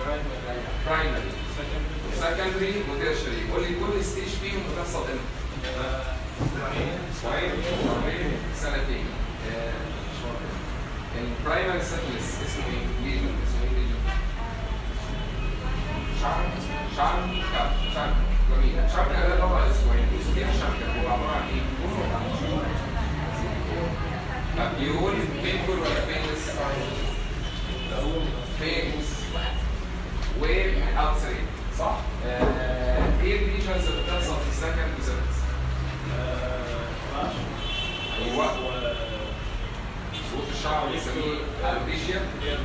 برايمري سكندري وتيرشري قول لي كل ستيج فيهم بتحصل امتى؟ اسبوعين شهرين سنتين البرايمري سيكلس اسمه ايه؟ ليجن اسمه ايه ليجن؟ شعر شعر شعر شعر جميل شعر ده اللي هو اسبوعين اسبوعين شعر هو عباره عن ايه؟ مبيول بينفول ولا بينلس؟ بينلس واوتسايد صح؟ آه، ايه الليجنز اللي بتحصل في السكند وسيرفس؟ ايوه صوت الشعر بنسميه البيشيا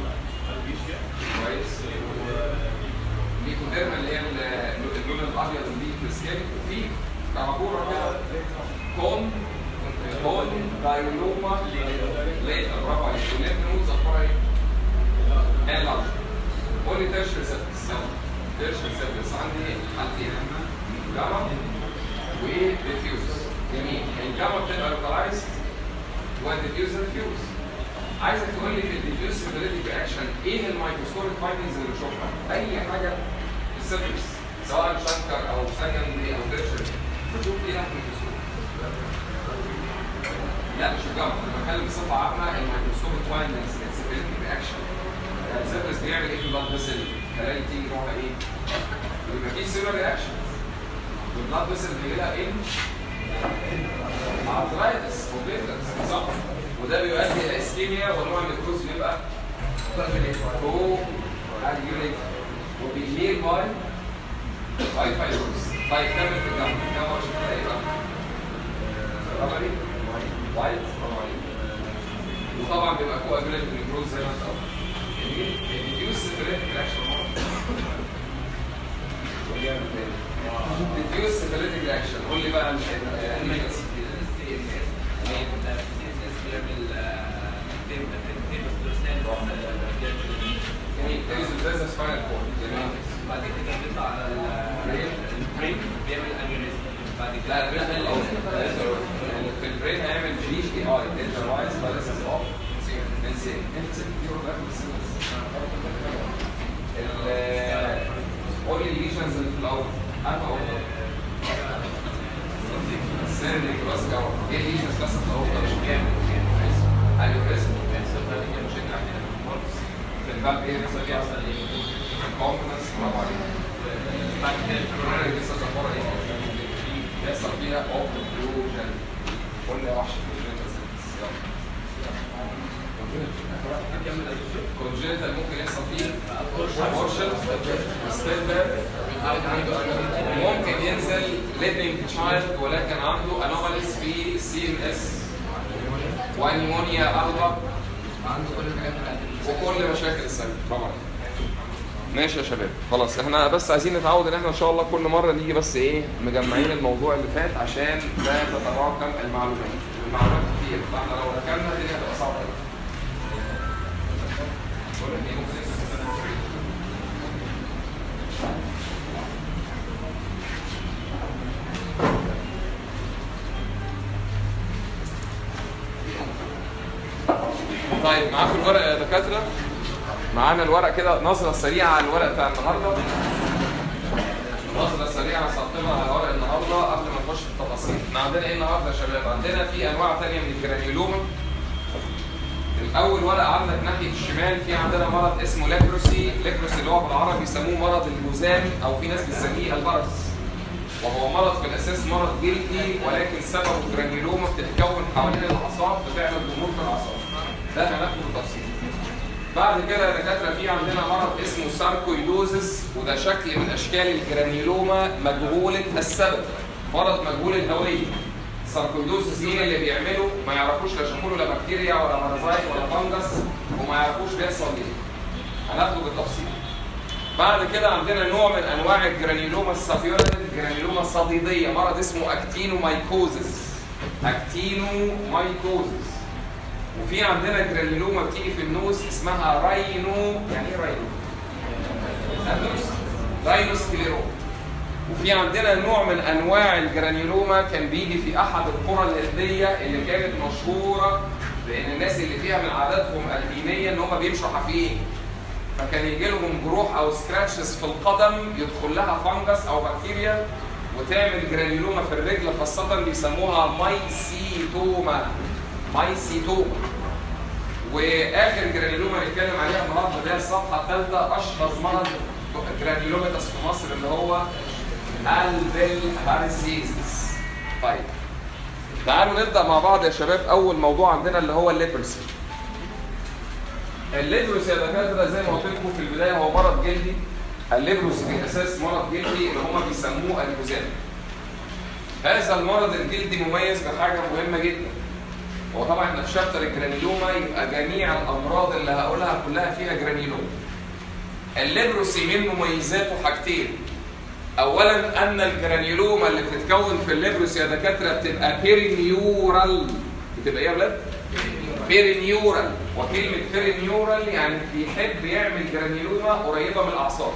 كويس ميكوديرما اللي هي ال- اللون الابيض اللي في السكين وفي كعبوره كده كون كون دايلوما ليتر برافو عليك والليمف نودز اخبارها ايه؟ هي لارج قول لي تيرشري سيرفيس تيرشري سيرفيس عندي حالتين جاما وديفيوز جميل الجاما بتبقى لوكالايزد والديفيوز ريفيوز عايزك تقول لي في الديفيوز سيبريتيك رياكشن ايه المايكروسكوبيك فايندنجز اللي بنشوفها؟ اي حاجه في السيرفيس سواء شنكر او سكندري او تيرشري بشوف ايه تحت الميكروسكوب لا مش الجاما انا بتكلم بصفه عامه الميكروسكوبيك فايندنجز السيبريتيك رياكشن السيرفيس بيعمل ايه في البلاد فيسل؟ خلايا تيجي نوعها ايه؟ يبقى في سيلر رياكشن والبلاد فيسل بيجي لها ايه؟ ارثرايتس وبيترس صح وده بيؤدي الى اسكيميا ونوع من الكروز بيبقى هو اليونيك وبيلير باي باي فايبروس طيب كمل في الجامعه الجامعه شكلها ايه بقى؟ ربري وايت برافو عليك وطبعا بيبقى كو اجريت بالكروز زي ما انت قلت جميل الديفيوز سيبريت رياكشن الديفيوز سيبريت رياكشن قول لي بقى الميكس جميل تيجي زي سباينال كورد جميل بعد كده بيطلع على البرين بيعمل انيوريزم بعد كده لا الريزم الاول يعني في البرين هيعمل جي اي اي انتروايز باريسس اوف انسين انسين دي قول لي الليجنز اللي في الاول انا اقول سيرني كلاس جوه ايه الليجنز بس في الاول ده مش جامد ايوه ريزم في الباب ايه بيحصل فيه اصلا ايه؟ الكونفدنس برافو عليك بعد كده الكورونا لسه صفارة ايه؟ بيحصل فيها اوبلوجن قول لي يا وحش كونجنتال ممكن يحصل فيه اورشن ممكن ينزل ليفنج تشايلد ولكن عنده انوماليز في سي ام اس ونيمونيا البا عنده كل الحاجات بتاعت وكل مشاكل السنة طبعا ماشي يا شباب خلاص احنا بس عايزين نتعود ان احنا ان شاء الله كل مره نيجي بس ايه مجمعين الموضوع اللي فات عشان لا تتراكم المعلومات المعلومات كتير فاحنا لو ركبنا الدنيا هتبقى صعبه قوي بقول لك ايه ممكن نكتب طيب معاكم الورق يا دكاتره معانا الورق كده نظره سريعه على الورق بتاع النهارده نظره سريعه ساقطنا على ورق النهارده قبل ما نخش في التفاصيل احنا عندنا ايه النهارده يا شباب عندنا في انواع ثانيه من الجرانيولوما الاول ورق عندك ناحيه الشمال في عندنا مرض اسمه ليبروسي ليبروسي اللي هو بالعربي بيسموه مرض الجذام او في ناس بتسميه البرص وهو مرض في الاساس مرض جلدي ولكن سببه جرانيولوما بتتكون حوالين الاعصاب بتعمل ضمور في الاعصاب ده هناخده بالتفصيل بعد كده يا دكاتره في عندنا مرض اسمه ساركويدوزس وده شكل من اشكال الجرانيولوما مجهوله السبب مرض مجهول الهويه ساركويدوزس مين اللي بيعمله ما يعرفوش لا شافوا له لا بكتيريا ولا بارازايت ولا فنجس وما يعرفوش بيحصل ايه هناخده بالتفصيل بعد كده عندنا نوع من انواع الجرانيولوما السابيولاتيف جرانيولوما صديديه مرض اسمه اكتينومايكوزس اكتينومايكوزس وفي عندنا جرانيولوما بتيجي في النوز اسمها راينو يعني ايه راينو؟ النوز راينو سكليرو وفي عندنا نوع من انواع الجرانيولوما كان بيجي في احد القرى الهنديه اللي كانت مشهوره بان الناس اللي فيها من عاداتهم الدينيه ان هم بيمشوا حافيين فكان يجي لهم جروح او سكراتشز في القدم يدخل لها فانجس او بكتيريا وتعمل جرانيلوما في الرجل خاصة بيسموها مايسيتوما مايسيتوما واخر جرانيلوما نتكلم عليها النهارده اللي هي الصفحه الثالثه اشهر مرض جرانيلوماتس في مصر اللي هو البلهارسيزس طيب تعالوا نبدا مع بعض يا شباب اول موضوع عندنا اللي هو الليبرسي الليبروس يا دكاتره زي ما قلت لكم في البدايه هو مرض جلدي الليبروس في اساس مرض جلدي اللي هم بيسموه الجذام هذا المرض الجلدي مميز بحاجه مهمه جدا هو طبعا احنا في شابتر الجرانيلوما يبقى جميع الامراض اللي هقولها كلها فيها جرانيلوما الليبروسي من مميزاته حاجتين اولا ان الجرانيلوما اللي بتتكون في الليبروس يا دكاتره بتبقى بيرينيورال بتبقى ايه يا ولاد؟ بيرينيورال وكلمه بيرينيورال يعني بيحب يعمل جرانيلوما قريبه من الاعصاب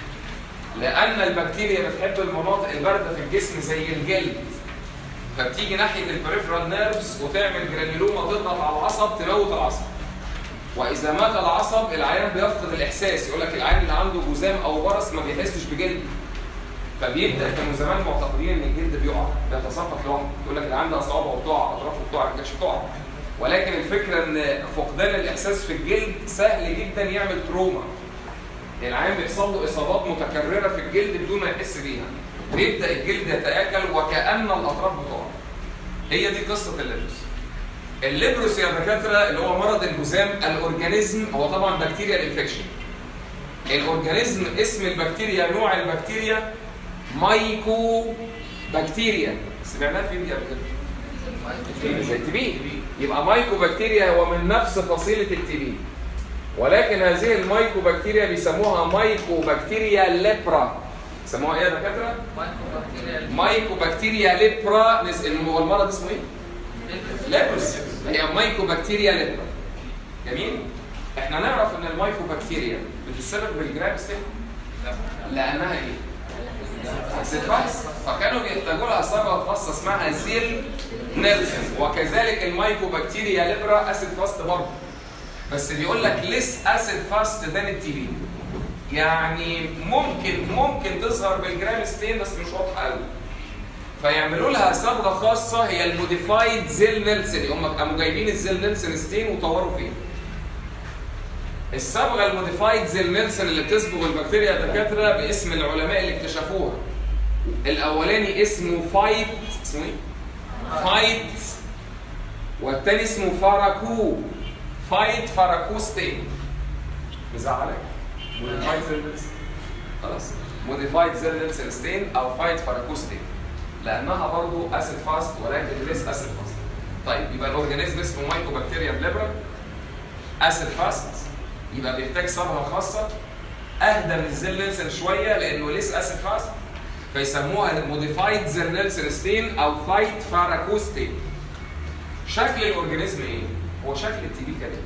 لان البكتيريا بتحب المناطق البارده في الجسم زي الجلد فبتيجي ناحيه البريفرال نيرفز وتعمل جرانيلوما تضغط على العصب تموت العصب واذا مات العصب العيان بيفقد الاحساس يقول لك العيان اللي عنده جذام او برص ما بيحسش بجلد فبيبدا كانوا زمان معتقدين ان الجلد بيقع بيتساقط لوحده يقول لك العيان ده اصابعه بتقع اطرافه بتقع ما كانتش بتقع ولكن الفكره ان فقدان الاحساس في الجلد سهل جدا يعمل تروما العيان بيحصل له اصابات متكرره في الجلد بدون ما يحس بيها بيبدا الجلد يتاكل وكان الاطراف بتقع هي دي قصه الليبروس الليبروس يا دكاتره اللي هو مرض الجذام الاورجانيزم هو طبعا بكتيريا انفكشن الاورجانيزم اسم البكتيريا نوع البكتيريا مايكو بكتيريا سمعناها فين دي قبل كده؟ زي التي بي يبقى مايكو بكتيريا هو من نفس فصيله التي بي ولكن هذه المايكو بكتيريا بيسموها مايكو بكتيريا ليبرا سموها ايه يا دكاتره؟ مايكو بكتيريا ليبرا هو المرض اسمه ايه؟ ليبروس هي مايكو بكتيريا ليبرا جميل؟ احنا نعرف ان المايكو بكتيريا بتتسبب بالجرام ستيك لانها ايه؟ اسيد فاست فكانوا بيحتاجوا لها صبغه خاصه اسمها زيل نيلسون وكذلك المايكو بكتيريا ليبرا اسيد فاست برضه بس بيقول لك ليس اسيد فاست ذان التي بي يعني ممكن ممكن تظهر بالجرام ستين بس مش واضحه قوي فيعملوا لها صبغه خاصه هي الموديفايد زيل نيلسون هم قاموا جايبين الزيل نيلسون ستين وطوروا فيها الصبغه الموديفايد زيل نيلسون اللي بتصبغ البكتيريا الدكاتره باسم العلماء اللي اكتشفوها الاولاني اسمه فايت اسمه ايه؟ فايت والتاني اسمه فاراكو فايت فاراكوستين مزعلك؟ موديفايد زيل نيلسون خلاص موديفايد زيل نيلسون ستين او فايت فاراكوستين لانها برضو اسيد فاست ولكن ليس اسيد فاست طيب يبقى الاورجانيزم اسمه مايكوبكتيريا ليبرا اسيد فاست يبقى بيحتاج صبغه خاصه اهدى من الزيل نيلسون شويه لانه ليس اسيد فاست فيسموها موديفايد زيل نيلسون ستين او فايت فاراكوستين شكل الاورجانيزم ايه؟ هو شكل التي بي كده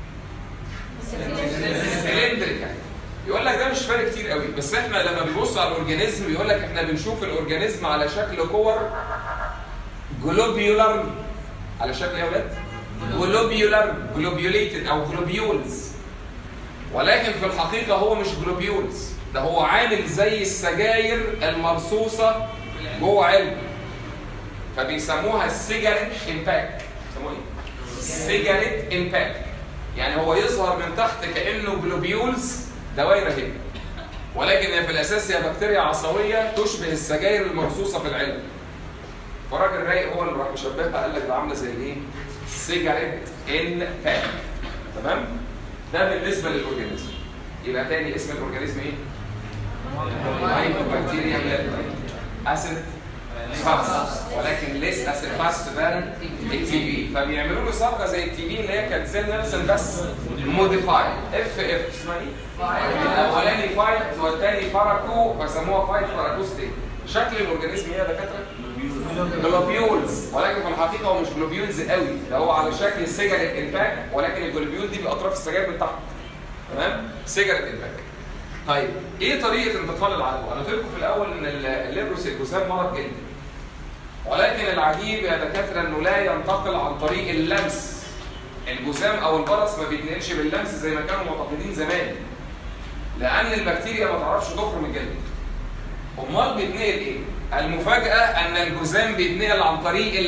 سلندريكال يقول لك ده مش فارق كتير قوي بس احنا لما بنبص على الاورجانيزم يقول لك احنا بنشوف الاورجانيزم على شكل كور جلوبيولار على شكل ايه يا ولاد؟ جلوبيولار جلوبيوليتد او جلوبيولز ولكن في الحقيقه هو مش جلوبيولز ده هو عامل زي السجاير المرصوصه جوه علبه فبيسموها السيجاريت امباك بيسموها ايه؟ سيجاريت امباك يعني هو يظهر من تحت كانه جلوبيولز دوائر كده ولكن هي في الاساس هي بكتيريا عصويه تشبه السجاير المرصوصه في العلب فراجل رايق هو اللي راح مشبهها قال لك ده عامله زي الايه؟ سيجاريت ان باك تمام؟ ده بالنسبه للاورجانيزم يبقى تاني اسم الاورجانيزم ايه؟ مايكوبكتيريا اسيد فاست ولكن ليس اسيد فاست ذان التي بي فبيعملوا له صبغه زي التي بي اللي هي كانت زي نيلسون بس موديفايد اف اف اسمها ايه؟ الاولاني فايت والثاني فاراكو فسموها فايت فاراكوستي شكل الاورجانيزم ايه يا دكاتره؟ جلوبيولز ولكن في الحقيقه هو مش جلوبيولز قوي ده هو على شكل سيجاريت امباك ولكن الجلوبيول دي باطراف السجاير من تحت تمام؟ سيجاريت امباك طيب ايه طريقه انتقال العدوى؟ انا قلت لكم في الاول ان الليبروس الجسام مرض جلدي ولكن العجيب يا دكاتره انه لا ينتقل عن طريق اللمس الجسام او البرص ما بيتنقلش باللمس زي ما كانوا معتقدين زمان لان البكتيريا ما تعرفش تخرج من الجلد امال بيتنقل ايه المفاجاه ان الجذام بيتنقل عن طريق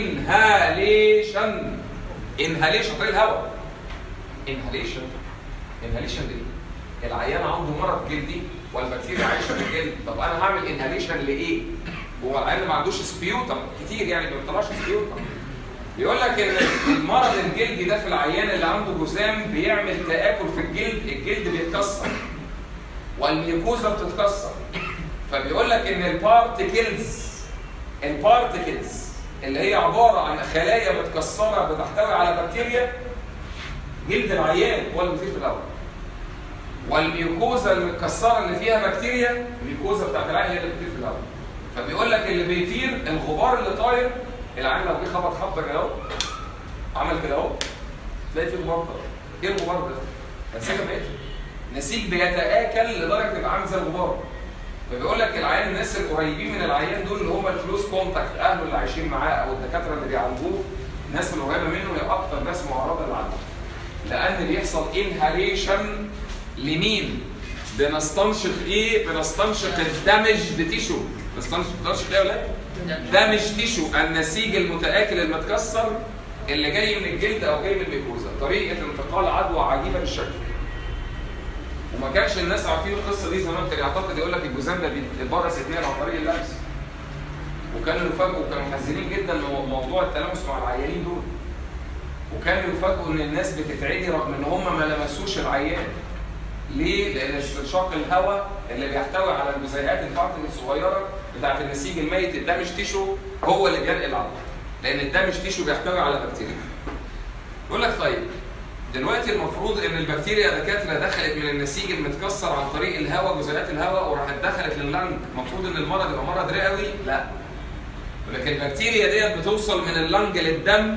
الانهاليشن انهاليشن طريق الهواء انهاليشن انهاليشن ليه العيان عنده مرض جلدي والبكتيريا عايشه في الجلد طب انا هعمل انهاليشن لايه هو العيان ما عندوش سبيوتم كتير يعني ما بيطلعش سبيوتم بيقول لك ان المرض الجلدي ده في العيان اللي عنده جذام بيعمل تآكل في الجلد الجلد بيتكسر والميوكوزا بتتكسر فبيقول لك ان البارتكلز البارتكلز اللي هي عباره عن خلايا متكسره بتحتوي على بكتيريا جلد العيان هو اللي بيطير في الاول والميوكوزا المتكسره اللي فيها بكتيريا الميوكوزا بتاعت العين هي اللي بتطير في الاول فبيقول لك اللي بيطير الغبار اللي طاير العين لو جه خبط خبطه كده اهو عمل كده اهو تلاقي فيه غبار طاير ايه الغبار ده؟ نسيج ميت نسيج بيتاكل لدرجه يبقى عامل زي الغبار فبيقول لك العيان الناس القريبين من العيان دول اللي هم الكلوز كونتاكت اهله اللي عايشين معاه او الدكاتره اللي بيعالجوه الناس اللي قريبه منه هي اكتر ناس معرضه للعدوى لان بيحصل انهاليشن لمين؟ بنستنشق ايه؟ بنستنشق الدمج تيشو بنستنشق بنستنشق ايه يا ولاد؟ دمج تيشو النسيج المتآكل المتكسر اللي جاي من الجلد او جاي من الميكوزا طريقه انتقال عدوى عجيبه بالشكل وما كانش الناس عارفين القصه دي زمان كان يعتقد يقول لك الجذام ده بيتبرز اتنين عن طريق اللبس وكانوا يفاجئوا وكانوا محزنين جدا من موضوع التلامس مع العيانين دول وكانوا يفاجئوا ان الناس بتتعدي رغم ان هم ما لمسوش العيان ليه؟ لان استنشاق الهواء اللي بيحتوي على الجزيئات البارتن الصغيره بتاعت النسيج الميت الدمج تيشو هو اللي بينقل العدوى لان الدمج تيشو بيحتوي على بكتيريا يقول لك طيب دلوقتي المفروض ان البكتيريا دكاتره دخلت من النسيج المتكسر عن طريق الهواء جزيئات الهواء وراحت دخلت لللنج المفروض ان المرض يبقى مرض رئوي لا ولكن البكتيريا ديت بتوصل من اللنج للدم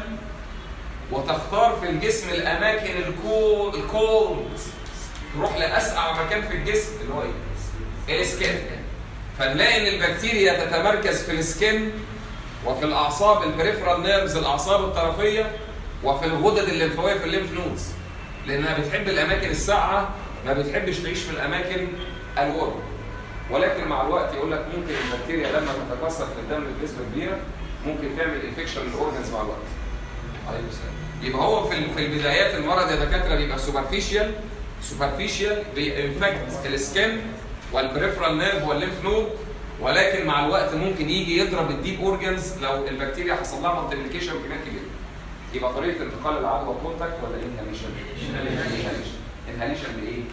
وتختار في الجسم الاماكن الكول الكولد تروح لاسقع مكان في الجسم اللي هو ايه؟ السكن فنلاقي ان البكتيريا تتمركز في السكن وفي الاعصاب البريفرال نيرفز الاعصاب الطرفيه وفي الغدد الليمفاويه في الليمف نودز لانها بتحب الاماكن الساقعه ما بتحبش تعيش في الاماكن الورم ولكن مع الوقت يقول لك ممكن البكتيريا لما تتكسر في الدم بنسبه كبيره ممكن تعمل انفكشن للاورجنز مع الوقت عليه السلام يبقى هو في في البدايات المرض يا دكاتره بيبقى سوبرفيشال سوبرفيشال بينفكت السكن والبريفرال نيرف والليمف نود ولكن مع الوقت ممكن يجي يضرب الديب اورجنز لو البكتيريا حصل لها مالتيبليكيشن بكميات كبيره يبقى طريقه انتقال العدوى كونتاكت ولا انهاليشن؟ انهاليشن انهاليشن بايه؟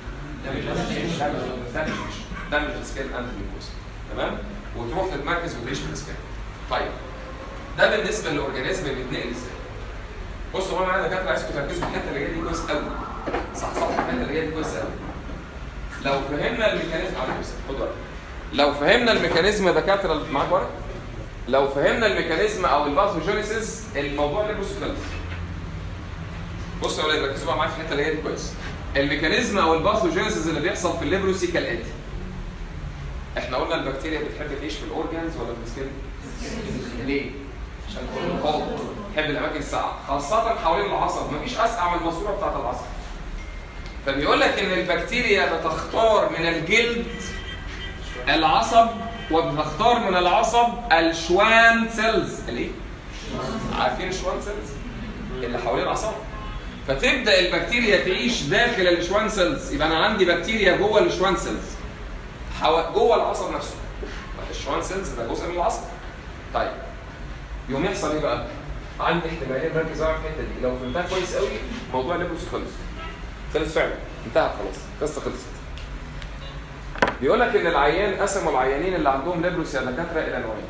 دامج السكين اند ميكوز تمام؟ وتروح تتمركز وتعيش في السكين طيب ده بالنسبه للاورجانيزم بيتنقل ازاي؟ بصوا هو معانا دكاتره عايزكم تركزوا في الحته اللي جايه دي كويس قوي صح صح الحته اللي جايه دي كويس قوي لو فهمنا الميكانيزم على خد ورق لو فهمنا الميكانيزم يا دكاتره معاك ورق؟ لو فهمنا الميكانيزم او الباثوجينيسيس الموضوع ده بص خالص بصوا يا ولاد ركزوا بقى معايا في الحته اللي جايه دي كويس الميكانيزم او الباثوجينيسيس اللي بيحصل في الليبروسي كالاتي احنا قلنا البكتيريا بتحب تعيش في الاورجانز ولا في السكين؟ ليه؟ عشان القوة تحب الاماكن الساقعه خاصه حوالين العصب مفيش اسقع من الماسوره بتاعت العصب فبيقول لك ان البكتيريا بتختار من الجلد العصب وبتختار من العصب الشوان سيلز الايه؟ عارفين الشوان سيلز؟ اللي حوالين الاعصاب فتبدا البكتيريا تعيش داخل الشوان سيلز يبقى انا عندي بكتيريا جوه الشوان سيلز حو... جوه العصب نفسه الشوان سيلز ده جزء من العصب طيب يوم يحصل ايه بقى؟ عندي احتمالين ركز بقى في الحته دي لو فهمتها كويس قوي موضوع الليبروس خلص خلص فعلا انتهى خلاص القصه خلصت بيقول لك ان العيان قسموا العيانين اللي عندهم ليبروس يا دكاتره الى نوعين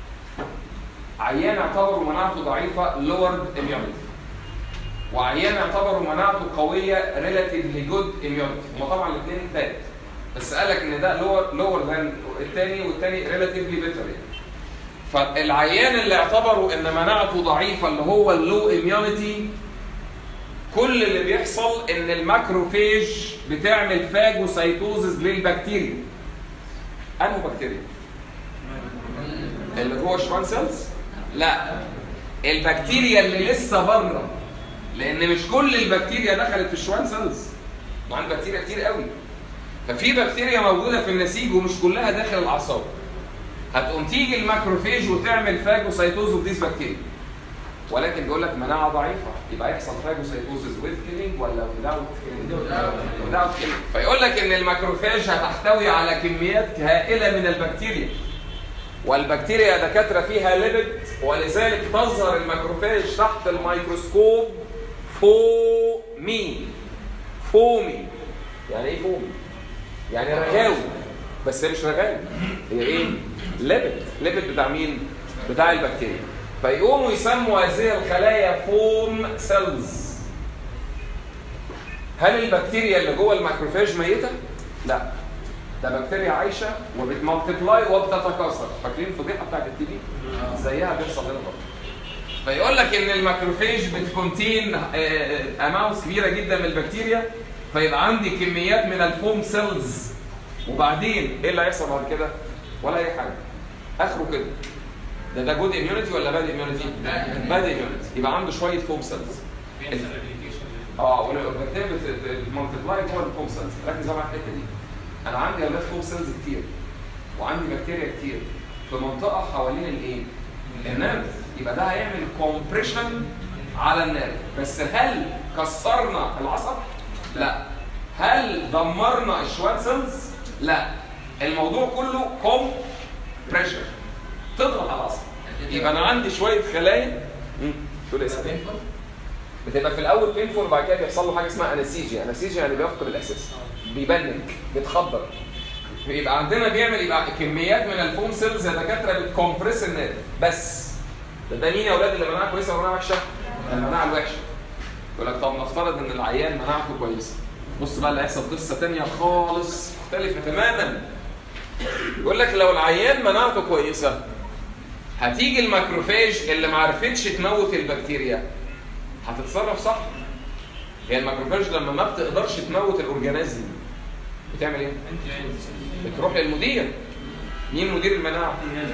عيان اعتبروا مناعته ضعيفه لورد اميونيتي وعيان اعتبروا مناعته قويه ريلاتيفلي جود اميونيتي هما طبعا الاثنين تالت بس قال لك ان ده لور لور ذان الثاني والثاني ريلاتيفلي بيتر يعني فالعيان اللي اعتبروا ان مناعته ضعيفه اللي هو اللو اميونيتي كل اللي بيحصل ان الماكروفيج بتعمل فاجوسايتوزز للبكتيريا انهي بكتيريا اللي جوه الشوان سيلز لا البكتيريا اللي لسه بره لان مش كل البكتيريا دخلت في الشوان سيلز ما عندي بكتيريا كتير قوي ففي بكتيريا موجوده في النسيج ومش كلها داخل الاعصاب هتقوم تيجي الماكروفيج وتعمل فاجوسايتوز اوف ذيس بكتيريا ولكن بيقول لك مناعه ضعيفه يبقى يحصل فاجوسايتوزز وذ كيلينج ولا without كيلينج without كيلينج فيقول لك ان الماكروفاج هتحتوي على كميات هائله من البكتيريا والبكتيريا يا دكاتره فيها ليبيد ولذلك تظهر الماكروفاج تحت الميكروسكوب فومي فومي يعني ايه فومي؟ يعني رغاوي بس هي مش رغاوي هي ايه؟ ليبيد ليبيد بتاع مين؟ بتاع البكتيريا فيقوموا يسموا هذه الخلايا فوم سيلز هل البكتيريا اللي جوه الماكروفاج ميته؟ لا ده بكتيريا عايشه وبتمالتيبلاي وبتتكاثر فاكرين الفضيحه بتاعت التي بي؟ زيها بيحصل هنا برضه فيقول لك ان الماكروفاج بتكونتين اماونتس كبيره جدا من البكتيريا فيبقى عندي كميات من الفوم سيلز وبعدين ايه اللي هيحصل بعد كده؟ ولا اي حاجه اخره كده ده ده جود اميونيتي ولا باد اميونيتي؟ باد اميونيتي يبقى عنده شويه فوم سيلز بيحصل ريبليكيشن اه والبكتيريا بتمالتيبلاي جوه الفوم سيلز ركز بقى في الحته دي انا عندي اولاد فوم سيلز كتير وعندي بكتيريا كتير في منطقه حوالين الايه؟ النيرف يبقى ده هيعمل كومبريشن على النيرف بس هل كسرنا العصب؟ لا هل دمرنا الشوان سيلز؟ لا الموضوع كله كومبريشن تضغط على العصب يبقى انا عندي شويه خلايا مم. تقول ايه سامي؟ بتبقى في الاول بينفول وبعد كده بيحصل له حاجه اسمها انستيجيا انستيجيا يعني بيفقد الاحساس بيبنك بيتخدر يبقى عندنا بيعمل يبقى كميات من الفوم سيلز يا دكاتره بتكمبريس النيرف بس ده, ده مين يا اولاد اللي مناعه كويسه ومناعه وحشه؟ المناعه الوحشه يقول لك طب نفترض ان العيان مناعته كويسه بص بقى اللي هيحصل قصه ثانيه خالص مختلفه تماما يقول لك لو العيان مناعته كويسه هتيجي الماكروفاج اللي ما عرفتش تموت البكتيريا هتتصرف صح هي الماكروفاج لما ما بتقدرش تموت الاورجانيزم بتعمل ايه؟ بتروح للمدير مين مدير المناعه؟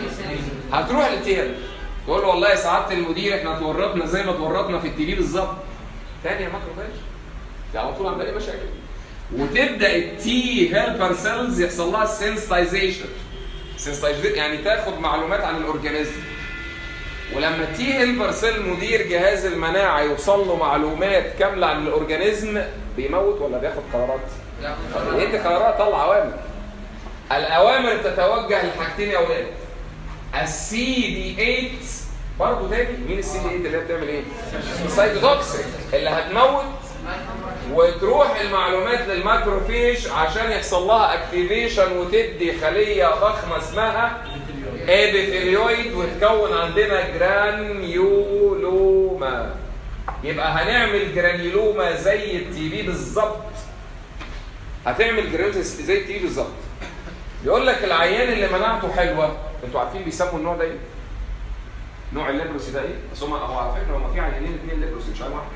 هتروح للتيل تقول له والله يا سعاده المدير احنا اتورطنا زي ما اتورطنا في التي بي بالظبط تاني يا ماكروفاج دي على طول عندنا مشاكل وتبدا التي هيلبر سيلز يحصل لها سنسيتايزيشن سنسيتايزيشن يعني تاخد معلومات عن الاورجانيزم ولما تي هيلبر سيل مدير جهاز المناعه يوصل له معلومات كامله عن الاورجانيزم بيموت ولا بياخد قرارات؟ يدي قرارات طلع اوامر الاوامر تتوجه لحاجتين يا اولاد السي دي 8 برضه تاني مين السي دي 8 اللي هي بتعمل ايه؟ سايتوتوكسيك اللي هتموت وتروح المعلومات للماكروفيج عشان يحصل لها اكتيفيشن وتدي خليه ضخمه اسمها ابيثيليويد وتكون عندنا جرانيولوما يبقى هنعمل جرانيولوما زي التي بي بالظبط هتعمل جرانيولوما زي التي بي بالظبط يقول لك العيان اللي مناعته حلوه انتوا عارفين بيسموا النوع ده ايه؟ نوع الليبروسي ده ايه؟ بس هم هو على فكره هم في عيانين اثنين ليبروسي مش عيان واحد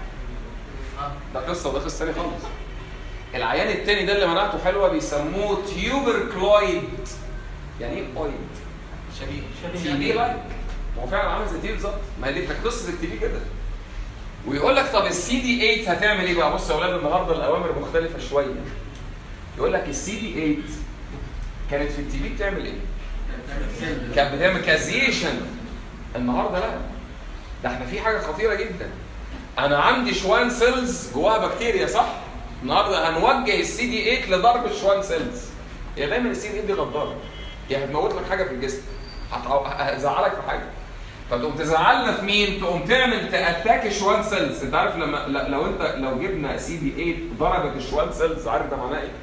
ده قصه وده قصه ثانيه خالص العيان الثاني ده اللي مناعته حلوه بيسموه تيوبركلويد يعني ايه اويد؟ شبيه تي بي لايك ما هو فعلا عامل زي تي بالظبط ما هي دي كانت قصه التي بي كده ويقول لك طب السي دي 8 هتعمل ايه بقى بص يا اولاد النهارده الاوامر مختلفه شويه يقول لك السي دي 8 كانت في التي بي بتعمل ايه؟ كانت بتعمل كازيشن النهارده لا ده احنا في حاجه خطيره جدا انا عندي شوان سيلز جواها بكتيريا صح؟ النهارده هنوجه السي دي 8 لضرب الشوان سيلز هي دايما السي دي 8 دي غداره هي هتموت لك حاجه في الجسم هتعو... هتزعلك في حاجه فتقوم تزعلنا في مين؟ تقوم تعمل تاتاك الشوان سيلز انت عارف لما ل- لو انت لو جبنا سي دي 8 ضربت الشوان سيلز عارف ده معناه ايه؟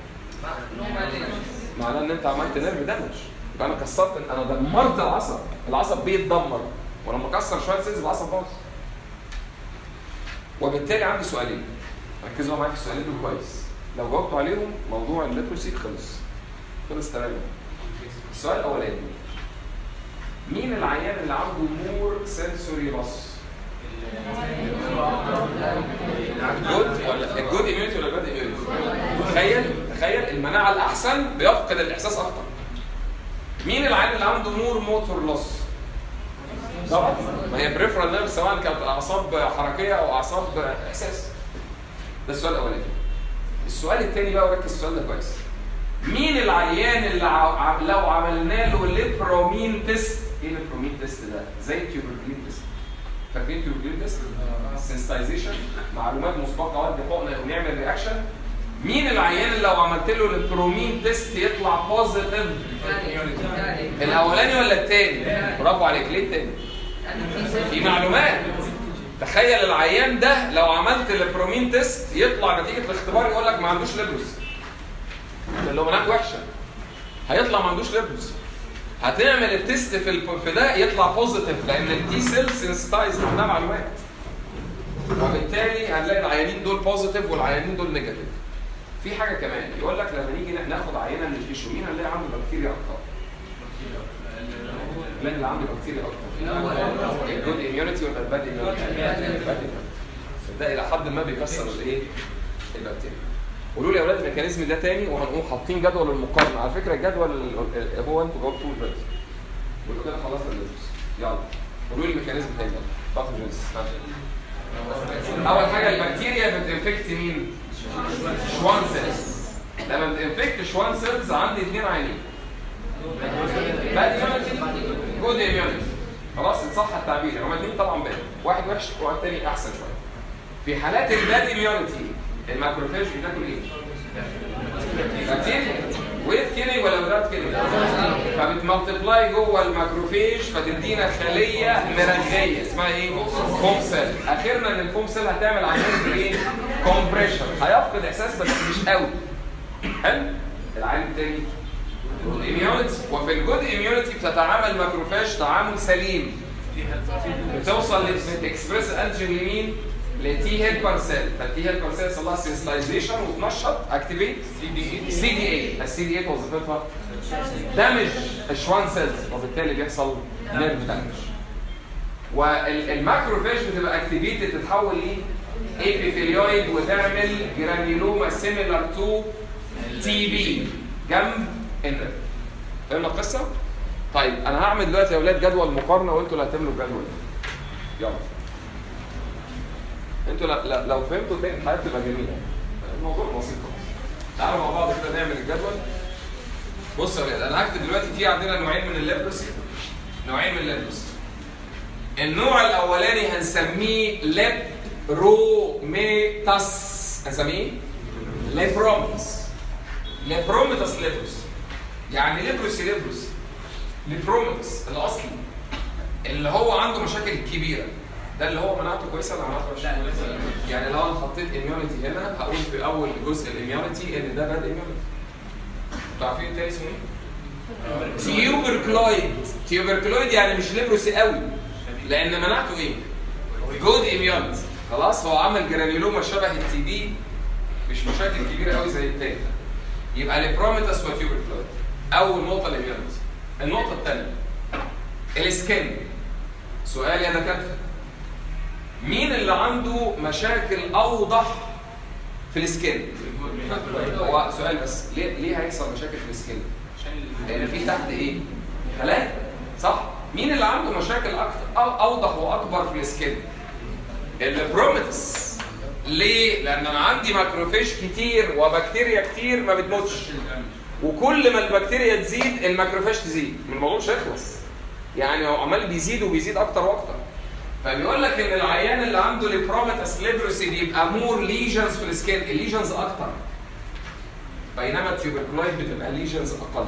معناه ان انت عملت نيرف دامج يبقى انا كسرت انا دمرت العصب العصب بيتدمر ولما كسر شويه سيلز العصب باظ وبالتالي عندي سؤالين ركزوا معايا في السؤالين دول كويس لو جاوبتوا عليهم موضوع الليبروسي خلص خلص تماما السؤال الاولاني مين العيان اللي عنده مور سنسوري لوس جود ولا الجود اميونيتي ولا جود اميونيتي تخيل تخيل المناعه الاحسن بيفقد الاحساس اكتر مين العيان اللي عنده مور موتور لوس طبعا ما هي بريفرال نيرف سواء كانت اعصاب حركيه او اعصاب احساس ده السؤال الاولاني السؤال الثاني بقى وركز السؤال ده كويس مين العيان اللي ع... لو عملنا له ليبرومين تيست ايه البرومين تيست ده؟ زي التيوبركلين تيست فاكرين التيوبركلين تيست؟ سنسيتايزيشن معلومات مسبقه ودي حقنه ونعمل رياكشن مين العيان اللي لو عملت له البرومين تيست يطلع بوزيتيف الاولاني ولا الثاني؟ برافو عليك ليه الثاني؟ في معلومات تخيل العيان ده لو عملت البرومين تيست يطلع نتيجه الاختبار يقول لك ما عندوش ليبروس لو مناعته وحشه هيطلع ما عندوش ليبروس هتعمل التيست في الب... في ده يطلع بوزيتيف لان التي سيل سنسيتايز عندها معلومات وبالتالي هنلاقي العيانين دول بوزيتيف والعيانين دول نيجاتيف في حاجه كمان يقول لك لما نيجي ناخد عينه من التيشو مين هنلاقي عنده بكتيريا اكتر مين اللي عنده بكتيريا اكتر الجود اميونيتي ولا الباد اميونيتي ده الى حد ما بيكسر الايه البكتيريا قولوا لي يا اولاد الميكانيزم ده تاني وهنقوم حاطين جدول المقارنه على فكره الجدول ال- ال- هو انتوا جاوبتوه دلوقتي قولوا كده خلصنا الليبس يلا قولوا لي الميكانيزم تاني باثوجينز اول حاجه البكتيريا بتنفكت مين؟ شوان سيلز لما بتنفكت شوان سيلز عندي اثنين عينين باد اميونيتي جود اميونيتي خلاص ان صح التعبير هما الاثنين طبعا باد واحد وحش والتاني احسن شويه في حالات الباد اميونيتي الماكروفاج بتاكل ايه؟ بكتيريا ويت كيني ولا ولاد كيني؟ فبتملتبلاي جوه الماكروفيج فتدينا خليه مرغيه اسمها ايه؟ فوم سيل اخرنا ان الفوم سيل هتعمل عمليه ايه؟ كومبريشن هيفقد احساس بس مش قوي حلو؟ العين التاني جود اميونيتي وفي الجود اميونيتي بتتعامل ماكروفاج تعامل سليم بتوصل لتكسبريس انتيجين لمين؟ لتي هيلبر سيل فالتي هيلبر سيل يحصل لها سنسلايزيشن وتنشط اكتيفيت سي دي اي سي دي اي السي دي اي وظيفتها دامج الشوان سيلز وبالتالي بيحصل نيرف دامج والماكروفاج بتبقى اكتيفيتد تتحول ل ايبيثيليويد وتعمل جرانيولوما سيميلر تو تي بي جنب النيرف فهمنا القصه؟ طيب انا هعمل دلوقتي يا اولاد جدول مقارنه وانتوا اللي هتعملوا الجدول يلا انتوا لا لا لو فهمتوا تلاقي الحياه تبقى جميله الموضوع بسيط خالص تعالوا مع بعض كده نعمل الجدول بص يا ولاد انا هكتب دلوقتي في عندنا نوعين من الليبروسي نوعين من الليبروسي النوع الاولاني هنسميه ليبروميتاس هنسميه ليبروميتاس ليبروميتاس ليبروسي يعني ليبروسي ليبروسي ليبروميتاس الاصلي اللي هو عنده مشاكل كبيره ده اللي هو مناعته كويسه ولا مناعته وحشه؟ يعني لو انا حطيت اميونيتي هنا هقول في اول جزء الاميونيتي ان ده باد اميونيتي. انتوا عارفين التاني اسمه ايه؟ تيوبركلويد تيوبركلويد يعني مش ليبروسي قوي لان مناعته ايه؟ جود اميونيتي خلاص هو عمل جرانيولوما شبه التي بي مش مشاكل كبيره قوي زي التاني يبقى ليبروميتاس وتيوبركلويد اول نقطه الاميونيتي النقطه الثانيه السكين سؤال يا دكاتره مين اللي عنده مشاكل اوضح في السكين هو سؤال بس ليه ليه هيحصل مشاكل في السكين لان في تحت ايه خلايا صح مين اللي عنده مشاكل اكتر أو اوضح واكبر في السكين البروميتس ليه لان انا عندي ماكروفيج كتير وبكتيريا كتير ما بتموتش وكل ما البكتيريا تزيد الماكروفاج تزيد الموضوع مش هيخلص يعني هو عمال بيزيد وبيزيد اكتر واكتر فبيقول لك ان العيان اللي عنده ليبروميتاس ليبروسي بيبقى مور ليجنز في السكين الليجنز اكتر بينما التيوبركلويد بتبقى ليجنز اقل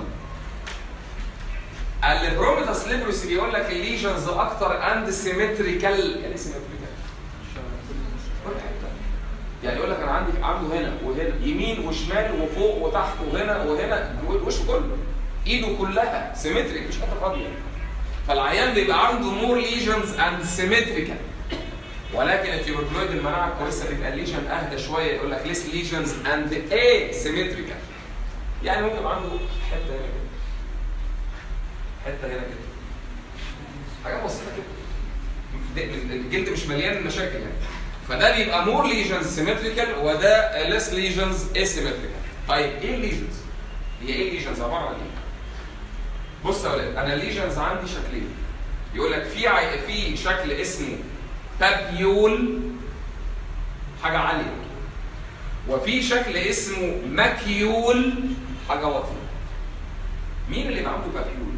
الليبروميتاس ليبروسي بيقول لك الليجنز اكتر اند سيمتريكال يعني سيمتريكال كل حته يعني يقول لك انا عندي عنده هنا وهنا يمين وشمال وفوق وتحت وهنا وهنا وشه كله ايده كلها سيمتريك مش حته فاضيه فالعيان بيبقى عنده مور ليجنز اند سيمتريكال ولكن التيوبركلويد المناعه الكويسه بيبقى الليجن اهدى شويه يقول لك ليس ليجنز اند اي سيمتريكال يعني ممكن يبقى عنده حته هنا كده حته هنا كده حاجات بسيطه كده الجلد مش مليان مشاكل يعني فده بيبقى مور ليجنز سيمتريكال وده ليس ليجنز اسيمتريكال طيب ايه الليجنز؟ هي ايه الليجنز عباره عن ايه؟ بص يا ولاد انا الليجنز عندي شكلين يقول لك في عي... في شكل اسمه بابيول حاجه عاليه وفي شكل اسمه ماكيول حاجه واطيه مين اللي يبقى عنده بابيول؟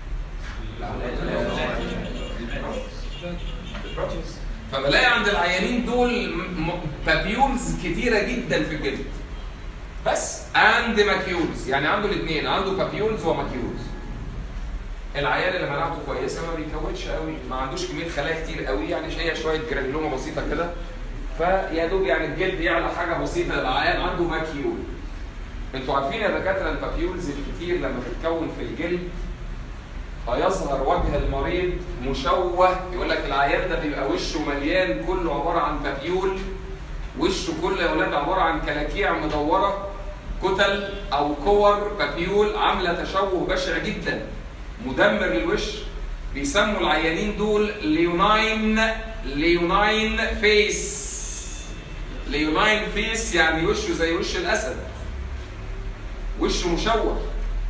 فبلاقي عند العيانين دول م- م- بابيولز كتيره جدا في الجلد بس اند ماكيولز يعني عنده الاثنين عنده بابيولز وماكيولز العيان اللي مناعته كويسه ما بيكونش قوي ما عندوش كميه خلايا كتير قوي يعني هي شويه جرانيلوما بسيطه كده فيا دوب يعني الجلد يعلى حاجه بسيطه العيان عنده ماكيول انتوا عارفين يا دكاتره البابيولز الكتير لما تتكون في الجلد فيظهر وجه المريض مشوه يقول لك العيان ده بيبقى وشه مليان كله عباره عن بابيول وشه كله يا ولاد عباره عن كلاكيع مدوره كتل او كور بابيول عامله تشوه بشع جدا مدمر للوش بيسموا العيانين دول ليوناين ليوناين فيس ليوناين فيس يعني وشه زي وش الاسد وشه مشوه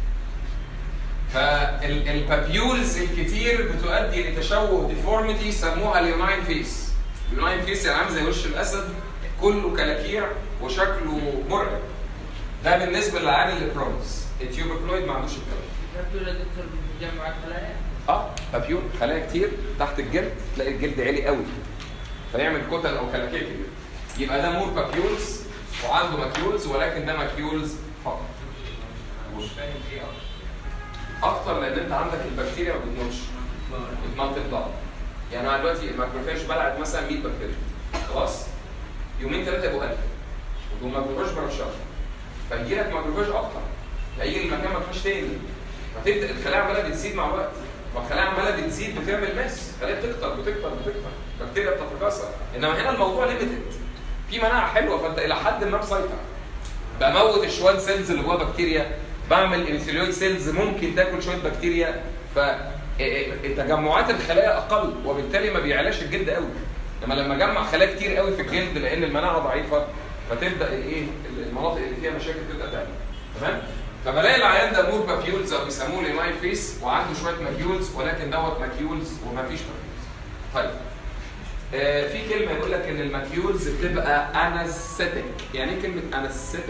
فالبابيولز الكتير بتؤدي لتشوه ديفورميتي سموها ليوناين فيس ليوناين فيس يعني عامل زي وش الاسد كله كلاكيع وشكله مرعب ده بالنسبه للعيان اللي برونز التيوبركلويد ما عندوش الكلام يبدو يا دكتور بتجمع الخلايا اه بابيول خلايا كتير تحت الجلد تلاقي الجلد عالي قوي فيعمل كتل او كلاكيع كبيره يبقى ده مور بابيولز وعنده ماكيولز ولكن ده ماكيولز فقط مش فاهم ايه اكتر اكتر لان انت عندك البكتيريا ما بتموتش بتمالتيبلاي يعني انا دلوقتي الماكروفاج بلعت مثلا 100 بكتيريا خلاص يومين ثلاثه يبقوا 1000 والماكروفاج برشاش فيجي لك ماكروفاج اكتر هيجي المكان ما فيهاش تاني فتبدا الخلايا عماله بتزيد مع الوقت فالخلايا عماله بتزيد بتعمل ماس خلايا بتكتر بتكتر بتكتر بكتيريا بتتكاثر انما هنا الموضوع ليميتد في مناعه حلوه فانت الى حد ما مسيطر بموت الشوان سيلز اللي جواها بكتيريا بعمل انثيليويد سيلز ممكن تاكل شويه بكتيريا ف تجمعات الخلايا اقل وبالتالي ما بيعلاش الجلد قوي لما لما اجمع خلايا كتير قوي في الجلد لان المناعه ضعيفه فتبدا الايه المناطق اللي فيها مشاكل تبدا تعمل تمام فبلاقي العيان ده مور ماكيولز او بيسموه ليناين فيس وعنده شويه ماكيولز ولكن دوت ماكيولز وما فيش ماكيولز طيب آه في كلمه يقول لك ان الماكيولز بتبقى انستيك يعني ايه كلمه انستيك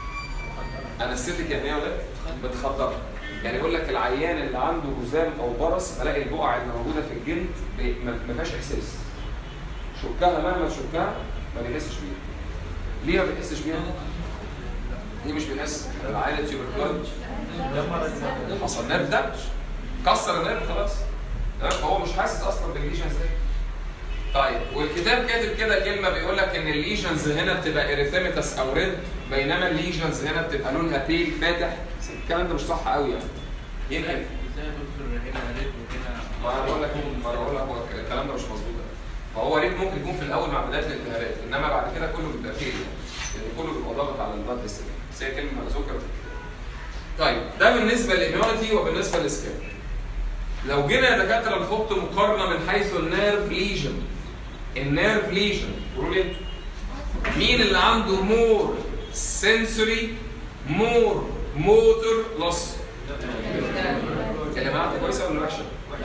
انستيك يعني ايه يا ولاد بتخدر يعني يقول لك العيان اللي عنده جذام او برص بلاقي البقع اللي موجوده في الجلد ب- ما ما فيهاش احساس شكها مهما تشكها ما بيحسش بيها ليه ما بيحسش بيها؟ ليه مش بيحس؟ العيان التيوبركلوز حصل نيرف دامج كسر النيرف خلاص تمام فهو مش حاسس اصلا بالليجنز دي طيب والكتاب كاتب كده كلمه بيقول لك ان الليجنز هنا بتبقى اريثيميتاس او ريد بينما الليجنز هنا بتبقى لونها بيل فاتح الكلام ده مش صح قوي يعني يمكن ازاي يا دكتور هنا ريد وهنا ما انا بقول لك ما انا بقول لك هو الكلام ده مش مظبوط فهو ريد ممكن يكون في الاول مع بدايه الالتهابات انما بعد كده كله بيبقى فيل يعني كله بيبقى ضاغط على البلد فيسل بس هي كلمه ذكر في الكتاب طيب ده بالنسبه للاميونيتي وبالنسبه للسكان لو جينا يا دكاتره نحط مقارنه من حيث النيرف ليجن النيرف ليجن قولوا لي مين اللي عنده مور سنسوري مور موتور لوس اللي معاك كويسه ولا وحشه؟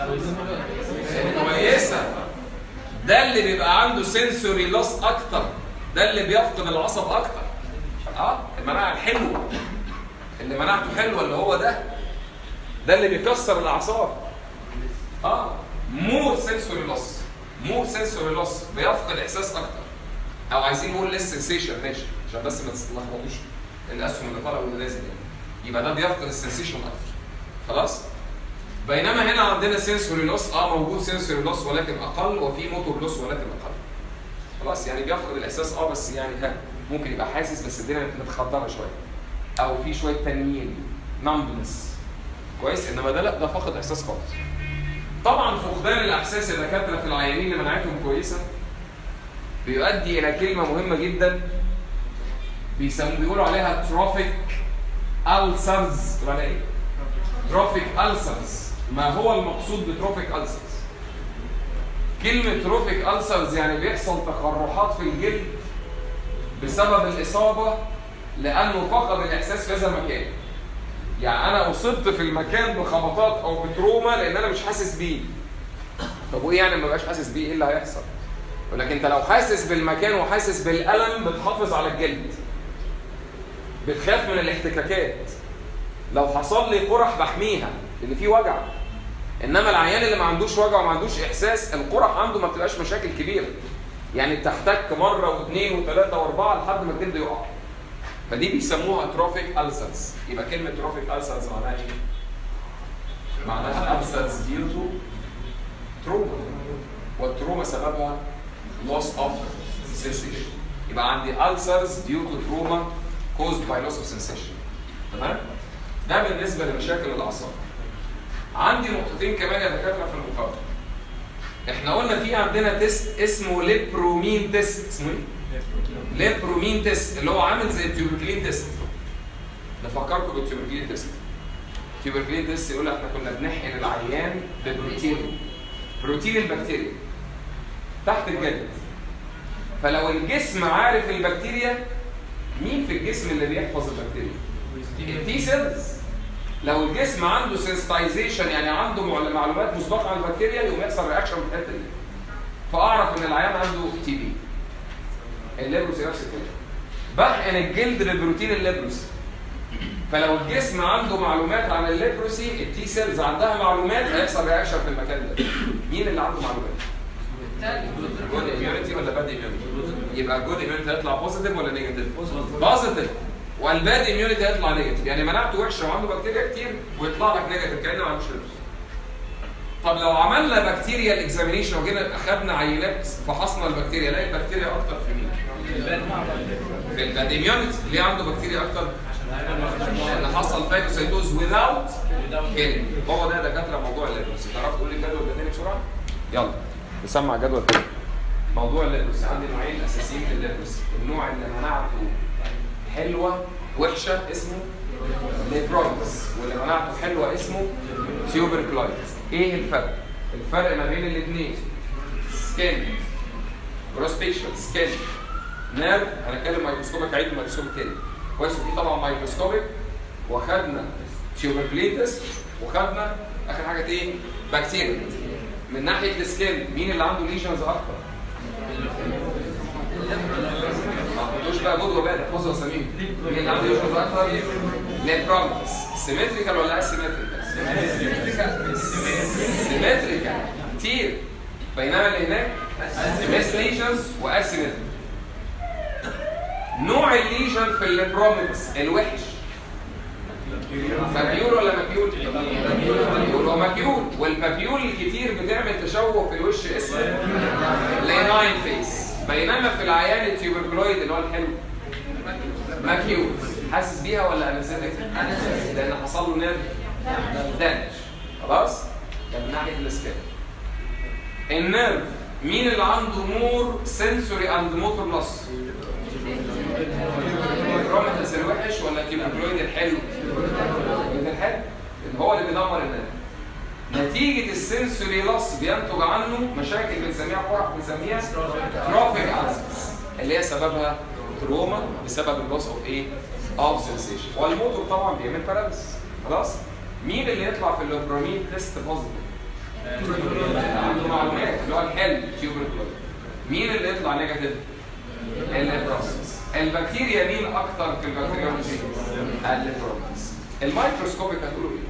كويسه ده اللي بيبقى عنده سنسوري لوس اكتر ده اللي بيفقد العصب اكتر اه المناعه الحلوه اللي مناعته حلوه اللي هو ده ده اللي بيكسر الاعصاب اه مور سنسوري لوس مور سنسوري لوس بيفقد احساس اكتر او عايزين نقول ليس سنسيشن ماشي عشان بس ما تتلخبطوش الاسهم اللي طالع واللي نازل يعني يبقى ده بيفقد السنسيشن اكتر خلاص بينما هنا عندنا سنسوري لوس اه موجود سنسوري لوس ولكن اقل وفي موتور لوس ولكن اقل خلاص يعني بيفقد الاحساس اه بس يعني ها ممكن يبقى حاسس بس الدنيا متخدره شويه او في شويه تنيين نمبنس كويس انما ده لا ده فقد احساس خالص طبعا فقدان الاحساس الدكاتره في العيانين اللي مناعتهم كويسه بيؤدي الى كلمه مهمه جدا بيسموا بيقولوا عليها تروفيك السرز ولا ايه؟ تروفيك السرز ما هو المقصود بتروفيك السرز؟ كلمة تروفيك السرز يعني بيحصل تقرحات في الجلد بسبب الإصابة لأنه فقد الإحساس في هذا المكان. يعني أنا أصبت في المكان بخبطات أو بتروما لأن أنا مش حاسس بيه. طب وإيه يعني ما بقاش حاسس بيه؟ إيه اللي هيحصل؟ يقول لك أنت لو حاسس بالمكان وحاسس بالألم بتحافظ على الجلد. بتخاف من الاحتكاكات لو حصل لي قرح بحميها لان في وجع انما العيان اللي ما عندوش وجع وما عندوش احساس القرح عنده ما بتبقاش مشاكل كبيره يعني بتحتك مره واثنين وثلاثه واربعه لحد ما الجلد يقع فدي بيسموها تروفيك ألسرز يبقى كلمه تروفيك ألسرز معناها ايه؟ معناها ألسرز due to تروما والتروما سببها loss of sensation يبقى عندي ulcers due to trauma caused by loss of sensation تمام؟ ده بالنسبه لمشاكل الاعصاب عندي نقطتين كمان يا دكاتره في المقارنه احنا قلنا في عندنا تيست اسمه ليبرومين تيست اسمه ايه؟ ليبرومين تيست اللي هو عامل زي التيوبركلين تيست نفكركم بالتيوبركلين تيست التيوبركلين تيست يقول لك احنا كنا بنحقن العيان ببروتين بروتين البكتيريا تحت الجلد فلو الجسم عارف البكتيريا مين في الجسم اللي بيحفظ البكتيريا؟ التي سيلز لو الجسم عنده سنسيتايزيشن يعني عنده معل- معلومات مسبقه عن البكتيريا يقوم يحصل رياكشن في الحته دي فاعرف ان العيان عنده تي بي الليبروسي نفس الكلام بحقن الجلد ببروتين الليبروسي فلو الجسم عنده معلومات عن الليبروسي التي سيلز عندها معلومات هيحصل رياكشن في المكان ده مين اللي عنده معلومات؟ جود اميونيتي ولا باد اميونيتي؟ يبقى جود اميونيتي هيطلع بوزيتيف ولا نيجاتيف؟ بوزيتيف والباد اميونيتي هيطلع نيجاتيف يعني مناعته وحشه وعنده بكتيريا كتير ويطلع لك نيجاتيف كانه ما عندوش فيروس. طب لو عملنا بكتيريا اكزامينيشن وجينا اخذنا عينات فحصنا البكتيريا نلاقي البكتيريا اكتر في مين؟ في الباد اميونيتي ليه عنده بكتيريا اكتر؟ لان حصل فاجوسيتوز without killing هو ده دكاتره موضوع الليبروسي تعرف تقول لي الجدول ده تاني بسرعه؟ يلا نسمع جدول تاني موضوع الليبروسي عندي نوعين اساسيين في الليبروسي النوع اللي مناعته حلوه وحشه اسمه ليبرويدز واللي مناعته حلوه اسمه تيوبركلايتس ايه الفرق؟ الفرق ما بين الاثنين سكين بروسبيشن سكين نيرف هنتكلم مايكروسكوبيك عيد الميكروسكوبيك تاني كويس وفي طبعا مايكروسكوبيك وخدنا تيوبركليتس وخدنا اخر حاجه ايه؟ بكتيريا من ناحيه السكين مين اللي عنده ليجنز اكتر؟ ما تقولوش بقى جود وباد خذوا اساميهم مين اللي عنده ليجنز اكتر؟ ليبرامس سيمتريكال ولا اسيمتريكال؟ سيمتريكال كتير بينما اللي هناك ميس ليجنز واسيمتريكال نوع الليجن في الليبرومكس الوحش مبيول ولا مبيول؟ مبيول هو مبيول والمبيول الكتير بتعمل تشوه في الوش اسمه ليناين فيس بينما في العيان التيوبركلويد اللي هو الحلو مبيول حاسس بيها ولا انستيك؟ لان حصل له نيرف دامج خلاص؟ ده من ناحيه السكان النيرف مين اللي عنده مور سنسوري اند موتور لوس؟ الكروماتس الوحش ولا الكيموكلويد الحلو؟ الكيموكلويد الحلو اللي هو اللي بيدمر الناس نتيجة السنسوري لوس بينتج عنه مشاكل بنسميها قرح بنسميها تروفيك ألسرز اللي هي سببها تروما بسبب اللوس اوف ايه؟ اوف سنسيشن والموتور طبعا بيعمل باراليس خلاص؟ مين اللي يطلع في اللوبرامين تيست بوزيتيف؟ عنده معلومات اللي هو الحلو تيوبركلويد مين اللي يطلع نيجاتيف؟ الليبروسيس البكتيريا مين اكتر في البكتيريولوجي الليبروسيس الميكروسكوبيك هتقولوا ايه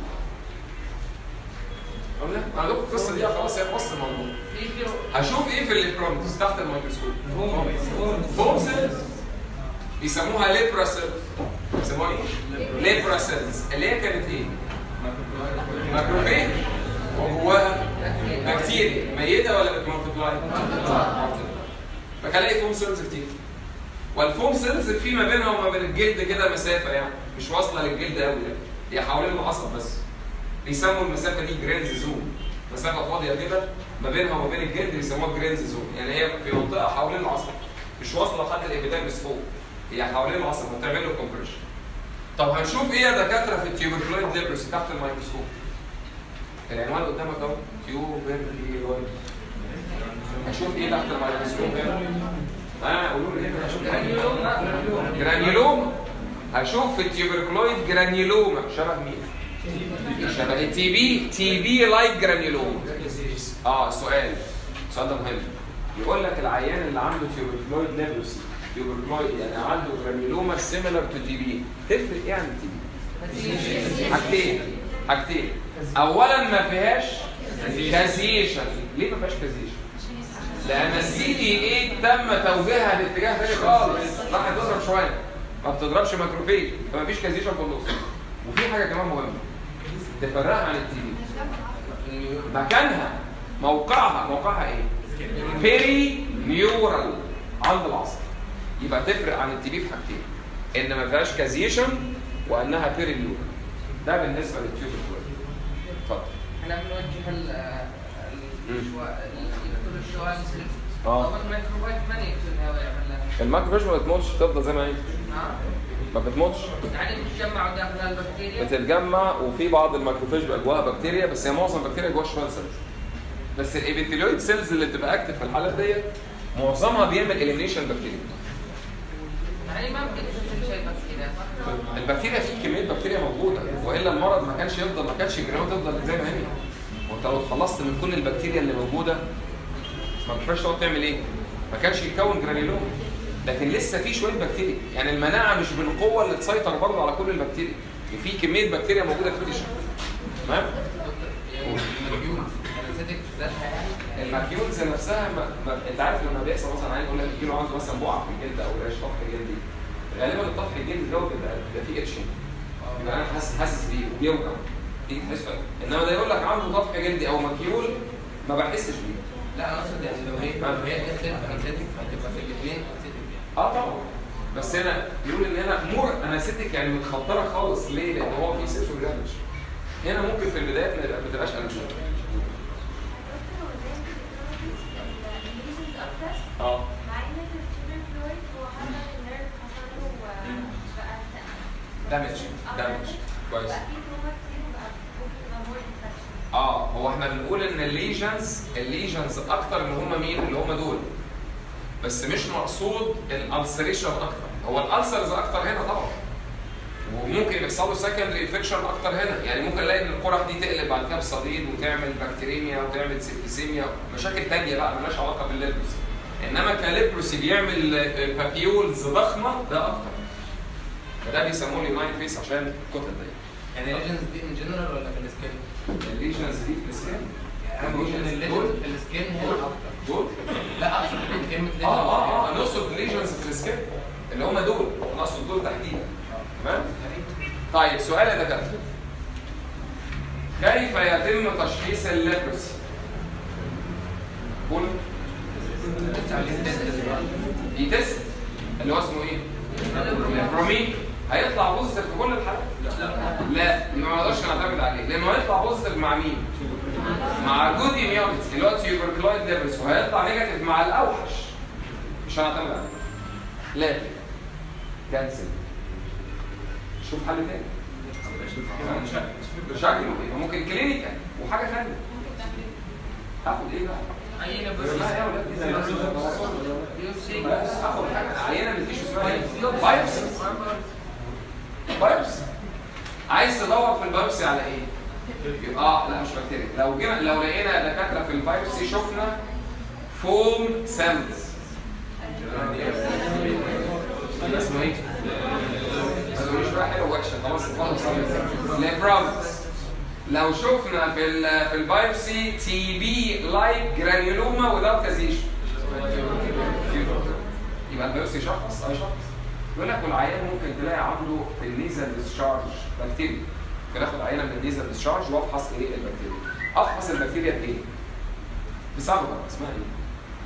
قلنا عندكم القصه دي خلاص هي خلصت الموضوع هشوف ايه في الليبرومتس تحت الميكروسكوب فوم سيلز بيسموها ليبرا سيلز بيسموها ايه ليبرا سيلز اللي هي كانت ايه ماكروفيج وجواها بكتيريا ميته ولا بتمالتبلاي فكان الاقي فوم سيلز كتير والفوم سيلز في ما بينها وما بين الجلد كده مسافه يعني مش واصله للجلد قوي يعني هي حوالين العصب بس بيسموا المسافه دي جرينز زون مسافه فاضيه كده ما بينها وما بين الجلد بيسموها جرينز زون يعني هي في منطقه حوالين العصب مش واصله لحد الابيديمس فوق هي حوالين العصب هتعمل له كومبريشن طب هنشوف ايه يا دكاتره في التيوبركلويد ليبروسي تحت الميكروسكوب العنوان قدامك اهو تيوبركلويد هشوف ايه تحت الميكروسكوب اه قولوا لي كده هشوف ايه جرانيولوما هشوف في التيوبركلويد جرانيولوما شبه مين شبه التي بي تي بي لايك جرانيولوما اه سؤال السؤال ده مهم يقول لك العيان اللي عنده تيوبركلويد ليبروسي تيوبركلويد يعني عنده جرانيولوما سيميلر تو تي بي تفرق ايه عن التي بي حاجتين حاجتين اولا ما فيهاش كازيشن ليه ما فيهاش كازيشن لان السي دي اي تم توجيهها لاتجاه تاني خالص راح تضرب شويه ما بتضربش ماكروفيج فما فيش كازيشن في النص وفي حاجه كمان مهمه تفرقها عن التي بي مكانها موقعها موقعها ايه بيري نيورال عند العصب يبقى تفرق عن التي بي في حاجتين ان ما فيهاش كازيشن وانها بيري نيورال ده بالنسبه للتيوب اتفضل احنا بنوجه ال ال- الشوا- ال- الشوائب آه. طبعا الميكروبايت ما يقتلها ويعمل لها الماكروفيج ما بتموتش تفضل زي ما هي ها؟ ما بتموتش يعني بتجمعوا داخل البكتيريا بتتجمع وفي بعض الماكروفيج بيبقى جواها بكتيريا بس هي معظم البكتيريا جواها شويه سيلز بس الابيثيليويد سيلز اللي بتبقى اكتف في الحالات ديت معظمها بيعمل اليمينيشن بكتيريا يعني ما بتقتل شيء بكتيريا صح؟ البكتيريا في كميه بكتيريا موجوده والا المرض ما كانش يفضل ما كانش الجرانوت تفضل زي ما هي وانت لو اتخلصت من كل البكتيريا اللي موجوده ما كنتش تقعد تعمل ايه؟ ما كانش يتكون جرانيلوم لكن لسه في شويه بكتيريا يعني المناعه مش بالقوه اللي تسيطر برضه على كل البكتيريا في كميه بكتيريا موجوده في التيشو تمام؟ الماكيولز نفسها ما... ما... انت عارف لما بيحصل مثلا عيل يقول لك يجيله عنده مثلا بقعه في الجلد او ريش طفح جلدي غالبا الطفح الجلدي دوت بيبقى بيبقى فيه اتشنج يبقى انا حاسس حاسس بيه وبيوجع تيجي تحس بيه. انما ده يقول لك عنده طفح جلدي او مكيول ما بحسش بيه لا انا اقصد يعني لو هي لو هي انسيتك انسيتك فهتبقى في الاثنين انسيتك يعني اه طبعا بس هنا بيقول ان هنا مور انستيك يعني متخطره خالص ليه؟ لان هو في سيرفر دامج هنا ممكن في البدايات ما يبقى- ما تبقاش انستيك اه دامج دامج كويس اه هو احنا بنقول ان الليجنز الليجنز اكتر اللي هم مين اللي هم دول بس مش مقصود الالسريشن اكتر هو الالسرز اكتر هنا طبعا وممكن يحصل له سكندري انفكشن اكتر هنا يعني ممكن نلاقي ان القرح دي تقلب بعد كده بصديد وتعمل بكتيريميا وتعمل سيبتيسيميا مشاكل تانية بقى مالهاش علاقه بالليبروسي انما كاليبروسي بيعمل بابيولز ضخمه ده اكتر فده بيسموه لي ناين فيس عشان الكتل دي يعني الليجنز دي ان جنرال ولا في السكين؟ الليجنز دي في السكين يعني انا بقول ان الليجنز في السكين هنا اكتر دول لا اقصد كلمه ليجنز اه اه اه نقصد ليجنز في السكين اللي هم دول انا اقصد دول تحديدا تمام طيب سؤال يا دكاتره كيف يتم تشخيص الليبرسي؟ قول في تيست اللي هو اسمه ايه؟ البرومين هيطلع بوزيتيف في كل الحالات؟ لا ما نقدرش نعتمد عليه لانه هيطلع بوزيتيف مع مين؟ مع الجود اميونيتي اللي هو تيوبركلويد ليبرس وهيطلع نيجاتيف مع الاوحش مش هنعتمد عليه لكن كانسل شوف حل تاني شكله يبقى ممكن كلينيكال وحاجه ثانيه هاخد ايه بقى؟ عينة اسمها ايه يا ولاد؟ بيوسي بس هاخد حاجه عينه من التيشو اسمها ايه؟ بايوبسي بايوبسي عايز تدور في البايوبسي على ايه؟ اه لا مش بكتيريا لو جينا لو لقينا دكاتره في البايوبسي شفنا فوم سيلز ده اسمه ايه؟ ما تقوليش بقى حلو وحشه خلاص خلاص ليبراوز لو شفنا في ال في البايوبسي تي بي لايك جرانيولوما وذاوت كازيشن يبقى البايوبسي شخص اي شخص يقول لك والعيان ممكن تلاقي عنده في النيزل ديسشارج بكتيريا ممكن اخد عينه من النيزل ديسشارج وافحص ايه البكتيريا افحص البكتيريا بايه؟ بسبب اسمها ايه؟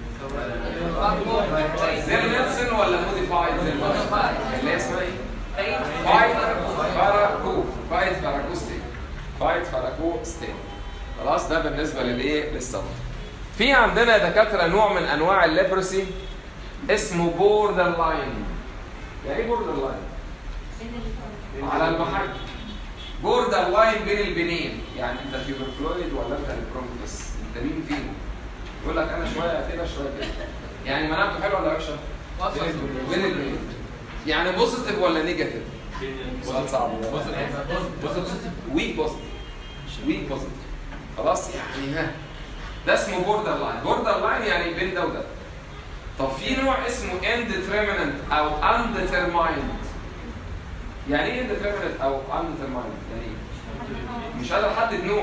زي الميدسن ولا موديفايد زي الموديفايد اللي هي اسمها ايه؟ فايت باراكو فايت باراكو ستيك فايت باراكو ستيك خلاص ده بالنسبه للايه؟ للصبر في عندنا يا دكاتره نوع من انواع الليبرسي اسمه بوردر لاين يعني ايه بوردر لاين؟ على المحك بوردر لاين بين البنين يعني انت تيوبركلويد ولا انت البرونكس انت مين فيهم؟ يقول لك انا شويه كده شويه كده يعني مناعته حلوه ولا وحشه؟ بين البنين يعني بوزيتيف ولا نيجاتيف؟ سؤال صعب ويك بوزيتيف ويك بوزيتيف خلاص يعني ها ده اسمه بوردر لاين بوردر لاين يعني بين ده وده طب في نوع اسمه indeterminate او undetermined يعني ايه اندترمينت او اندترمايند يعني ايه مش قادر احدد نوع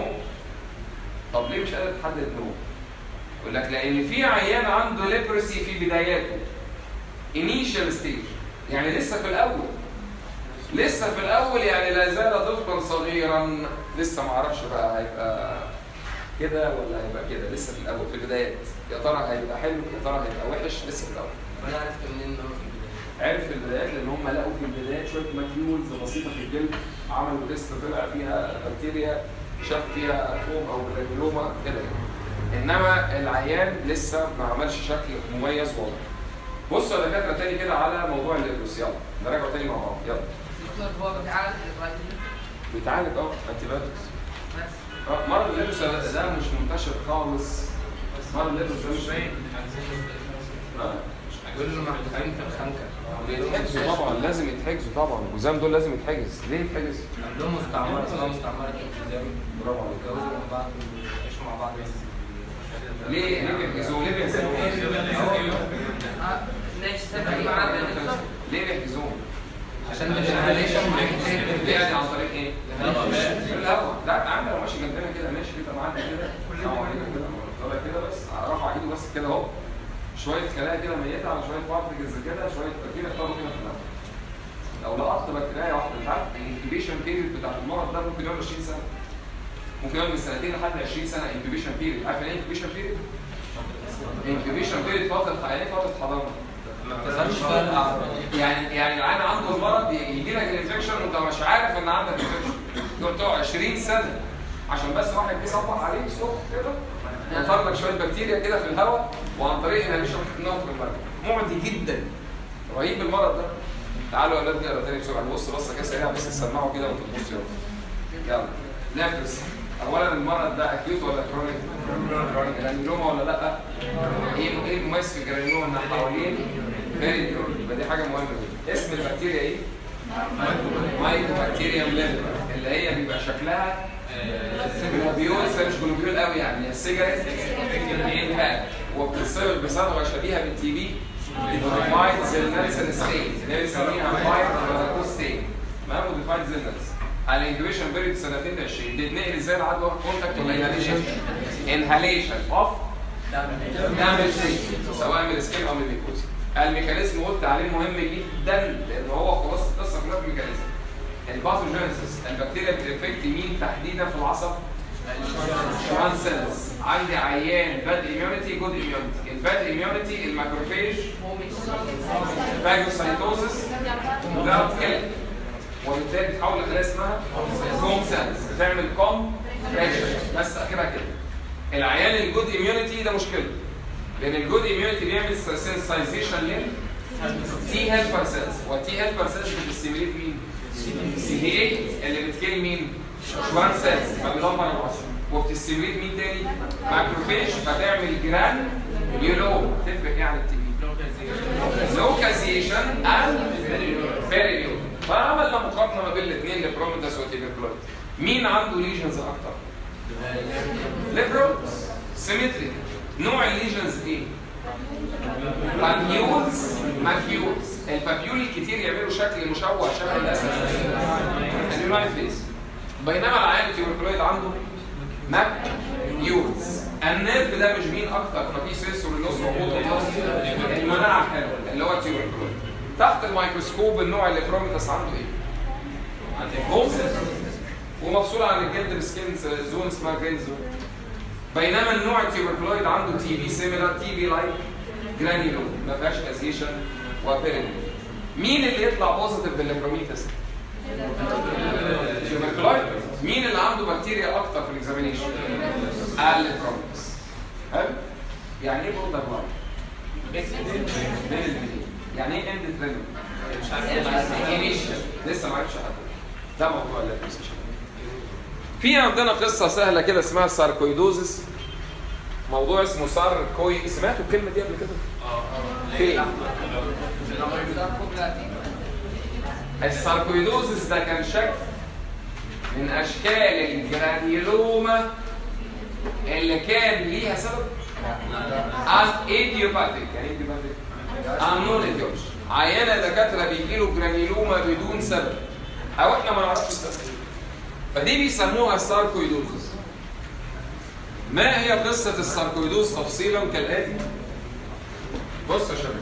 طب ليه مش قادر تحدد نوع يقول لك لان في عيان عنده ليبرسي في بداياته انيشال ستيج يعني لسه في الاول لسه في الاول يعني لا زال طفلا صغيرا لسه ما اعرفش بقى هيبقى كده ولا هيبقى كده لسه في الاول في البدايات يا ترى هيبقى حلو يا ترى هيبقى وحش لسه في الاول وانا عرفت منين ان هو في البدايه عرف في البدايات لان هم لقوا في البدايات شويه ماكيولز بسيطه في الجلد عملوا تيست طلع فيها بكتيريا شاف فيها فوم او جرانيولوما كده يعني. انما العيان لسه ما عملش شكل مميز واضح بصوا يا دكاتره تاني كده على موضوع الليبروس يلا نراجعه تاني مع بعض يلا دكتور هو بيتعالج الغدير بيتعالج اه انتي بس اه مرض الليبروس ده ده مش منتشر خالص مرض الليبروس ده مش اه يقول له محطوطين في الخنكه يتحجزوا طبعا لازم يتحجزوا طبعا الجزام دول لازم يتحجز ليه يتحجز؟ عندهم مستعمره اسمها مستعمره الالتزام برافو عليك اتجوزوا مع بعض وعيشوا مع بعض بس ليه ليه بيحجزوه ليه بيحجزوه اه ماشي تبقى معاه بالظبط ليه بيحجزوه عشان الانهاليشن ليه يعني عن طريق ايه في الهواء لا تعالى لو ماشي جنبنا كده ماشي كده معانا كده السلام عليكم كده طالع كده بس رفع ايده بس كده اهو شويه خلايا كده ميته على شويه بارتكلز كده شويه بكتيريا اختاروا كده في الهواء لو لقطت بكتيريا واحده انت عارف الانكيبيشن بيريد بتاع المرض ده ممكن يقعد 20 سنه ممكن يقعد من سنتين لحد 20 سنه انكيبيشن بيريد عارف يعني ايه انكيبيشن بيريد؟ انكيبيشن بيريد فتره يعني ايه فتره حضانه ما بتظهرش فيها الاعراض يعني يعني العيان عنده المرض يجي لك الانفكشن وانت مش عارف ان عندك انفكشن دول تقعد 20 سنه عشان بس واحد جه صبح عليك الصبح كده وطلع لك شويه بكتيريا كده في الهواء وعن طريق انهاليشن تحطهم في المركب معدي جدا رهيب المرض ده تعالوا يا اولاد نقرا تاني بسرعه نبص بصه كده سريعه بس تسمعوا كده وانتوا تبصوا يلا يلا نفس اولا المرض ده اكيوت ولا كرونيك؟ جرانيولوما ولا لا؟ ايه ايه المميز في الجرانيولوما ان حوالين فيري يبقى دي حاجه مهمه جدا اسم البكتيريا ايه؟ مايكوبكتيريوم ليفر اللي هي بيبقى شكلها جلوبيول بس مش جلوبيول قوي يعني السيجاريت انهاك وبتتصير بصبغه شبيهه بالتي بي موديفايد زيلنسن ستين اللي هي بنسميها مايكرو ستين تمام موديفايد زيلنس على الانكيوبيشن بيريد سنتين ل 20 تتنقل ازاي العدوى كونتاكت ولا انهاليشن؟ انهاليشن اوف دامج سواء من السكين او من الميكوزا الميكانيزم قلت عليه مهم جدا لان هو خلاص القصه كلها في الميكانيزم الباثوجينيسيس البكتيريا بتنفكت مين تحديدا في العصب شوان سيلز عندي عيان باد اميونيتي جود اميونيتي الباد اميونيتي الماكروفيج فاجوسايتوزس وده كده وبالتالي بتحول لخلايا اسمها كوم سيلز بتعمل كوم بس اخرها كده العيان الجود اميونيتي ده مشكله لان الجود اميونيتي بيعمل سنسايزيشن لل تي هيلبر سيلز والتي هيلبر سيلز بتستيميليت مين؟ سي دي 8 اللي بتكيل مين؟ شوان سيلز فبيدمر العصب وبتستيميليت مين تاني؟ ماكروفيج فتعمل جران يولو تفرق ايه عن التي بي؟ لوكازيشن اند فيريول فعملنا مقارنه ما بين الاثنين لبروميتاس وتيبركلويد مين عنده ليجنز اكتر؟ ليبرو سيمتري نوع الليجنز ايه؟ ماكيولز ماكيولز البابيول الكتير يعملوا شكل مشوه شبه الاسد اليونايت فيس بينما العيان التيوبركلويد عنده ماكيولز النيرف ده مش مين اكتر ففي سنسور النص موجود في النص المناعه حلوه اللي هو التيوبركلويد تحت الميكروسكوب النوع اللي بروميتاس عنده ايه؟ بومز ومفصول عن الجلد بسكين زون اسمها جرين زون بينما النوع التيوبركلويد عنده تي بي سيميلار تي بي لايك جرانيولوم ما فيهاش ازيشن وبيرين مين اللي يطلع بوزيتيف بالليبروميتس؟ تيوبركلويد مين اللي عنده بكتيريا اكتر في الاكزامينيشن؟ الليبروميتس حلو؟ يعني ايه بوردر لاين؟ يعني ايه اند تريننج؟ مش عارف لسه ما عرفتش حد ده موضوع الليبروميتس في عندنا قصه سهله كده اسمها ساركويدوزس موضوع اسمه ساركوي سمعتوا الكلمه دي قبل كده؟ فين؟ الساركويدوزس ده كان شكل من اشكال الجرانيولوما اللي كان ليها سبب از ايديوباتيك يعني ايديوباتيك انون ايديوبش عيانه دكاتره بيجي له جرانيولوما بدون سبب او احنا ما نعرفش السبب فدي بيسموها ساركويدوزس ما هي قصة الساركويدوز تفصيلا كالآتي بص يا شباب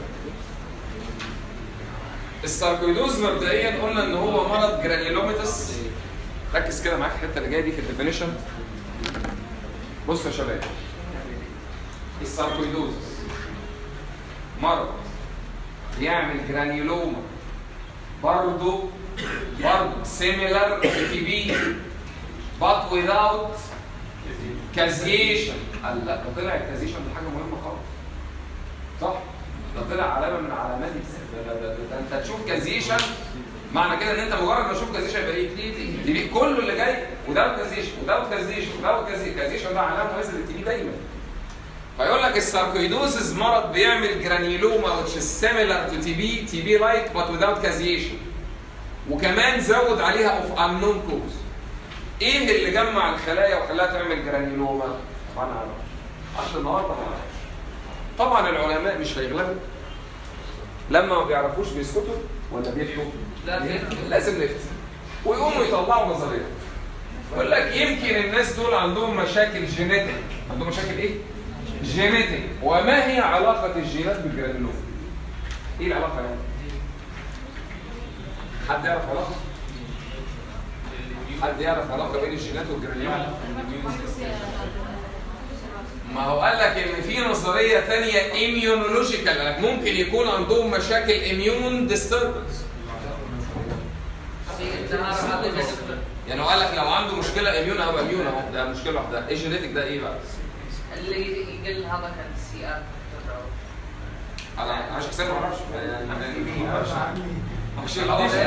الساركويدوز مبدئيا قلنا ان هو مرض جرانيولوميتس ركز كده معاك في الحته اللي جايه دي في الديفينيشن بص يا شباب الساركويدوز مرض يعمل جرانيولوما برضه برضه سيميلر تي بي but without كازيشن قال لا ده طلع الكازيشن دي حاجه مهمه خالص صح ده طلع علامه من علامات ده, ده, ده, ده انت تشوف كازيشن معنى كده ان انت مجرد ما تشوف كازيشن يبقى ايه؟ تي بي كله اللي جاي وده كازيشن وده كازيشن وده كازيشن كازيشن ده علامه مميزه للتي بي دايما فيقول لك الساركويدوزز مرض بيعمل جرانيولوما which is similar to TB TB like but without caseation وكمان زود عليها of unknown cause ايه اللي جمع الخلايا وخلاها تعمل جرانيولوما؟ ما نعرفش عشان النهارده ما نعرفش طبعا العلماء مش هيغلبوا لما ما بيعرفوش بيسكتوا ولا بيفتوا؟ لا بيفتوا. لازم نفتي ويقوموا يطلعوا نظريات يقول لك يمكن الناس دول عندهم مشاكل جينيتك عندهم مشاكل ايه؟ جينيتك وما هي علاقة الجينات بالجرانيولوما؟ ايه العلاقة يعني؟ حد يعرف علاقة؟ حد يعرف علاقة بين الجينات والجرانيولوما؟ ما هو قال لك ان في نظريه ثانيه اميونولوجيكال قال لك ممكن يكون عندهم مشاكل اميون ديستربنس يعني هو قال لك لو عنده مشكله اميون او اميون اهو ده مشكله لوحدها ايه جينيتك ده ايه بقى؟ اللي يقل هذا كان السي ار انا عشان كده ما اعرفش يعني ما اعرفش مش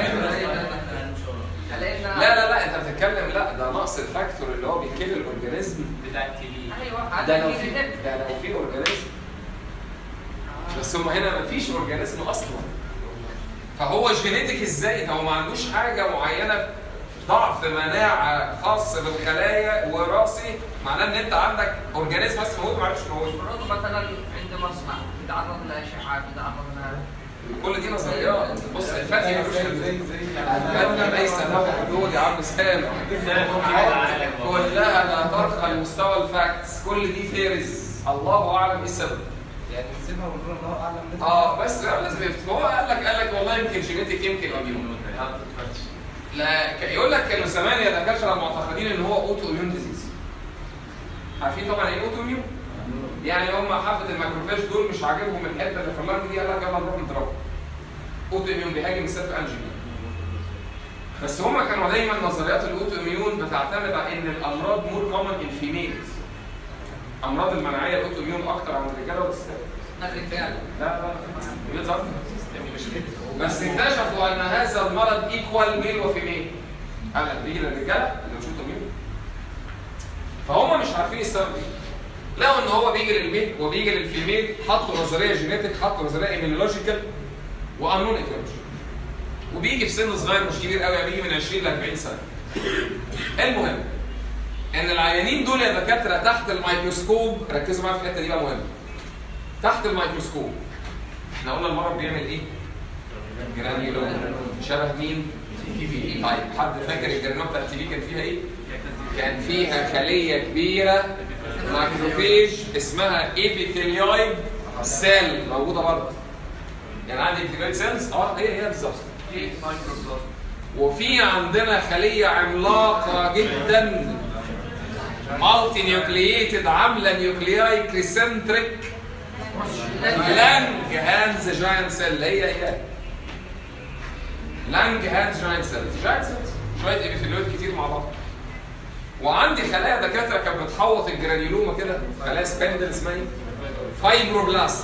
علينا لا لا لا انت بتتكلم لا ده نقص الفاكتور اللي هو بيكل الاورجانيزم بتاع التي في ايوه ده هذا لو في كده ده لو في اورجانيزم بس هم هنا مفيش اورجانيزم اصلا فهو جينيتك ازاي ده هو ما عندوش حاجه معينه ضعف مناعه خاص بالخلايا وراثي معناه ان انت عندك اورجانيزم بس موجود ما عرفش ان هو موجود. المفروض مثلا عند مصنع يتعرض لاشعاعات يتعرض ل كل دي نظريات بص الفتي ملوش حدود. الفتي ليس له حدود يا عم سام كلها لا ترقى لمستوى الفاكتس كل دي ثيريز الله اعلم ايه السبب يعني نسيبها ونقول الله اعلم لازم اه بس لا لازم يفتح هو قال لك قال لك والله يمكن جينيتك يمكن اميون لا ك- يقول لك كانوا زمان يا دكاتره معتقدين ان هو اوتو اميون ديزيز عارفين طبعا ايه اوتو اميون؟ يعني هم حبه الماكروفاج دول مش عاجبهم الحته اللي في اللنج دي قال لك يلا نروح نضربه اوتو اميون بيهاجم السيلف انجين بس هم كانوا دايما نظريات الاوتو اميون بتعتمد على ان الامراض مور كومن ان فيميلز امراض المناعيه الاوتو اميون اكتر عند الرجاله والستات الرجال لا لا بالظبط بس اكتشفوا ان هذا المرض ايكوال ميل وفيميل قال لك بيجي للرجاله اللي مش مين فهم مش عارفين السبب ايه لقوا ان هو بيجي للميل وبيجي للفيميل حطوا نظريه جينيتك حطوا نظريه ايمينولوجيكال وقانون ايكولوجي وبيجي في سن صغير مش كبير قوي يعني بيجي من 20 ل 40 سنه المهم ان العيانين دول يا دكاتره تحت الميكروسكوب ركزوا معايا في الحته دي بقى مهمه تحت الميكروسكوب احنا قلنا المرض بيعمل ايه؟ جرانيولوما شبه مين؟ تي بي طيب حد فاكر الجرانيولوما بتاعت التي بي كان فيها ايه؟ كان فيها خليه كبيره ماكروفيج اسمها ايبيثيليويد سيل موجوده برضه يعني عندي ايبيثيليويد سيلز اه هي هي بالظبط وفي عندنا خليه عملاقه جدا مالتي نيوكلييتد عامله نيوكلياي كريسنتريك لانج هانز جاينت سيل هي هي لانج هانز جاينت سيل جاينت سيلز شويه ايبيثيليويد كتير مع بعض وعندي خلايا دكاتره كانت بتحوط الجرانيولوما كده خلايا سبندل اسمها ايه؟ فايبروبلاست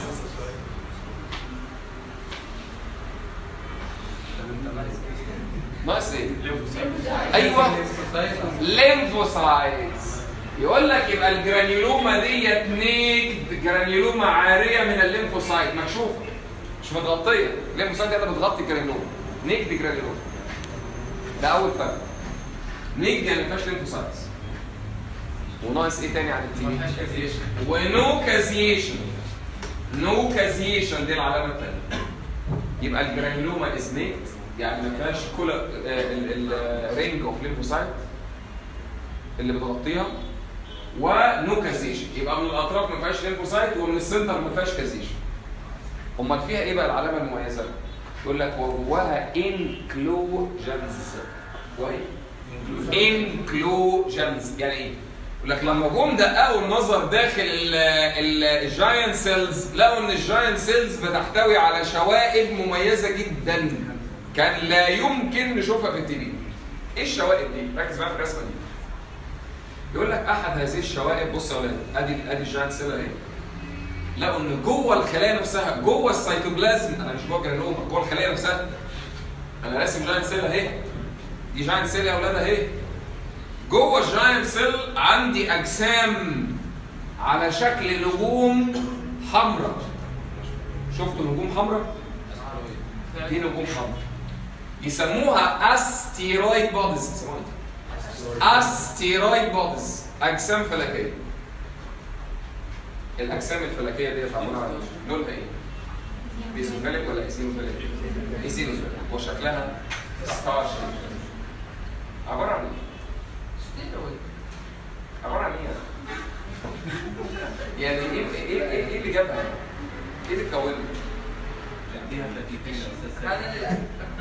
ناقص ايه؟ ايوه ليمفوسايتس يقول لك يبقى الجرانيولوما ديت نيكد جرانيولوما عاريه من الليمفوسايت مكشوفه مش متغطيه الليمفوسايت هي اللي بتغطي الجرانيولوما نيكد جرانيولوما ده اول فرق نيكد يعني ما فيهاش ليمفوسايتس وناقص ايه تاني عن التي ونو كازيشن نو كازيشن دي العلامه الثانيه يبقى الجرانيولوما از نيكد يعني ما فيهاش كل الرينج اوف ليمفوسايت اللي بتغطيها ونو كازيشن يبقى من الاطراف ما فيهاش ليمفوسايت ومن السنتر ما فيهاش كازيشن امال فيها ايه بقى العلامه المميزه يقول لك وجواها انكلوجنز وهي انكلوجنز يعني ايه يقول لك لما جم دققوا النظر داخل الجاينت سيلز لقوا ان الجاينت سيلز بتحتوي على شوائب مميزه جدا كان لا يمكن نشوفها في التي في ايه الشوائب دي ركز معايا في الرسمه دي يقول لك احد هذه الشوائب بص يا ولاد ادي ادي الجاينت سيل اهي لقوا ان جوه الخلايا نفسها جوه السيتوبلازم انا مش جوه الجرانوما جوه الخلايا نفسها انا راسم جاينت سيل اهي دي جاينت سيل يا اولاد اهي جوه الجاينت سيل عندي اجسام على شكل نجوم حمراء شفتوا نجوم حمراء دي نجوم حمراء يسموها استيرويد بوديز يسموها إيه؟ استيرويد بوديز اجسام فلكيه الاجسام الفلكيه دي عباره عن إيه؟ لونها ايه؟ بيزوفيليك ولا ايزينوفيليك؟ ايزينوفيليك وشكلها ستار شيب عباره عن ايه؟ ستيرويد عباره عن ايه؟ يعني ايه ايه ايه ايه اللي جابها؟ ايه اللي كونها؟ فيها فلاتيتين اساسا هذا اللي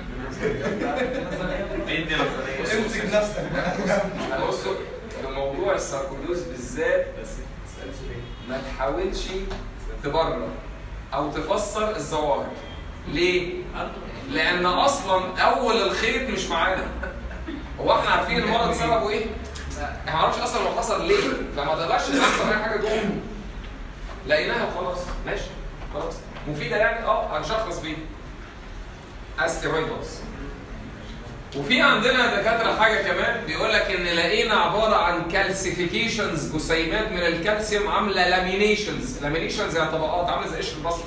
عندي نظريه امسك نفسك بصوا في موضوع الساركودوز بالذات بس ما تحاولش تبرر او تفسر الظواهر ليه؟ لان اصلا اول الخيط مش معانا هو احنا عارفين المرض سببه ايه؟ لا احنا ما نعرفش اصلا هو حصل ليه فما تقدرش تفسر اي حاجه جوه لقيناها وخلاص ماشي خلاص مفيده يعني اه هنشخص بيه استيرويدز وفي عندنا دكاتره حاجه كمان بيقول لك ان لقينا عباره عن كالسيفيكيشنز جسيمات من الكالسيوم عامله لامينيشنز لامينيشنز يعني طبقات عامله زي قشر البصل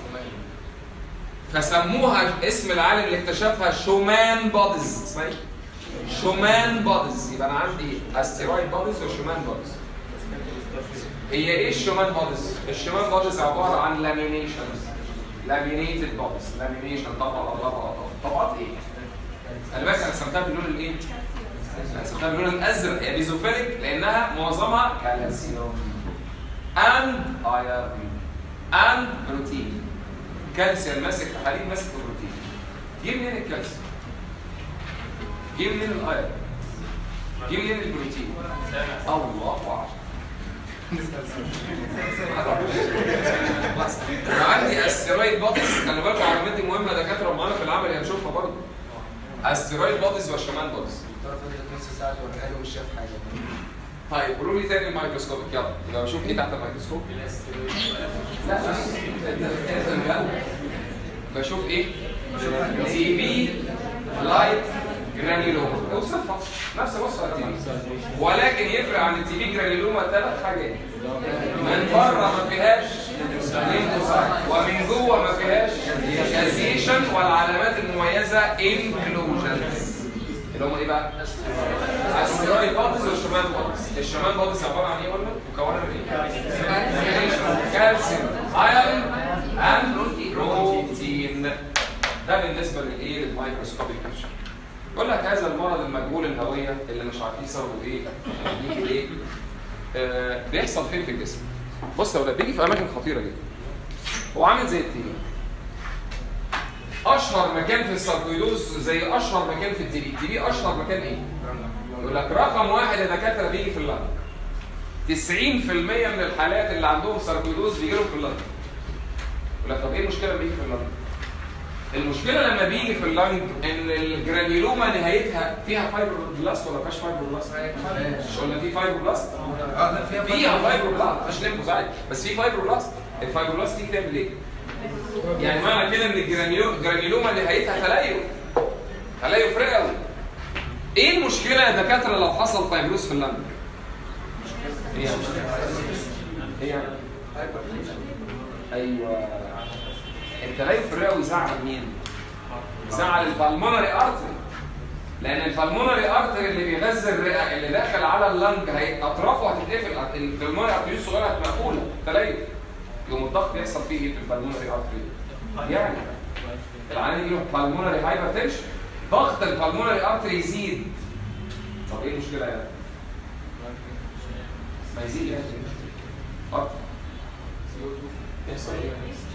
فسموها اسم العالم اللي اكتشفها شومان بوديز اسمها ايه؟ شومان بوديز يبقى انا عندي استيرويد بوديز وشومان بوديز هي ايه الشومان بوديز؟ الشومان بوديز عباره عن لامينيشنز لامينيتد بوديز لامينيشن طبقه طبقه طبقه طبقات ايه؟ خلي بالك انا سميتها باللون الايه؟ انا سميتها باللون الازرق هي بيزوفيليك لانها معظمها كالسيوم اند ايرون اند بروتين كالسيوم ماسك في حديد ماسك في بروتين جه منين الكالسيوم؟ جه منين الايرون؟ جه منين البروتين؟ الله اعلم انا عندي استيرويد بوديز خلي بالكم العلامات دي مهمه دكاتره معانا في العمل هنشوفها برضه استيرويد بوديز والشمان بوديز الطرف ده نص ساعه ولا حاجه مش شايف حاجه طيب قولوا لي تاني الميكروسكوب يلا يبقى بشوف ايه تحت الميكروسكوب لا لا بشوف ايه تي بي لايت جرانيلوما اوصفها نفس وصفها التي بي ولكن يفرق عن التي بي جرانيلوما ثلاث حاجات من بره ما فيهاش ليمفوسايت ومن جوه ما فيهاش كازيشن والعلامات المميزه انكلوجنز اللي هم ايه بقى؟ الستيرويد بوديز والشمان بوديز الشمان بوديز عباره عن ايه قلنا؟ مكونه من ايه؟ كالسيوم ايرون اند بروتين ده بالنسبه للايه؟ للميكروسكوبيك بيكتشر يقول لك هذا المرض المجهول الهويه اللي مش عارفين سببه ايه بيجي ليه آه بيحصل فين في الجسم بص يا ولاد بيجي في اماكن خطيره جدا هو عامل زي التي اشهر مكان في الساركويدوز زي اشهر مكان في التي بي التي بي اشهر مكان ايه يقول لك رقم واحد الدكاتره بيجي في اللنج 90% من الحالات اللي عندهم ساركويدوز بيجي لهم في اللنج يقول لك طب ايه المشكله لما بيجي في اللنج المشكله لما بيجي في اللنج ان الجرانيولوما نهايتها فيها فايبروبلاست ولا ما فيهاش فايبروبلاست؟ مش قلنا في فايبروبلاست؟ اه لا فيها فيها فايبروبلاست مش ليمفوسايت بس في فايبروبلاست الفايبروبلاست دي بتعمل ايه؟ يعني معنى كده ان الجرانيو- الجرانيولوما نهايتها تليف تليف رئوي ايه المشكله يا دكاتره لو حصل فايبروس في اللنج؟ ايه يعني؟ ايه يعني؟ ايوه التليف الرئوي زعل مين؟ زعل البلمونري ارتري لان البلمونري ارتري اللي بيغذي الرئه اللي داخل على اللنج هي اطرافه هتتقفل البلمونري ارتري الصغيره هتبقى مقفوله تليف يوم الضغط يحصل فيه ايه في البلمونري ارتري؟ يعني العيان يجي له بالمونري هايبرتنشن ضغط البلمونري ارتري يزيد طب ايه المشكله يعني؟ ما يزيد يعني اكتر يحصل ايه؟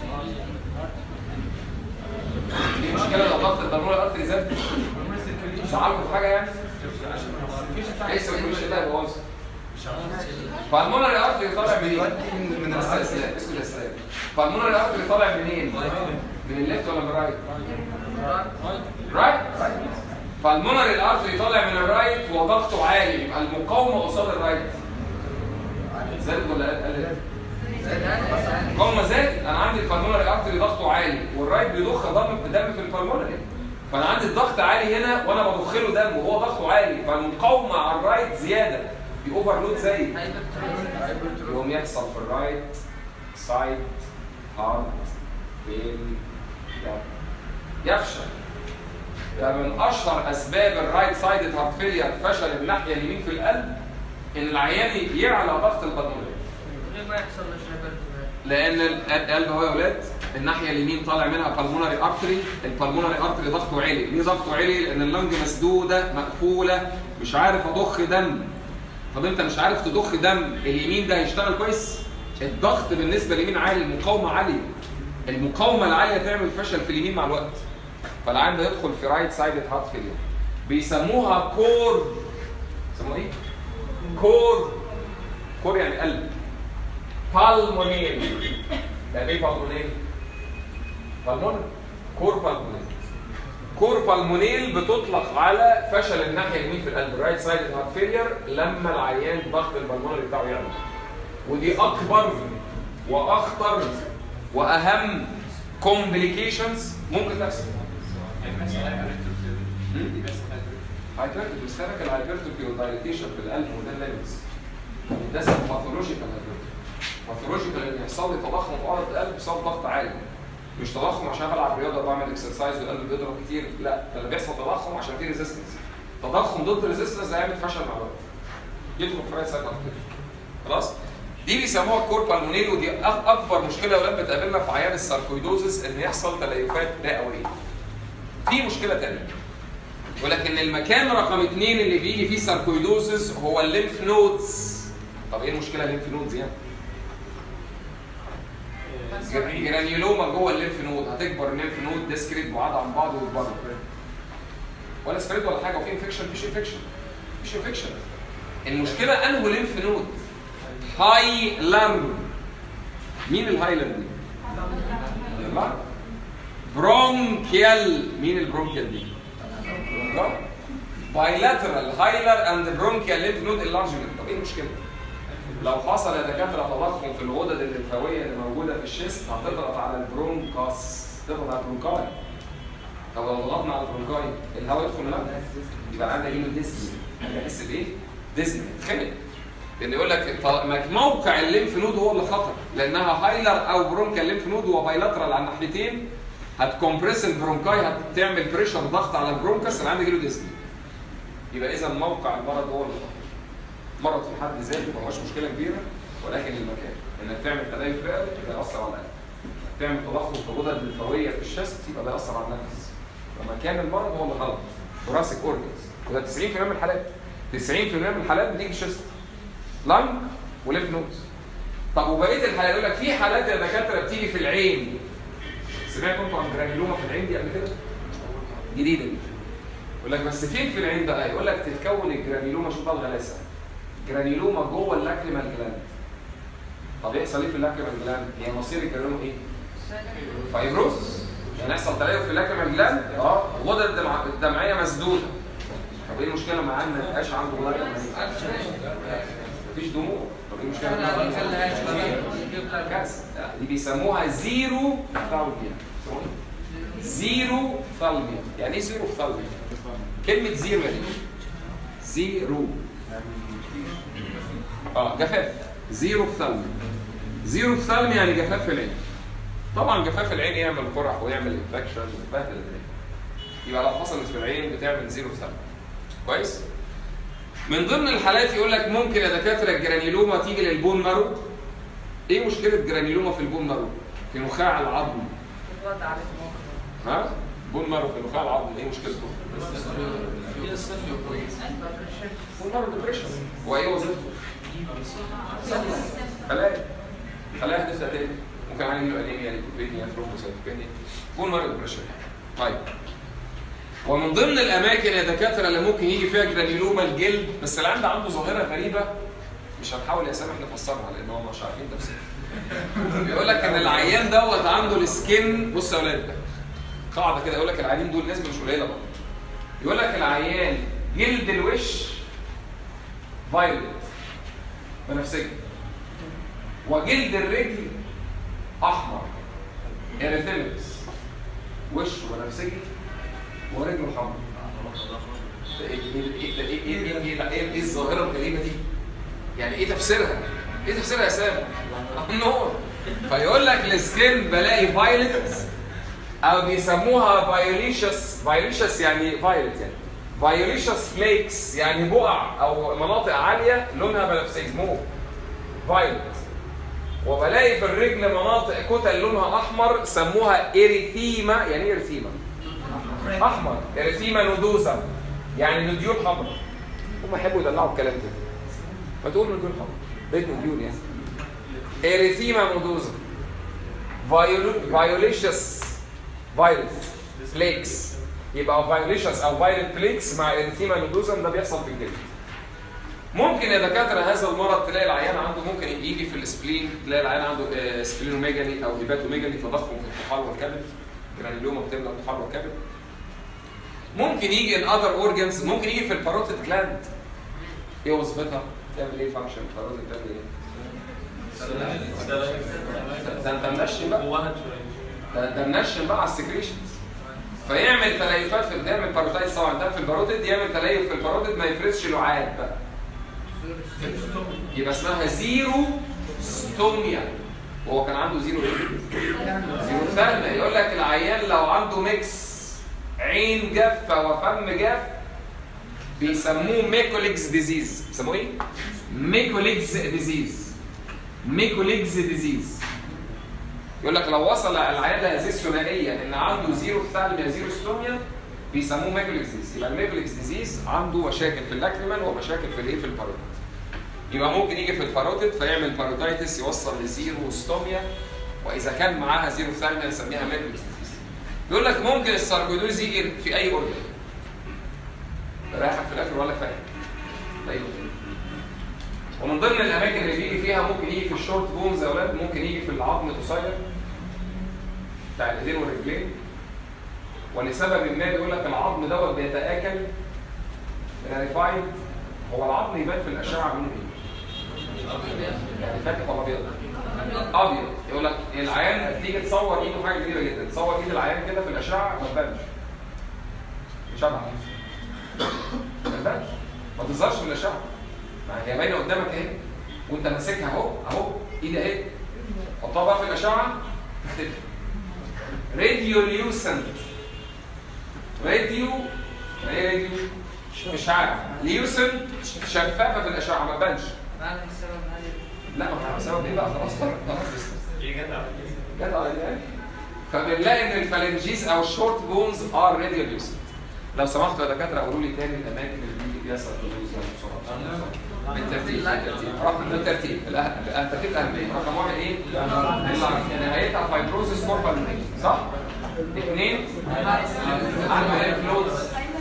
دي مشكله لو ضغط البلمونري ارتري زاد مش عارف في حاجه يعني؟ ايه السيركيوليشن ده يبوظ بالمونري ارتري طالع منين؟ من من اسمه الاسلام اسمه الاسلام بالمونري ارتري طالع منين؟ من الليفت ولا من الرايت؟ رايت فالمونري الارتري طالع من الرايت وضغطه عالي يبقى المقاومه قصاد الرايت زادت ولا قلت؟ المقاومه زادت انا عندي البلمونري ارتري ضغطه عالي والرايت بيضخ دم دم في البلمونري فانا عندي الضغط عالي هنا وانا بضخ له دم وهو ضغطه عالي فالمقاومه على الرايت زياده بيوفرلود زي يقوم يحصل في الرايت سايد هارت فيل يفشل ده من اشهر اسباب الرايت سايد هارت فيلير فشل الناحيه اليمين في القلب ان العيان يعلى ضغط البلمونري غير ما يحصل للشباب لان القلب هو يا ولاد الناحيه اليمين طالع منها بالمونري ارتري البلمونري ارتري ضغطه عالي ليه ضغطه عالي لان اللنج مسدوده مقفوله مش عارف اضخ دم طب انت مش عارف تضخ دم اليمين ده هيشتغل كويس الضغط بالنسبه لليمين عالي المقاومه عاليه المقاومه العاليه تعمل فشل في اليمين مع الوقت فالعيان ده يدخل في رايت سايد هارت فيلير بيسموها كور بيسموها ايه كور كور يعني قلب بالمونيل يعني ايه بالمونيل بالمون كور بالمونيل كور بالمونيل بتطلق على فشل الناحيه اليمين في القلب الرايت سايد هارت فيلير لما العيان ضغط البلمونري بتاعه يعلى ودي اكبر واخطر واهم كومبليكيشنز ممكن تحصل هايبرتروفي بيستهلك الهايبرتروفي والدايليتيشن في القلب وده الليمتس ده اسمه باثولوجيكال هايبرتروفي باثولوجيكال ان يحصل لي تضخم في عضله القلب بسبب ضغط عالي مش تضخم عشان بلعب رياضه بعمل اكسرسايز والقلب بيضرب كتير لا ده بيحصل تضخم عشان في ريزيستنس تضخم ضد ريزيستنس هيعمل فشل مع الوقت يدخل في رايت سايد خلاص دي بيسموها الكور بالمونيل ودي أك- اكبر مشكله يا ولاد بتقابلنا في عيان الساركويدوزس ان يحصل تليفات رئويه في مشكله ثانيه ولكن المكان رقم اثنين اللي بيجي فيه ساركويدوزس هو الليمف نودز طب ايه المشكله الليمف نودز يعني؟ جرانيولوما جوه الليمف نود هتكبر الليمف نود ديسكريت بعاد عن بعض ويكبروا ولا سبريد ولا حاجه وفي انفكشن مفيش انفكشن مفيش انفكشن المشكله انه ليمف نود هايلر مين الهايلر دي؟ لا برونكيال مين البرونكيال دي؟ بايلاترال هايلر اند برونكيال ليمف نود انلارجمنت طب ايه المشكله؟ لو حصل يا دكاتره تضخم في الغدد الليمفاويه اللي موجوده في الشيست هتضغط على البرونكاس تضغط على البرونكاي طب لو ضغطنا على البرونكاي الهواء يدخل لا يبقى عندنا هيمو ديزني هيحس بايه؟ ديزني اتخنق لان يقول لك الط- موقع الليمف نود هو اللي خطر لانها هايلر او برونكال ليمف نود وبايلاترال على الناحيتين هتكمبريس البرونكاي هتعمل بريشر ضغط على البرونكاس اللي عنده جيله ديزني يبقى اذا موقع المرض هو اللي خطر مرض في حد ذاته ما هوش مشكله كبيره ولكن المكان انك تعمل تليف رئوي يبقى ياثر على القلب تعمل تضخم في الغدد الليمفاويه في الشست يبقى ده ياثر على النفس فمكان المرض هو اللي غلط ثوراسيك اورجنز وده 90% من الحالات 90% من الحالات بتيجي في الشست لانج وليف نودز طب وبقيه الحالات يقول لك في حالات يا دكاتره بتيجي في العين سمعتوا انتوا عن جرانيلوما في العين دي قبل كده؟ جديده دي يقول لك بس فين في العين بقى؟ يقول لك تتكون الجرانيلوما شوف بقى الغلاسه جرانيلوما جوه اللاكريمال جلاند طب يحصل ايه في اللاكريمال جلاند؟ هي مصير الجرانيلوما ايه؟ فايبروز يعني يحصل تليف في اللاكريمال جلاند اه الغدد الدمع- الدمعيه مسدوده طب ايه المشكله معاه ان ما يبقاش عنده غدد دمعيه؟ مفيش دموع طب ايه المشكله؟ كارثه دي بيسموها زيرو ثالميا زيرو ثالميا يعني ايه زيرو ثالميا؟ كلمة زيرو يعني ايه؟ زيرو اه جفاف زيرو ثالميا زيرو ثالميا يعني جفاف في العين طبعا جفاف العين يعمل قرح ويعمل انفكشن ويبهدل الدنيا يبقى لو حصلت في العين بتعمل زيرو ثالميا كويس؟ من ضمن الحالات يقول لك ممكن يا دكاتره الجرانيلوما تيجي للبون مارو ايه مشكله جرانيلوما في البون مارو في نخاع العظم ها بون مارو في النخاع العظمي ايه مشكلته؟ بون مارو ديبريشن هو ايه وظيفته؟ خلايا خلايا هتفتح تاني ممكن عامل له انيميا ليكوبينيا ثرومبوسايتوبينيا بون مارو ديبريشن طيب ومن ضمن الاماكن يا دكاتره اللي ممكن يجي فيها جرانيلوما الجلد بس اللي عنده عنده ظاهره غريبه مش هنحاول يا سامح نفسرها لان هو مش عارفين تفسيرها بيقول لك ان العيان دوت عنده السكين بص يا اولاد قاعده كده يقول لك العيانين دول نسبه مش قليله برضه يقول لك العيان جلد الوش فايولت بنفسجي وجلد الرجل احمر اريثيمكس وش بنفسجي ورجله حمر ده ايه ايه ايه ده ايه ايه ايه ده ايه ايه الظاهره الغريبه دي يعني ايه تفسيرها ايه تفسيرها يا سام النور فيقول لك السكين بلاقي فايلت او بيسموها فايوليشس فايوليشس يعني فايلت يعني فايوليشس فليكس يعني بقع او مناطق عاليه لونها بنفسجي موف فايلت وبلاقي في الرجل مناطق كتل لونها احمر سموها اريثيما يعني ايه اريثيما احمر اريثيما نودوزا يعني نديول حمراء هم يحبوا يدلعوا الكلام كده ما تقول نديول حمراء بيت نديول يعني اريثيما نودوزا فايوليشس فايروس بليكس يبقى فايوليشس او فايرال بليكس مع اريثيما نودوزا ده بيحصل في الجلد ممكن يا دكاتره هذا المرض تلاقي العيان عنده ممكن يجي في السبلين تلاقي العيان عنده آه، سبلينوميجالي او هيباتوميجالي تضخم في الطحال والكبد جرانيلوما بتملى الطحال والكبد ممكن يجي ان اذر اورجانز ممكن يجي في الباروتيد جلاند ايه وظيفتها؟ تعمل ايه فانكشن الباروتيد بتعمل ايه؟ ده انت منشن بقى ده انت منشن بقى على السكريشنز فيعمل تليفات في يعمل باروتايتس طبعا ده في الباروتيد يعمل تليف في الباروتيد ما يفرزش لعاب بقى يبقى اسمها زيرو ستوميا وهو كان عنده زيرو ايه؟ زيرو ثالمة يقول لك العيان لو عنده ميكس عين جافة وفم جاف بيسموه ميكوليكس ديزيز بيسموه ايه؟ ميكوليكس ديزيز ميكوليكس ديزيز يقول لك لو وصل العيان لهذه الثنائيه ان عنده زيرو ثالميا زيرو ستوميا بيسموه ميكوليكس ديزيز يبقى الميكوليكس ديزيز عنده مشاكل في اللاكريمال ومشاكل في الايه في الباروتيد يبقى ممكن يجي في الباروتيد فيعمل باروتايتس يوصل لزيرو ستوميا واذا كان معاها زيرو ثالميا نسميها ميكوليكس ديزيز يقول لك ممكن الساركودوز يجي في اي اورجن رايحك في الاخر ولا فاهم ايوه ومن ضمن الاماكن اللي بيجي فيها ممكن يجي في الشورت بونز يا اولاد ممكن يجي في العظم القصير بتاع الايدين والرجلين ولسبب ما بيقول لك العظم دوت بيتاكل ريفايد هو العظم يبان في الاشعه لونه ايه؟ يعني فاتح ولا ابيض؟ ابيض يقول لك العيان تيجي تصور ايده حاجه كبيره جدا تصور ايد العيان كده في الاشعه ما تبانش مش ابعد ما تبانش ما تظهرش في الاشعه ما هي باينه قدامك اهي وانت ماسكها اهو اهو ايد اهي حطها بقى في الاشعه تختفي راديو ليوسنت راديو ايه راديو مش عارف ليوسنت شفافه في الاشعه ما تبانش معنى السبب هذه لا ما هو سبب ايه بقى خلاص خلاص ايه جدع جدع يعني فبنلاقي ان الفالنجيز او الشورت بونز ار راديو ليوسنت لو سمحتوا يا دكاتره قولوا لي تاني الاماكن اللي بيجي فيها سيركلوز بسرعه بسرعه بالترتيب بالترتيب رقم بالترتيب الأه- الترتيب الاهميه رقم واحد ايه؟ اللي نهايتها فايبروزس كوربال صح؟ اثنين عنده انفلونز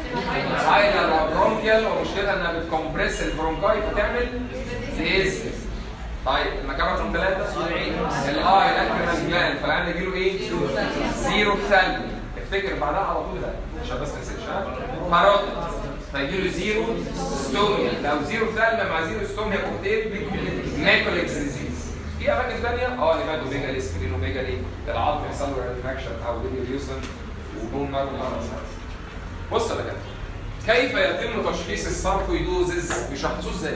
سايلر وبرونكيال ومشكلتها انها بتكمبريس البرونكاي فتعمل ديز طيب المكان رقم ثلاثة الاي الاكريمال جلاند فالعيان يجي له ايه؟ زيرو ثلج افتكر بعدها على طول ده عشان بس ما تنساش ها؟ باروتيد فيجي له زيرو ستوميا لو زيرو ثلج مع زيرو ستوميا كوكتيل ماكوليكس ديزيز في اماكن ثانيه اه ليفادو ميجالي سبرينو ميجالي العظم يحصل له ريفراكشن او ليوسن وبون مارو مارو بص يا دكاتره كيف يتم تشخيص الساركويدوزز بيشخصوه ازاي؟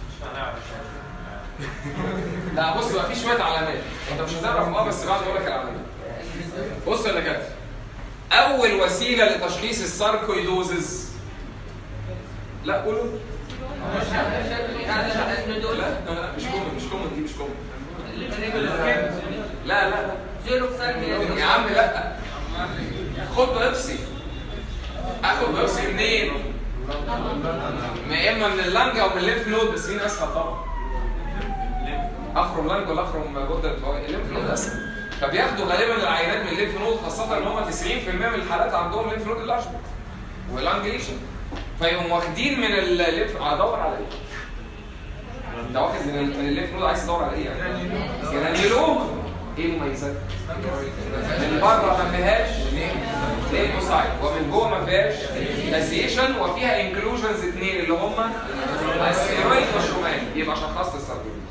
لا بص بقى في شويه علامات انت مش هتعرف اه بس بعد اقول لك العلامات بص يا دكاتره اول وسيله لتشخيص الساركويدوزز لا قولوا لا لا لا مش كومن مش كومن دي مش كومن لا لا لا زيرو ثانية يا عم لا خد بايوبسي اخد بايوبسي منين؟ يا اما من اللنج او من الليمف نود بس مين اسهل طبعا؟ اخرم لنج ولا اخرم غده الفوائد الليمف نود اسهل فبياخدوا غالبا العينات من الليمف نود خاصه ان هم 90% من الحالات عندهم ليمف نود الاشبه ولانج ليشن فيقوموا واخدين من الليمف هدور على ايه؟ انت واخد من ال- من الليمف نود عايز تدور على ايه يعني؟ جرانيولوما ايه مميزاتها؟ من بره ما فيهاش ليمفوسايت ومن جوه ما فيهاش لاسيشن وفيها انكلوجنز اثنين اللي هم الستيرويد والشمال يبقى شخصت السرطان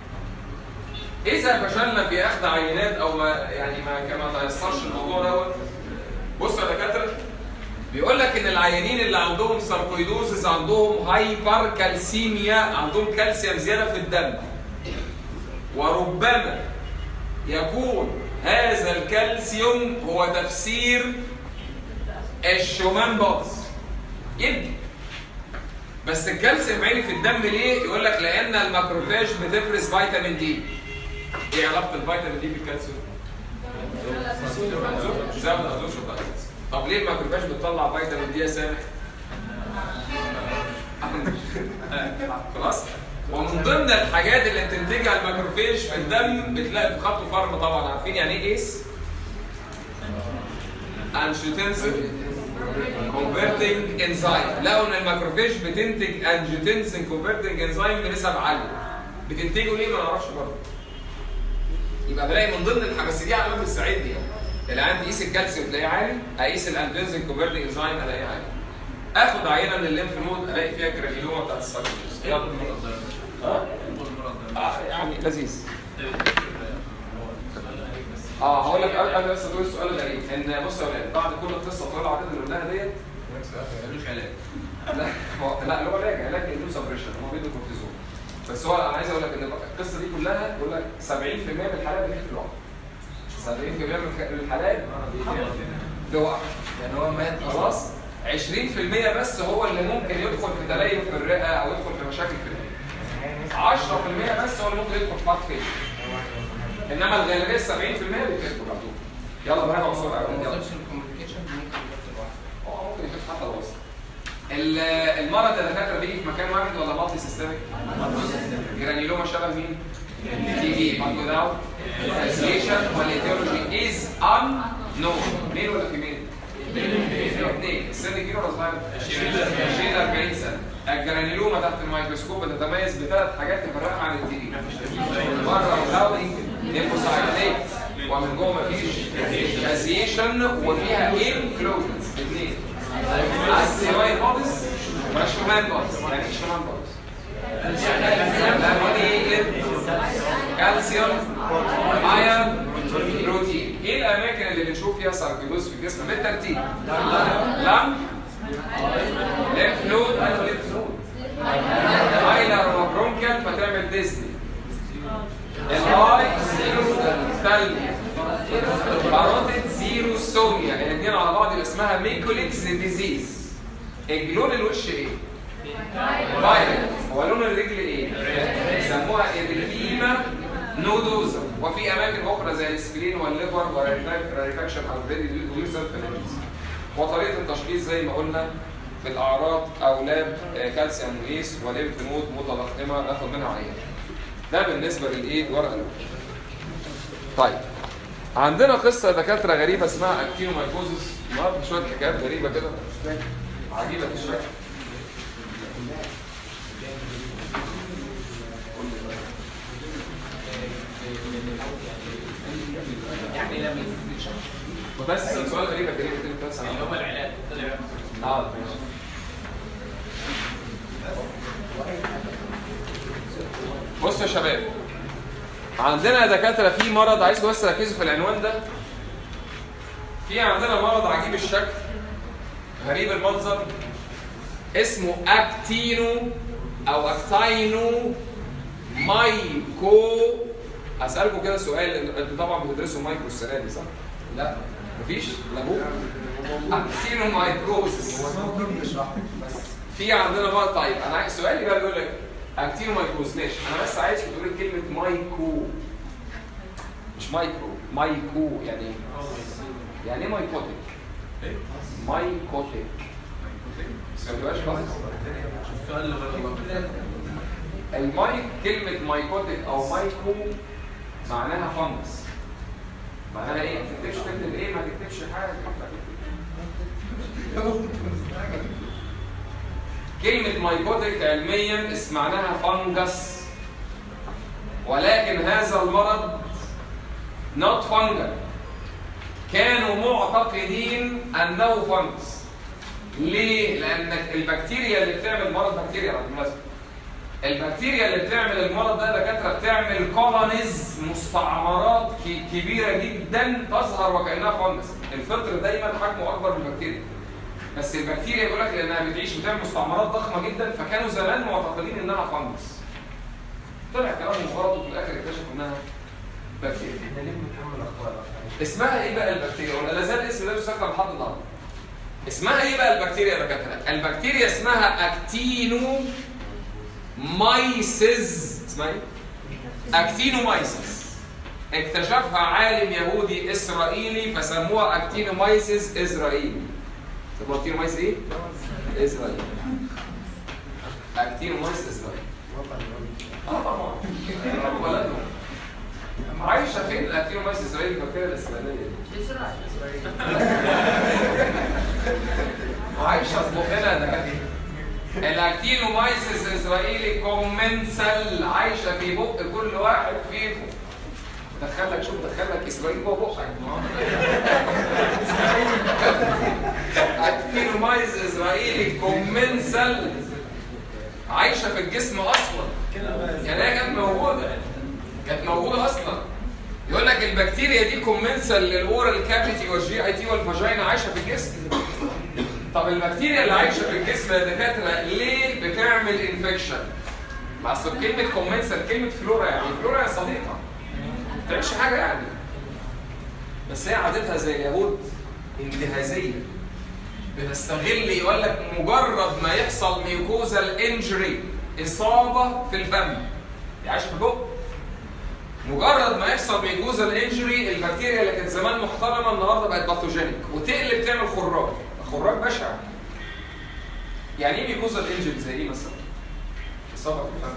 اذا فشلنا في اخذ عينات او ما يعني ما كما تيسرش الموضوع دوت بص يا دكاتره بيقول لك ان العيانين اللي عندهم ساركويدوزس عندهم هايبر كالسيميا عندهم كالسيوم زياده في الدم وربما يكون هذا الكالسيوم هو تفسير الشومان باظ يمكن بس الكالسيوم عالي في الدم ليه؟ يقول لك لان الماكروفاج بتفرز فيتامين دي. ايه علاقه الفيتامين دي بالكالسيوم؟ زود الابزوربشن بتاع الكالسيوم. طب ليه الماكروفاج بتطلع فيتامين دي يا سامح؟ خلاص؟ ومن ضمن الحاجات اللي بتنتجها الماكروفاج في الدم بتلاقي بخطوا فرم طبعا عارفين يعني ايه ايس؟ انجيوتنسين كونفرتنج انزيم لقوا ان الماكروفاج بتنتج انجيوتنسين كونفرتنج انزيم بنسب عاليه بتنتجه ليه ما نعرفش برضه يبقى بلاقي من ضمن الحاجات بس دي علامات بتساعدني يعني اللي عندي قيس الكالسيوم تلاقيه عالي اقيس الانجيوتنسين كونفرتنج انزيم الاقيه عالي اخد عينه من الليمف نود الاقي فيها جرانيلوما بتاعت السايتوبلازم يلا اه آه، يعني لذيذ اه هقول لك قبل قبل بس اقول السؤال الغريب ان بص يا ولاد بعد كل القصه الطويله العريضه اللي قلناها ديت ملوش علاج لا هو لا اللي هو علاج علاج النو سبريشن هو بيدو كورتيزون بس هو انا عايز اقول لك ان القصه دي كلها بيقول لك 70% من الحالات بتخف لوحدها 70% من الخ- من الحالات لوحدها يعني هو مات خلاص 20% بس هو اللي ممكن يدخل في تليف في الرئه او يدخل في مشاكل في الرئه 10% بس هو اللي ممكن يدخل في هارت فيل انما الغالبيه 70% بيخفوا على طول يلا بقى بسرعه ما يلا. وصلش الكوميونيكيشن ممكن يبقى لوحده هو ممكن يخف حتى لو وصل ال- المرض يا دكاتره بيجي في مكان واحد ولا مالتي سيستميك؟ جرانيلوما شبه مين؟ تي بي برضه ده ترانسليشن والايتيولوجي از ان نو مين ولا في مين؟ اثنين السن كبير ولا صغير؟ 20 40 سنه الجرانيلوما تحت الميكروسكوب بتتميز بثلاث حاجات تفرقها عن التي بي بره ولاودي ليمفوسايتات ومن جوه مفيش اسيشن وفيها انفلوجنز اثنين السيراي بودز والشومان بودز يعني ايه شومان بودز؟ لامونيكد كالسيوم ايرون بروتين ايه الاماكن اللي بنشوف فيها ساركيدوز في الجسم بالترتيب لم ليمف نود ايوه ليمف نود ايلر وبرونكال فتعمل ديزني الاي زيرو ثلج باروتيد زيرو سوميا الاثنين على بعض يبقى اسمها ميكوليكس ديزيز الجلون الوش ايه؟ فايلت هو لون الرجل ايه؟ يسموها ادريما نودوزا وفي اماكن اخرى زي السبلين والليفر والريفاكشن او ريديوسر وطريقه التشخيص زي ما قلنا بالاعراض او لاب آه، كالسيوم ويس وليمف نود متضخمه ناخد منها عينه ده بالنسبه للايه الورقه الاولى طيب عندنا قصه دكاتره غريبه اسمها اكتينومايكوزس النهارده شويه حكايات غريبه كده عجيبه الشكل يعني لما وبس سؤال غريب يا كريم كده بس اللي هو العلاج طلع اه ماشي بصوا يا شباب عندنا يا دكاتره في مرض عايزكم بس تركزوا في العنوان ده في عندنا مرض عجيب الشكل غريب المنظر اسمه اكتينو او اكتاينو مايكو اسالكم كده سؤال انتوا طبعا بتدرسوا مايكرو السنه دي صح؟ لا مفيش؟ لا بو اكتينو مايكروسس هو المفروض يشرح بس في عندنا بقى طيب انا عايز سؤالي بقى بيقول لك اكتينو مايكروز ماشي انا بس عايز تقول لي كلمه مايكو مش مايكرو مايكو يعني ايه؟ يعني ايه مايكوتيك؟ مايكوتيك بس ما تبقاش خالص السؤال اللي غلط المايك كلمة مايكوتيك أو مايكو معناها فانجس معناها إيه؟ ما تكتبش تكتب إيه؟ ما تكتبش حاجة كلمة مايكوتيك علميا اسم معناها فانجس ولكن هذا المرض not fungal كانوا معتقدين أنه فانجس ليه؟ لأن البكتيريا اللي بتعمل مرض بكتيريا بالمناسبة البكتيريا اللي بتعمل المرض ده دكاتره بتعمل كولونيز مستعمرات ك- كبيره جدا تظهر وكانها فانجس الفلتر دايما حجمه اكبر من البكتيريا بس البكتيريا بيقول لك لانها بتعيش بتعمل مستعمرات ضخمه جدا فكانوا زمان معتقدين انها فانجس طلع كلامهم غلط وفي الاخر اكتشفوا انها بكتيريا احنا ليه بنكمل اخطاء اسمها ايه بقى البكتيريا ولا لا زال الاسم ده بيستخدم لحد النهارده اسمها ايه بقى البكتيريا يا دكاتره البكتيريا اسمها اكتينو مايسيز اسمها ايه اكتينو مايسيز اكتشفها عالم يهودي اسرائيلي فسموها اكتينو مايسيز اسرائيلي سموها اكتينو مايسيز ايه اسرائيلي اكتينو مايسيز اسرائيلي اه طبعا بلدهم عايشه فين الاكتينومايس اسرائيل البكتيريا الاسرائيليه دي؟ عايشه في مخنا ده كده الاكتينومايسيس اسرائيلي كومنسال عايشه في بق كل واحد فيكم دخلك شوف دخلك اسرائيل جوه بقك اكتينومايز اسرائيلي كومنسال عايشه في الجسم اصلا يعني هي كانت موجوده كانت موجوده اصلا يقول لك البكتيريا دي كومنسال للاورال كافيتي والجي اي تي والفاجينا عايشه في الجسم طب البكتيريا اللي عايشه في الجسم يا دكاتره ليه بتعمل انفكشن؟ ما اصل كلمه كومنسال كلمه فلورا يعني فلورا يا صديقه ما بتعملش حاجه يعني بس هي عادتها زي اليهود انتهازيه بتستغل يقول لك مجرد ما يحصل ميوكوزال انجري اصابه في الفم دي عايشه في البق مجرد ما يحصل ميوكوزال انجري البكتيريا اللي كانت زمان محترمه النهارده بقت باثوجينيك وتقلب تعمل خراج خراج بشع يعني ايه ميوكوزال انجري زي ايه مثلا؟ اصابه في الفم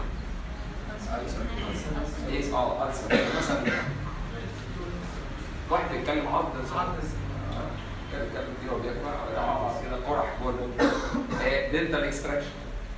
زي ايه اه ألسر مثلا واحد بيتكلم عض كده كده كده وبياكل كده قرح جوه البق دنتال اكستراكشن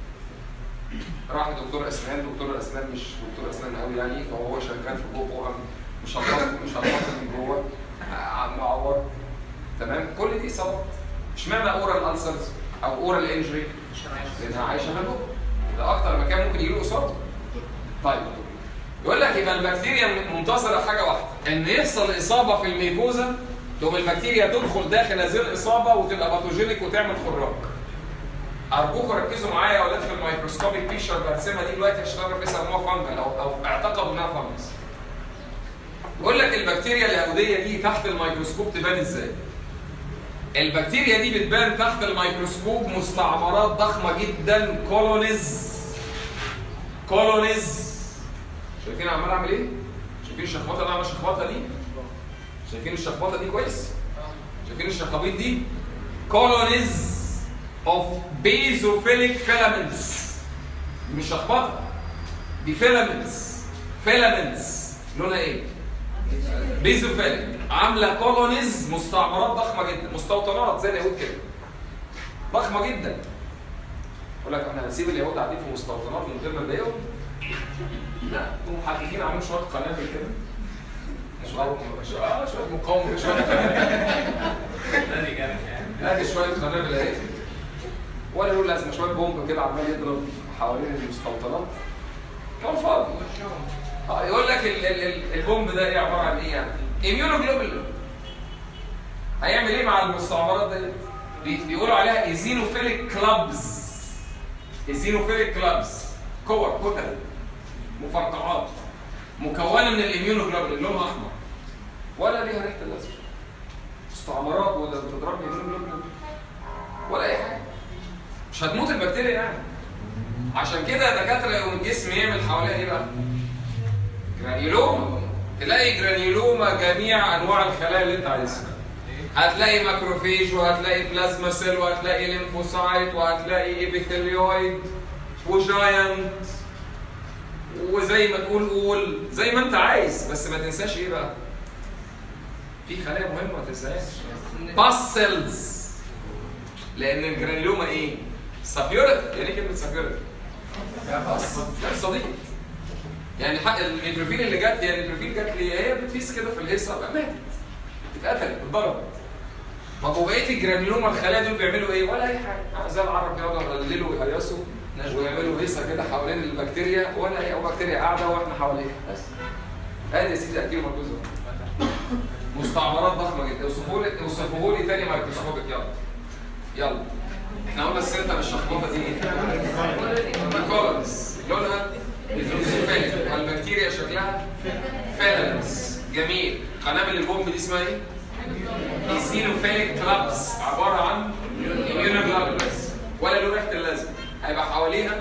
راح دكتور اسنان دكتور الاسنان مش دكتور اسنان قوي يعني فهو شغال في بقه قام مش هتحط مش هتحط من جوه عم معور تمام كل دي اصابات اشمعنى اورال السرز او اورال انجري لانها عايشه في البق ده اكتر مكان ممكن يجيله اصابه طيب يقول لك يبقى البكتيريا منتصره حاجه واحده ان يحصل اصابه في الميكوزا تقوم البكتيريا تدخل داخل هذه الاصابه وتبقى باثوجينيك وتعمل خراج ارجوكم ركزوا معايا يا اولاد في الميكروسكوبيك بيكشر برسمها دي دلوقتي عشان تعرف يسموها فانجل او او اعتقدوا انها فانجس بقول لك البكتيريا اليهوديه دي تحت الميكروسكوب تبان ازاي البكتيريا دي بتبان تحت الميكروسكوب مستعمرات ضخمه جدا كولونيز كولونيز شايفين عمال اعمل ايه شايفين الشخبطه اللي انا عامل الشخبطه دي شايفين الشخبطه دي كويس شايفين الشخابيط دي كولونيز of basophilic filaments مش شخبطه دي filaments filaments لونها ايه؟ بيزوفيليك عامله كولونيز مستعمرات ضخمه جدا مستوطنات زي اليهود كده ضخمه جدا يقول لك احنا هنسيب اليهود قاعدين في مستوطنات من غير ما نضايقهم لا المحققين عاملين شويه قنابل كده شويه اه شويه مقاومه شويه نادي جامد يعني ادي شويه قنابل اهي ولا له لازمه شويه بومب كده عمال يضرب حوالين المستوطنات كان فاضي اه يقول لك ال- ال- ال- البومب ده ايه عباره عن ايه يعني؟ اميونوجلوبولين هيعمل ايه مع المستعمرات دي؟ بي- بيقولوا عليها ايزينوفيليك كلابز ايزينوفيليك كلابز كور كتل مفرقعات مكونه من الاميونوجلوبولين لونها احمر ولا ليها ريحه اللازمه مستعمرات ولا بتضرب اميونوجلوبولين ولا اي حاجه مش هتموت البكتيريا يعني عشان كده الدكاتره يقوم الجسم يعمل حواليها ايه بقى؟ جرانيولوما تلاقي جرانيولوما جميع انواع الخلايا اللي انت عايزها هتلاقي ماكروفيج وهتلاقي بلازما سيل وهتلاقي ليمفوسايت وهتلاقي ايبيثيليويد وجاينت وزي ما تقول قول زي ما انت عايز بس ما تنساش ايه بقى في خلايا مهمه ما تنساهاش باس سيلز لان الجرانيوما ايه سابيوريت يعني ايه كلمه سابيوريت لا صديق يعني حق النيتروفيل اللي جت يعني النيتروفيل جت لي هي بتفيس كده في الهيصه بقى ماتت اتقتلت اتضربت طب وبقيه الجرانيوما الخلايا دول بيعملوا ايه؟ ولا اي حاجه زي العرب كده يقعدوا يقللوا ويهيصوا ويعملوا هيصه كده حوالين البكتيريا ولا اي بكتيريا قاعده واحنا حواليها بس ادي يا سيدي اكيد مركوز مستعمرات ضخمه جدا اوصفوا لي اوصفوا لي تاني مايكروسكوبك يلا يلا احنا قلنا السنتر الشخبطه دي ايه؟ الكولونز لونها ايزوفيليك والبكتيريا شكلها فيلمنتس جميل قنابل البومب دي اسمها ايه؟ ايزينوفيليك كلابس عباره عن immunoglobulins ولا له ريحه اللازم هيبقى حواليها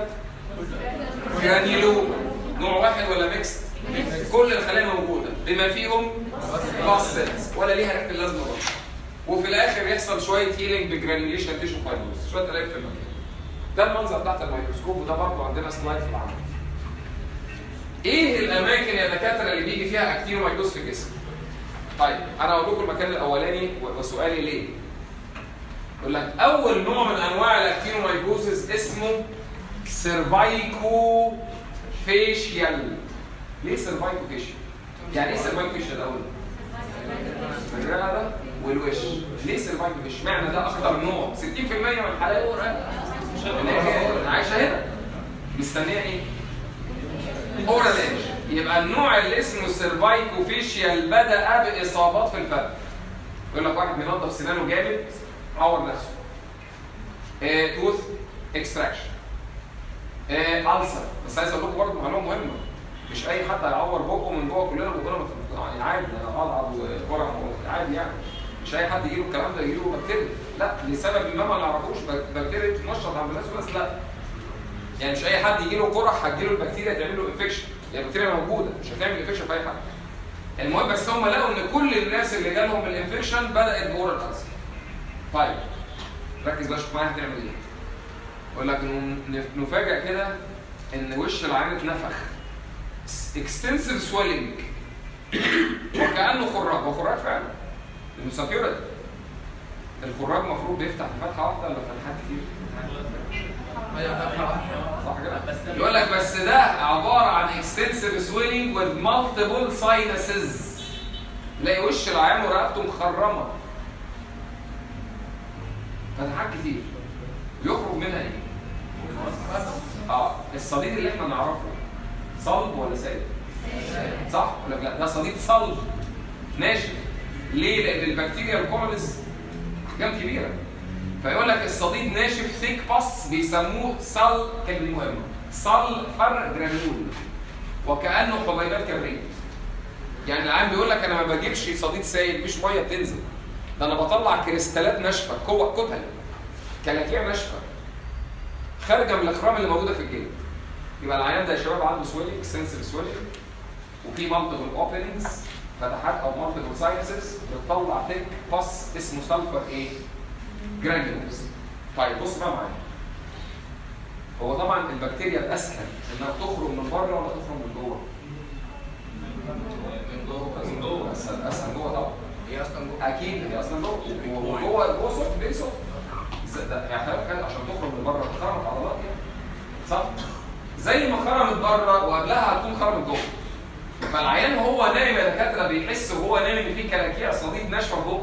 جرانيلوما نوع واحد ولا ميكس كل الخلايا موجوده بما فيهم باستلز ولا ليها ريحه اللازمه برضه وفي الاخر يحصل شويه هيلينج بجرانيوليشن تيشو فايبروز شويه تلاقي في المكان ده المنظر تحت الميكروسكوب وده برضه عندنا سلايد في العمل ايه الاماكن يا دكاتره اللي بيجي فيها اكتينومايكوز في الجسم طيب انا هقول لكم المكان الاولاني و- وسؤالي ليه يقول لك اول نوع من انواع الاكتينومايكوزز اسمه سيرفايكو فيشيال ليه سيرفايكو فيشيال يعني ايه سيرفايكو فيشيال الاول الرئه ده والوش ليه سيرفايكو فيشيال معنى ده اخطر نوع 60% من الحالات اللي هي عايشه هنا مستنيه ايه اورالينج يبقى النوع اللي اسمه سيرفايكو فيشيال بدا باصابات في الفم يقول لك واحد بينظف سنانه جامد عور نفسه توث اكستراكشن ألسر بس عايز اقول لكم برضه معلومه مهمه مش اي حد هيعور بقه من جوه كلنا بقنا مت- يعني عادي اضعض وقرع عادي يعني مش اي حد يجيله الكلام ده يجيله بكتيريا لا لسبب ما ما نعرفوش بك- بكتيريا تنشط عند الناس بس لا يعني مش اي حد يجيله قرح هتجيله البكتيريا تعمل له انفكشن يعني البكتيريا موجوده مش هتعمل انفكشن في اي حد المهم بس هم لقوا ان كل الناس اللي جالهم الانفكشن بدات باورال ألسر طيب ركز بقى شوف معايا هتعمل ايه يقول لك نف- نفاجئ كده ان وش العين اتنفخ اكستنسيف سويلنج وكانه خراج هو خراج فعلا لانه ساتيوريت الخراج المفروض بيفتح فتحه واحده ولا فتحات كتير صح كده يقول لك بس ده عباره عن اكستنسيف سويلنج with multiple sinuses تلاقي وش العيان ورقبته مخرمه فتحات كتير يخرج منها ايه؟ اه الصديد اللي احنا نعرفه صلب ولا سائل؟ صح ولا لا؟ ده صديد صلب ناشف ليه؟ لان البكتيريا الكومنز كام كبيره فيقول لك الصديد ناشف ثيك باس بيسموه سل كلمه مهمه سلفر جرانول وكانه حبيبات كبريت يعني العام بيقول لك انا ما بجيبش صديد سائل مفيش ميه بتنزل ده انا بطلع كريستالات ناشفه قوه كتل كلاكيع ناشفه خارجه من الاخرام اللي موجوده في الجلد يبقى العيان ده يا شباب عنده سويلنج سنسيف سويلنج وفي مالتيبل اوبننجز فتحات او مالتيبل ساينسز بتطلع ثيك باس اسمه سلفر ايه؟ جرانيولز طيب بص بقى معايا هو طبعا البكتيريا الاسهل انها تخرج من بره ولا تخرج من جوه؟ من جوه من جوه اسهل اسهل جوه طبعا هي اصلا جوه اكيد هي اصلا جوه وجوه جوه سوفت ليه سوفت ز- ده- يعني حضرتك كده عشان تخرج من بره خرمت عضلات يعني صح زي ما خرمت بره وقبلها هتكون خرمت جوه فالعيان وهو نايم يا دكاتره بيحس وهو نايم ان في كلاكيع صديد ناشفه جوه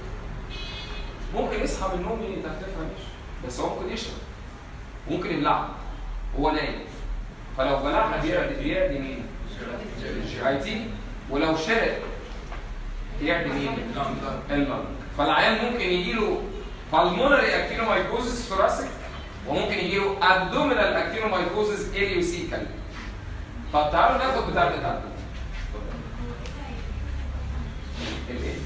ممكن يصحى من النوم يتفتفها مش بس هو ممكن يشرب ممكن يبلعها وهو نايم فلو بلعها بيعدي بيعدي مين؟ الجي اي تي ولو شرب يعدي مين؟ اللنج فالعيان ممكن يجي له pulmonary actinomycosis thoracic وممكن يجي له abdominal actinomycosis ileocecal طب تعالوا ناخد بتاعة الابدومين الايه؟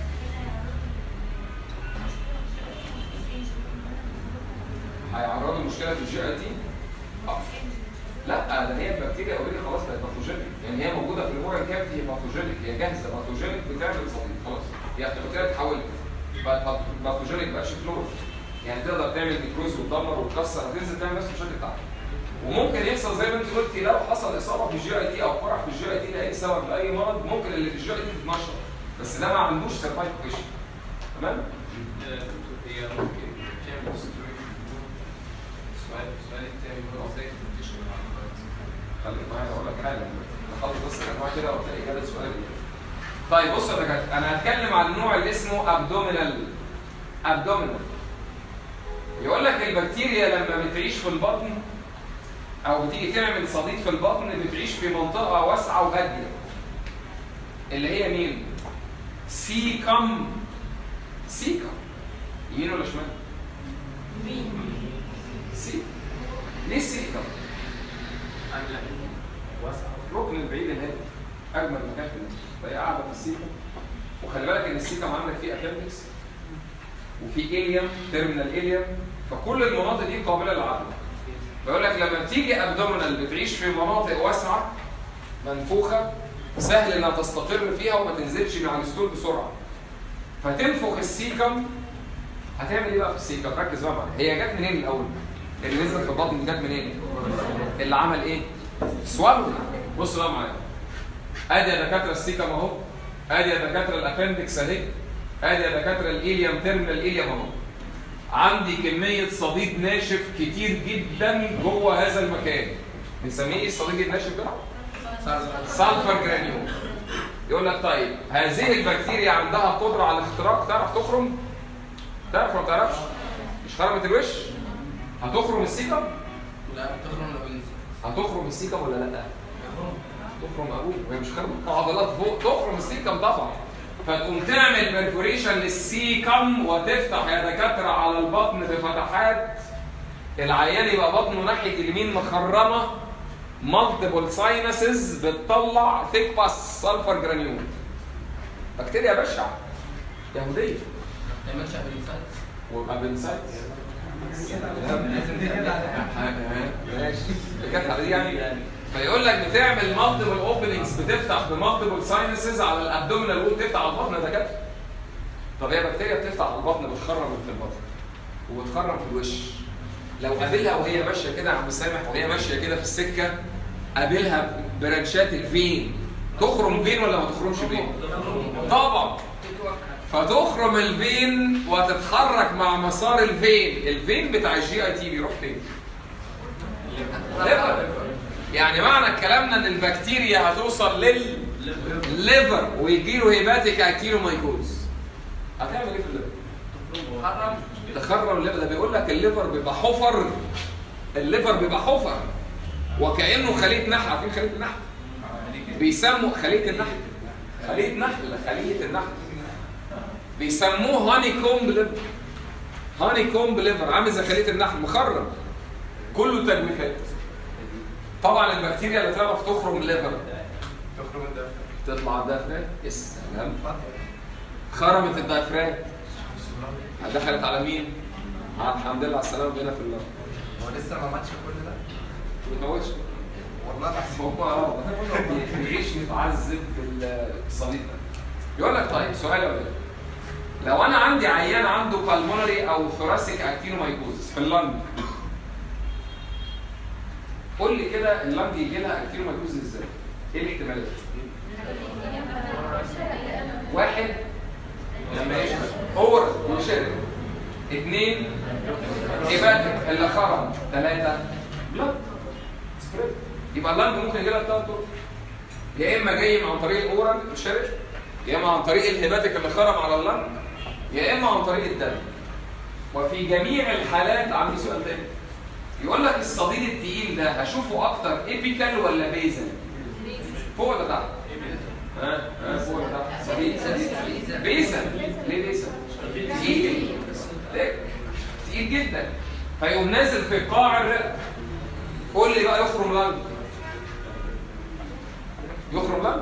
هيعرضوا مشكله في الجي اي تي؟ اه لا ده هي البكتيريا اوريدي خلاص بقت باثوجينيك يعني هي موجوده في الاورال كافيتي هي باثوجينيك هي جاهزه باثوجينيك بتعمل صديد خلاص هي البكتيريا اتحولت بقت باثوجينيك بقتش فلور يعني تقدر تعمل نيكروز وتدمر وتكسر هتنزل تعمل نفس المشاكل بتاعتك وممكن يحصل زي ما انت قلتي لو حصل اصابه في الجي اي تي او قرح في الجي اي تي لاي سبب لاي مرض ممكن اللي في الجي اي تي تتنشر بس ده ما عندوش سرفايف بيشن تمام؟ هي ممكن تعمل ديسترويشن السؤال السؤال التاني هو ازاي تنتشر خليك معايا اقول لك حاجه نخلص بس الانواع كده وتلاقي اجابه سؤال طيب بص يا دكاتره انا هتكلم عن النوع اللي اسمه ابدومينال ابدومينال يقول لك البكتيريا لما بتعيش في البطن او بتيجي تعمل صديد في البطن بتعيش في منطقه واسعه وهاديه اللي هي مين؟ سيكم سيكم يمين ولا شمال؟ سيكم ليه سيكم؟ الركن البعيد الهادي اجمل مكان في الناس فهي قاعده في السيكم وخلي بالك ان السيكم عندك فيه ابندكس وفي اليم تيرمينال اليم فكل المناطق دي قابله للعقل بيقول لك لما بتيجي ابدومينال بتعيش في مناطق واسعه منفوخه سهل انها تستقر فيها وما تنزلش من على الستول بسرعه فتنفخ السيكم هتعمل ايه بقى في السيكم ركز بقى معايا هي جت منين الاول اللي نزلت في البطن دي جت منين اللي عمل ايه سوالو بص بقى معايا ادي يا دكاتره السيكم اهو ادي يا دكاتره الابندكس اهي ادي يا دكاتره الاليم تيرمينال الاليم اهو عندي كميه صديد ناشف كتير جدا جوه هذا المكان بنسميه ايه الصديد الناشف ده؟ سلفر جرانيول يقول لك طيب هذه البكتيريا عندها قدره على الاختراق تعرف تخرم؟ تعرف ولا ما تعرفش؟ مش خرمت الوش؟ هتخرم السيكم؟ لا بتخرم لو بنزل هتخرم السيكم ولا لا؟ تخرم ابوه وهي مش خرم عضلات فوق تخرم السيكم طبعا فتقوم تعمل برفوريشن للسيكم وتفتح يا دكاتره على البطن بفتحات العيان يبقى بطنه ناحيه اليمين مخرمه مالتيبل ساينسز بتطلع ثيك باس سلفر جرانيول بكتيريا بشعه يهوديه ما تعملش ابنسات وابنسايتس لازم تكده على ماشي كانت على دي يعني فيقول لك بتعمل مالتيبل اوبننجز بتفتح بمالتيبل ساينسز على الابدومينال وول تفتح على البطن ده كده طب هي بكتيريا بتفتح على البطن بتخرم في البطن وبتخرم في الوش لو قابلها وهي ماشيه كده يا عم سامح وهي ماشيه كده في السكه قابلها برانشات الفين تخرم فين ولا ما تخرمش فين؟ طبعا فتخرم الفين وتتحرك مع مسار الفين الفين بتاع الجي اي تي بيروح فين؟ ليفر يعني معنى كلامنا ان البكتيريا هتوصل للليفر ويجي له هيباتيك اكيلو مايكوز هتعمل ايه في الليفر؟ حرم تخرم الليفر ده بيقول لك الليفر بيبقى حفر الليفر بيبقى حفر وكانه خليه نحل عارفين خليه النحل؟ بيسموا خليه النحل خليه نحل خليه النحل بيسموه هاني كومب ليفر هاني كومب ليفر عامل زي خليه النحل مخرم كله تجويفات طبعا البكتيريا اللي تعرف تخرم الليفر تخرم الدفع تطلع الدافرام يا سلام خرمت الدافرام دخلت على مين؟ على الحمد لله على السلامه بينا في الله هو لسه ما ماتش كل ده ما بتموتش والله العظيم هو اه بيعيش متعذب بالصليب ده يقول لك طيب سؤال يا ولاد لو انا عندي عيان عنده بالمونري او ثوراسيك اكتينومايكوزس في اللنج قول لي كده اللنج يجي لها اكتينومايكوزس ازاي؟ ايه الاحتمالات؟ واحد لما يشرب اور يشرب اثنين هيباتيك اللي خرم ثلاثة بلاد سبريد يبقى اللنج ممكن يجي لها ثلاث طرق يا اما جاي عن طريق الاورال الشرب يا اما عن طريق الهيباتيك اللي خرم على اللنج يا اما عن طريق الدم وفي جميع الحالات عندي سؤال تاني يقول لك الصديد التقيل ده هشوفه اكتر ايبيكال ولا بيزل فوق ولا تحت ها ها فوق ولا تحت صديد صديد بيزل ليه بيزل تقيل ليه؟ تقيل جدا فيقوم نازل في قاع الرئه قول لي بقى يخرم لنج يخرم لنج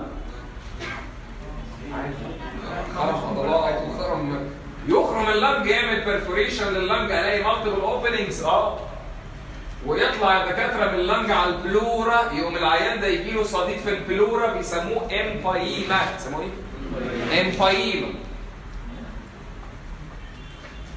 خرم عضلات وخرم يخرم اللنج يعمل برفوريشن لللنج الاقي مالتيبل اوبننجز اه ويطلع يا دكاتره من اللنج على البلورا يقوم العيان ده يجي له صديد في البلورا بيسموه امبايما يسموه ايه؟ امبايما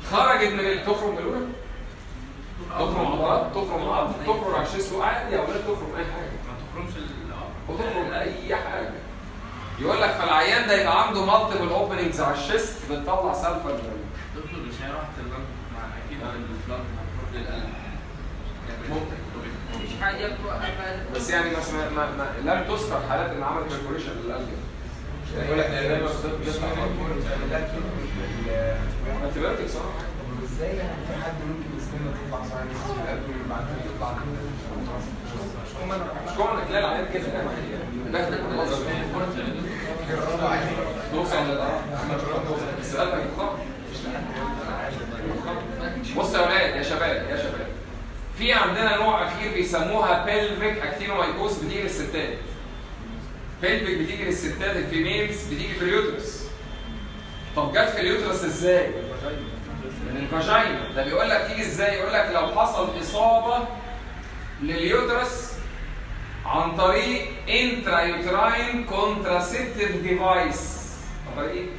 خرجت من ال- تخرج من الورم تخرج عضلات تخرج عظم تخرج على الشيست عادي يا اولاد تخرج اي حاجه ما تخرمش الأرض وتخرج اي حاجه يقول لك فالعيان ده يبقى عنده مالتيبل اوبننجز على الشيست بتطلع سلفر دكتور مش هي راحت اللنج مع أكيد البلد هتروح للقلب يعني ممكن. مفيش حاجه توقفها بس يعني ما, ما, ما, ما لم تذكر حالات ان عملت بيرفوريشن للقلب يقول لك ده دايما بتسمع لا انت بالك صح ازاي يعني في حد ممكن يستنى تطلع ساينس في القلب وبعد كده يطلع مش كون تلاقي العيان كده بهدل المنظر توصل للآخر. السؤال ما يتخطى بص يا ولاد يا شباب يا شباب في عندنا نوع اخير بيسموها بيلفيك اكتينومايكوز بتيجي للستات بيلفيك بتيجي للستات الفيميلز بتيجي في اليوترس طب جت في اليوترس ازاي؟ من الفاجينا ده بيقول لك تيجي ازاي؟ يقول لك لو حصل اصابه لليوترس عن طريق انترا يوتراين كونتراسيبتيف ديفايس عن طريق ايه؟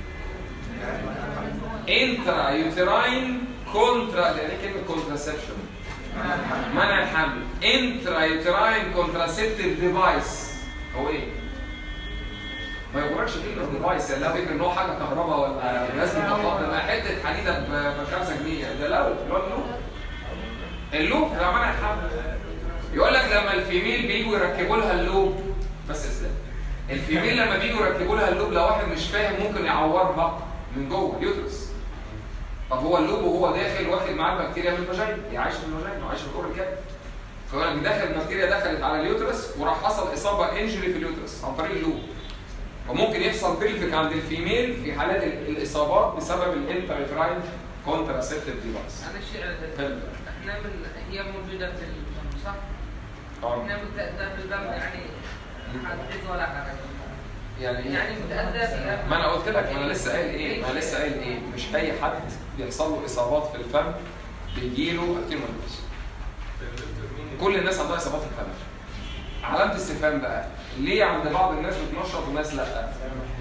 انترا يوتراين كونترا يعني ايه كلمه كونتراسبشن منع الحمل انترا يوتراين كونتراسيبتيف ديفايس هو ايه؟ ما يغركش كلمه ديفايس يعني لا فكر ان هو حاجه كهرباء ولا لازم تطلع ده حته حديده ب 5 جنيه ده لو اللي هو اللوب اللوب ده منع الحمل يقول لك لما الفيميل بيجوا يركبوا لها اللوب بس اسلام الفيميل لما بيجوا يركبوا لها اللوب لو واحد مش فاهم ممكن يعورها من جوه اليوترس طب هو اللوب وهو داخل واخد معاه البكتيريا من الفاجينا هي عايشه في الفاجينا وعايشه في الكور الكبد فيقول لك دخل البكتيريا دخلت على اليوترس وراح حصل اصابه انجري في اليوترس عن طريق اللوب وممكن يحصل بيلفيك عند الفيميل في حالات ال- الاصابات بسبب الانترفراين كونتراسيبتيف ديفايس انا الشيء احنا من هي موجوده في الدم صح؟ طبعا احنا متأذى في الدم يعني حدث ولا حرج يعني يعني متأذى في ما انا قلت لك ما انا لسه قايل ايه ما انا لسه قايل ايه مش اي حد بيحصل له اصابات في الفم بيجيله اكتيمونيوس كل الناس عندها اصابات في الفم علامه استفهام بقى ليه عند بعض الناس بتنشط وناس لا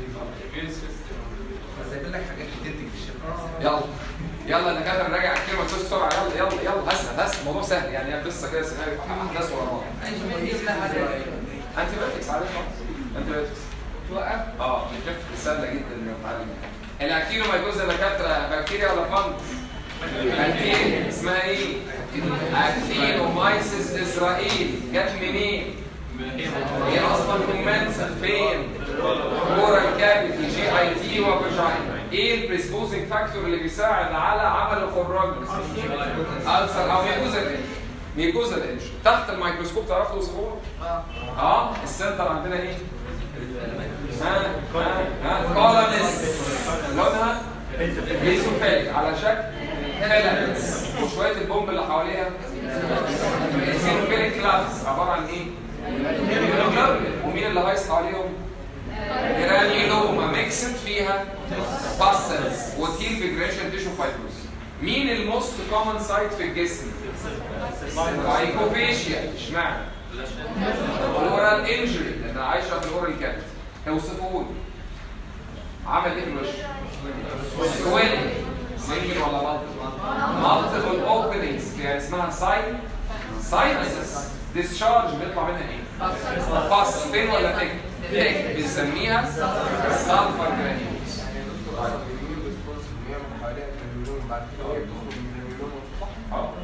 بس هيقول لك حاجات كتير تكتشف يلا يلا يا دكاتره نراجع الكلمه بسرعه يلا يلا يلا اسهل اسهل الموضوع سهل يعني هي قصه كده سيناريو احداث ورا بعض ايش من يملى هذا انتي بايوتكس عارف خالص انتي بايوتكس توقف اه بتخف سهله جدا انك تتعلم الاكتينومايكوز ده دكاتره بكتيريا ولا فانجس؟ بكتيريا اسمها ايه؟ اكتينومايسيس اسرائيل جت منين؟ هي اصلا كومنسل فين؟ اورال كافيتي جي اي تي وفاجينا ايه البريسبوزنج فاكتور اللي بيساعد على عمل الخراج؟ ألسر او ميكوزا الانش ميكوزا الانش تحت الميكروسكوب تعرفوا توصفوها؟ اه اه السنتر عندنا ايه؟ ها ها ها كولونس لونها بيزوفيل على شكل فيلامنتس وشويه البومب اللي حواليها سيروفيليك كلافز عباره عن ايه؟ هيموجلوبين ومين اللي هايص حواليهم؟ جرانيولوما ميكسد فيها باسلز وتيل فيجريشن تيشو فايبروس مين الموست كومن سايت في الجسم؟ هايكوفيشيا اشمعنى؟ اورال انجري لان عايشه في الاورال كانت توصفوا لي عمل ايه في الوش؟ سويلنج سنجل ولا مالتيبل؟ مالتيبل اوبننجز يعني اسمها ساين ساينسز ديسشارج بيطلع منها ايه؟ باس فين ولا تك؟ تك بنسميها سالفر جرانيولز يعني يا دكتور اصلا الاميون ريسبونس بيعمل حواليها الجرانيولوم بعد كده هي بتخرج من الجرانيولوم وتطلع اه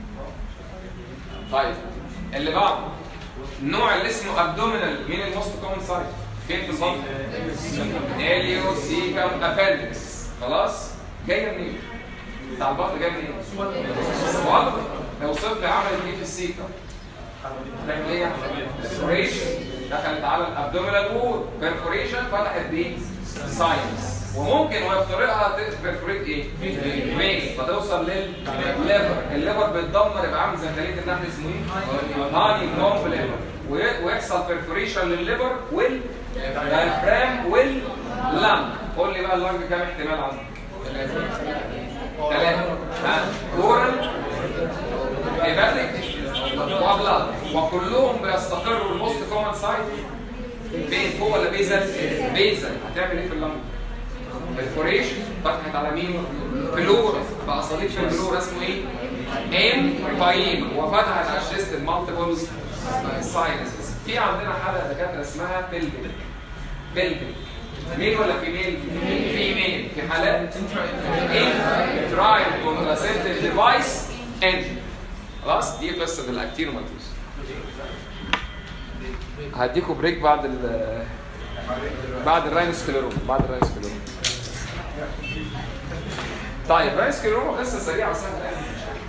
طيب اللي بعده النوع اللي اسمه ابدومينال مين الموست كومن سايت فين في البطن اليو سيكم ابندكس خلاص جايه منين بتاع البطن جايه منين سوالف لو صفر عملت ايه في السيكم تعمل ايه بيرفوريشن دخلت على الابدومينال وول بيرفوريشن فتحت بيه ساينس وممكن وهي في طريقها تبرفوريت ايه؟ فين فتوصل للليفر الليفر بيتدمر يبقى عامل زي خليه النحل اسمه ايه؟ هاني كومب ليفر وي- ويحصل بيرفوريشن للليفر والدايفرام واللنج قول لي بقى اللنج كام احتمال عندك؟ ثلاثة ها اورال هيباتيك وبلاد وكلهم بيستقروا الموست كومن سايت فين فوق ولا بيزل؟ بيزل هتعمل ايه في اللنج؟ برفوريشن فتحت على مين؟ بلورا بقى صليب في البلورا اسمه ايه؟ ام باين وفتحت على الشيست المالتيبل ساينسز في عندنا حاله دكاتره اسمها بيلفيك بيلفيك ميل ولا فيميل؟ فيميل في حالات انترايل كونتراسيبتيف ديفايس انجن خلاص دي قصه الاكتينوماتوس هديكوا بريك بعد ال بعد الراينوسكليروما بعد الراينوسكليروما طيب الراينوسكليروما قصه سريعه وسهله يعني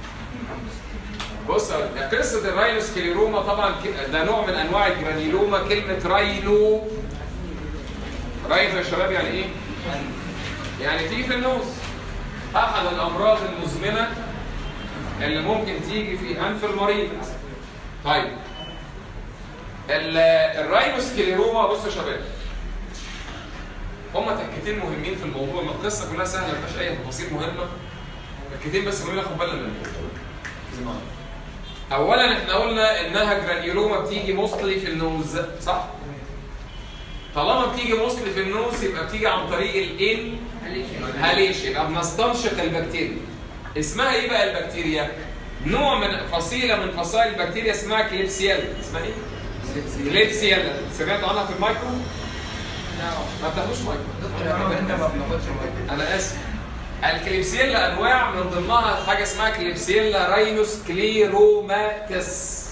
بص قصه الراينوسكليروما طبعا ك- ده نوع من انواع الجرانيلوما كلمه راينو راينو يا شباب يعني ايه؟ يعني تيجي في النوز احد الامراض المزمنه اللي ممكن تيجي في انف المريض طيب ال- الراينوسكليروما بصوا يا شباب هما تكتين مهمين في الموضوع ما القصه كلها سهله ما فيهاش اي تفاصيل مهمه تكتين بس مهمين ناخد بالنا منهم اولا احنا قلنا انها جرانيولوما بتيجي موصلي في النوز صح طالما بتيجي موصلي في النوز يبقى بتيجي عن طريق الان هاليش يبقى بنستنشق البكتيريا اسمها ايه بقى البكتيريا نوع من فصيله من فصائل البكتيريا اسمها كليبسيالا اسمها ايه كليبسيالا سمعتوا عنها في المايكرو ما بتاخدوش مايكرو انت ما بناخدش ميه انا اسف الكليبسيلا انواع من ضمنها حاجه اسمها كليبسيلا راينوس كليروماتس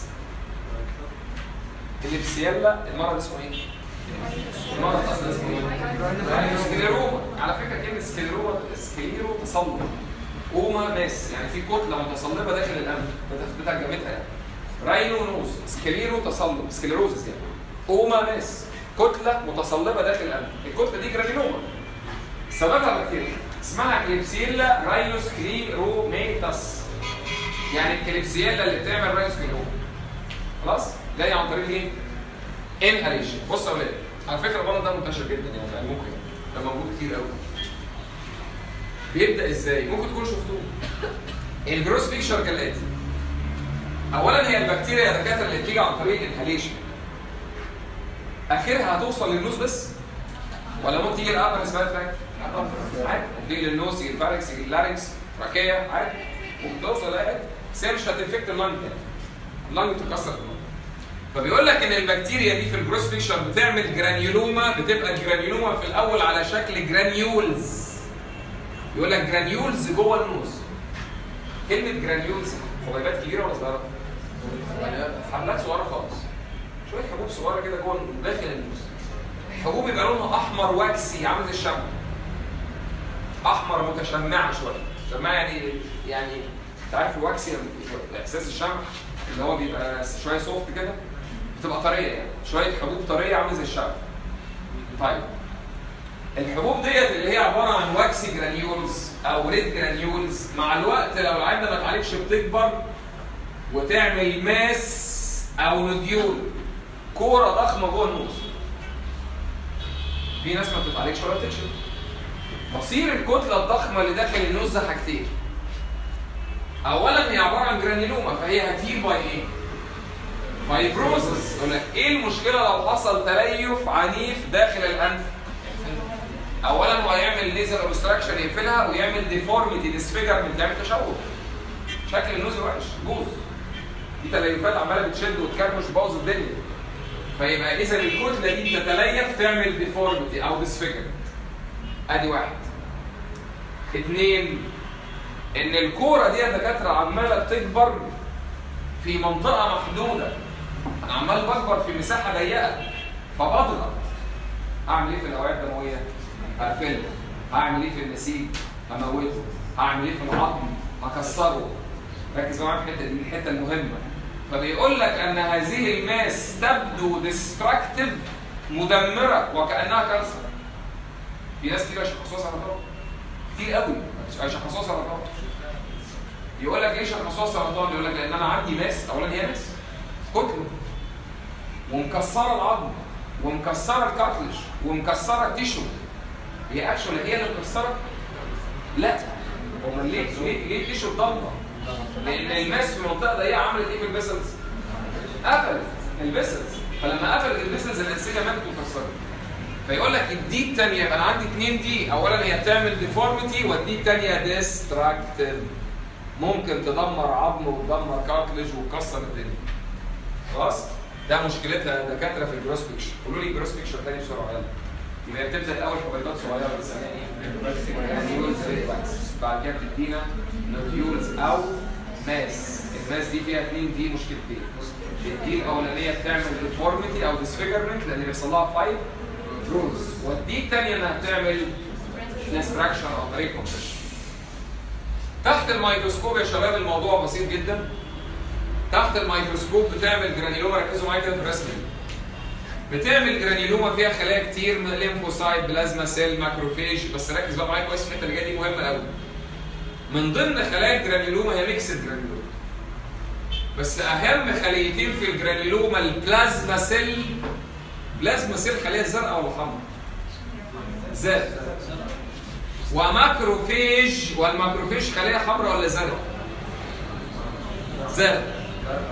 كليبسيلا المرض اسمه ايه؟ المرض اصلا اسمه ايه؟ راينوس كليروما على فكره كلمه سكليروما سكليرو تصلب اوما ماس يعني في كتله متصلبه داخل الانف بتاخد ترجمتها يعني راينو نوز سكليرو تصلب سكليروزس يعني اوما ماس كتله متصلبه داخل الانف الكتله دي جرانيلوما سببها بكتيريا اسمها كليبسيلا راينوس كليروميتاس يعني الكليبسيلا اللي بتعمل راينوس كليروما خلاص جاي عن طريق ايه انهاليشن بص يا ولاد على فكره المرض ده منتشر جدا يعني يعني ممكن ده موجود كتير قوي بيبدا ازاي ممكن تكونوا شفتوه الجروس بيكشر كالاتي اولا هي البكتيريا يا دكاتره اللي بتيجي عن طريق الانهاليشن اخرها هتوصل للنوز بس ولا ممكن تيجي الابر اسمها تراك عادي تيجي للنوز يجي الفاركس يجي اللارنكس تراكيه عادي ممكن توصل لاي حته بس هي مش هتنفكت اللنج يعني اللنج بتتكسر في اللنج فبيقول لك ان البكتيريا دي في الجروس بيكشر بتعمل جرانيولوما بتبقى الجرانيولوما في الاول على شكل جرانيولز يقول لك جرانيولز جوه النوز كلمه جرانيولز حبيبات كبيره ولا صغيره؟ حبات صغيره خالص شويه حبوب صغيره كده جوه داخل النوز حبوب يبقى لونها احمر واكسي عامل زي الشمع احمر متشمعه شويه شمعه يعني يعني انت عارف الواكسي لما- احساس الشمع اللي هو بيبقى شويه سوفت كده بتبقى طريه يعني شويه حبوب طريه عامله زي الشمع طيب الحبوب ديت اللي هي عباره عن واكسي جرانيولز او ريد جرانيولز مع الوقت لو العين ده ما اتعالجش بتكبر وتعمل ماس او نوديول كوره ضخمه جوه النوز في ناس ما بتتعالجش ولا بتكشف مصير الكتله الضخمه اللي داخل النوز ده حاجتين اولا هي عباره عن جرانيلوما فهي هتهيل باي ايه؟ فايبروزس يقول لك ايه المشكله لو حصل تليف عنيف داخل الانف؟ اولا هو هيعمل ليزر اوبستراكشن يقفلها ويعمل ديفورميتي ديسفيجرمنت يعمل تشوه شكل النوز وحش بوظ دي تليفات عماله بتشد وتكرمش بوظ الدنيا فيبقى اذا الكتله دي بتتليف تعمل ديفورميتي او ديسفيجر ادي واحد اثنين ان الكوره دي يا دكاتره عماله بتكبر في منطقه محدوده انا عمال بكبر في مساحه ضيقه فبضغط اعمل ايه في الاوعيه الدمويه؟ هقفله هعمل ايه في النسيج؟ هموته هعمل ايه في العظم؟ هكسره ركز معايا في الحته دي الحته المهمه فبيقول لك ان هذه الماس تبدو ديستراكتيف مدمره وكانها كانسر في ناس كتير شخصوها سرطان كتير قوي شخصوها سرطان يقول لك ليه شخصوها سرطان يقول لك لان انا عندي ماس اولا هي ماس كتله ومكسره العظم ومكسره الكارتلج ومكسره التيشو هي اكشن هي اللي مكسره لا امال ليه ليه ليه التيشو ضلمه لان الماس في المنطقه ضيقه عملت ايه في البيسلز قفلت البيسلز فلما قفلت البيسلز الانسجه ماتت وكسرت فيقول لك الدي الثانيه انا عندي اثنين دي اولا هي بتعمل ديفورميتي والدي الثانيه ديستراكتيف ممكن تدمر عظم وتدمر كارتلج وتكسر الدنيا خلاص ده مشكلتها يا دكاتره في الجروس بيكشر قولوا لي جروس بيكشر تاني بسرعه يلا يبقى هي بتبدا الاول حبيبات صغيره بس نوديولز بعد كده بتدينا نوديولز او ماس الماس دي فيها اثنين دي مشكلتين الدي الاولانيه بتعمل ديفورميتي او ديسفيجرمنت لان بيحصل لها فايب روز والدي الثانيه انها بتعمل ديستراكشن او طريق كومبريشن تحت الميكروسكوب يا شباب الموضوع بسيط جدا تحت الميكروسكوب بتعمل جرانيلوما ركزوا معايا كده في الرسمه دي بتعمل جرانيلوما فيها خلايا كتير من ليمفوسايت بلازما سيل ماكروفيج بس ركز بقى معايا كويس الحته اللي جايه دي مهمه قوي من ضمن خلايا الجرانيلوما هي ميكس الجرانيلوما بس اهم خليتين في الجرانيلوما البلازما سيل بلازما سيل خليه زرقاء ولا حمراء؟ زرقاء وماكروفيج والماكروفيج خليه حمراء ولا زرقاء؟ زرقاء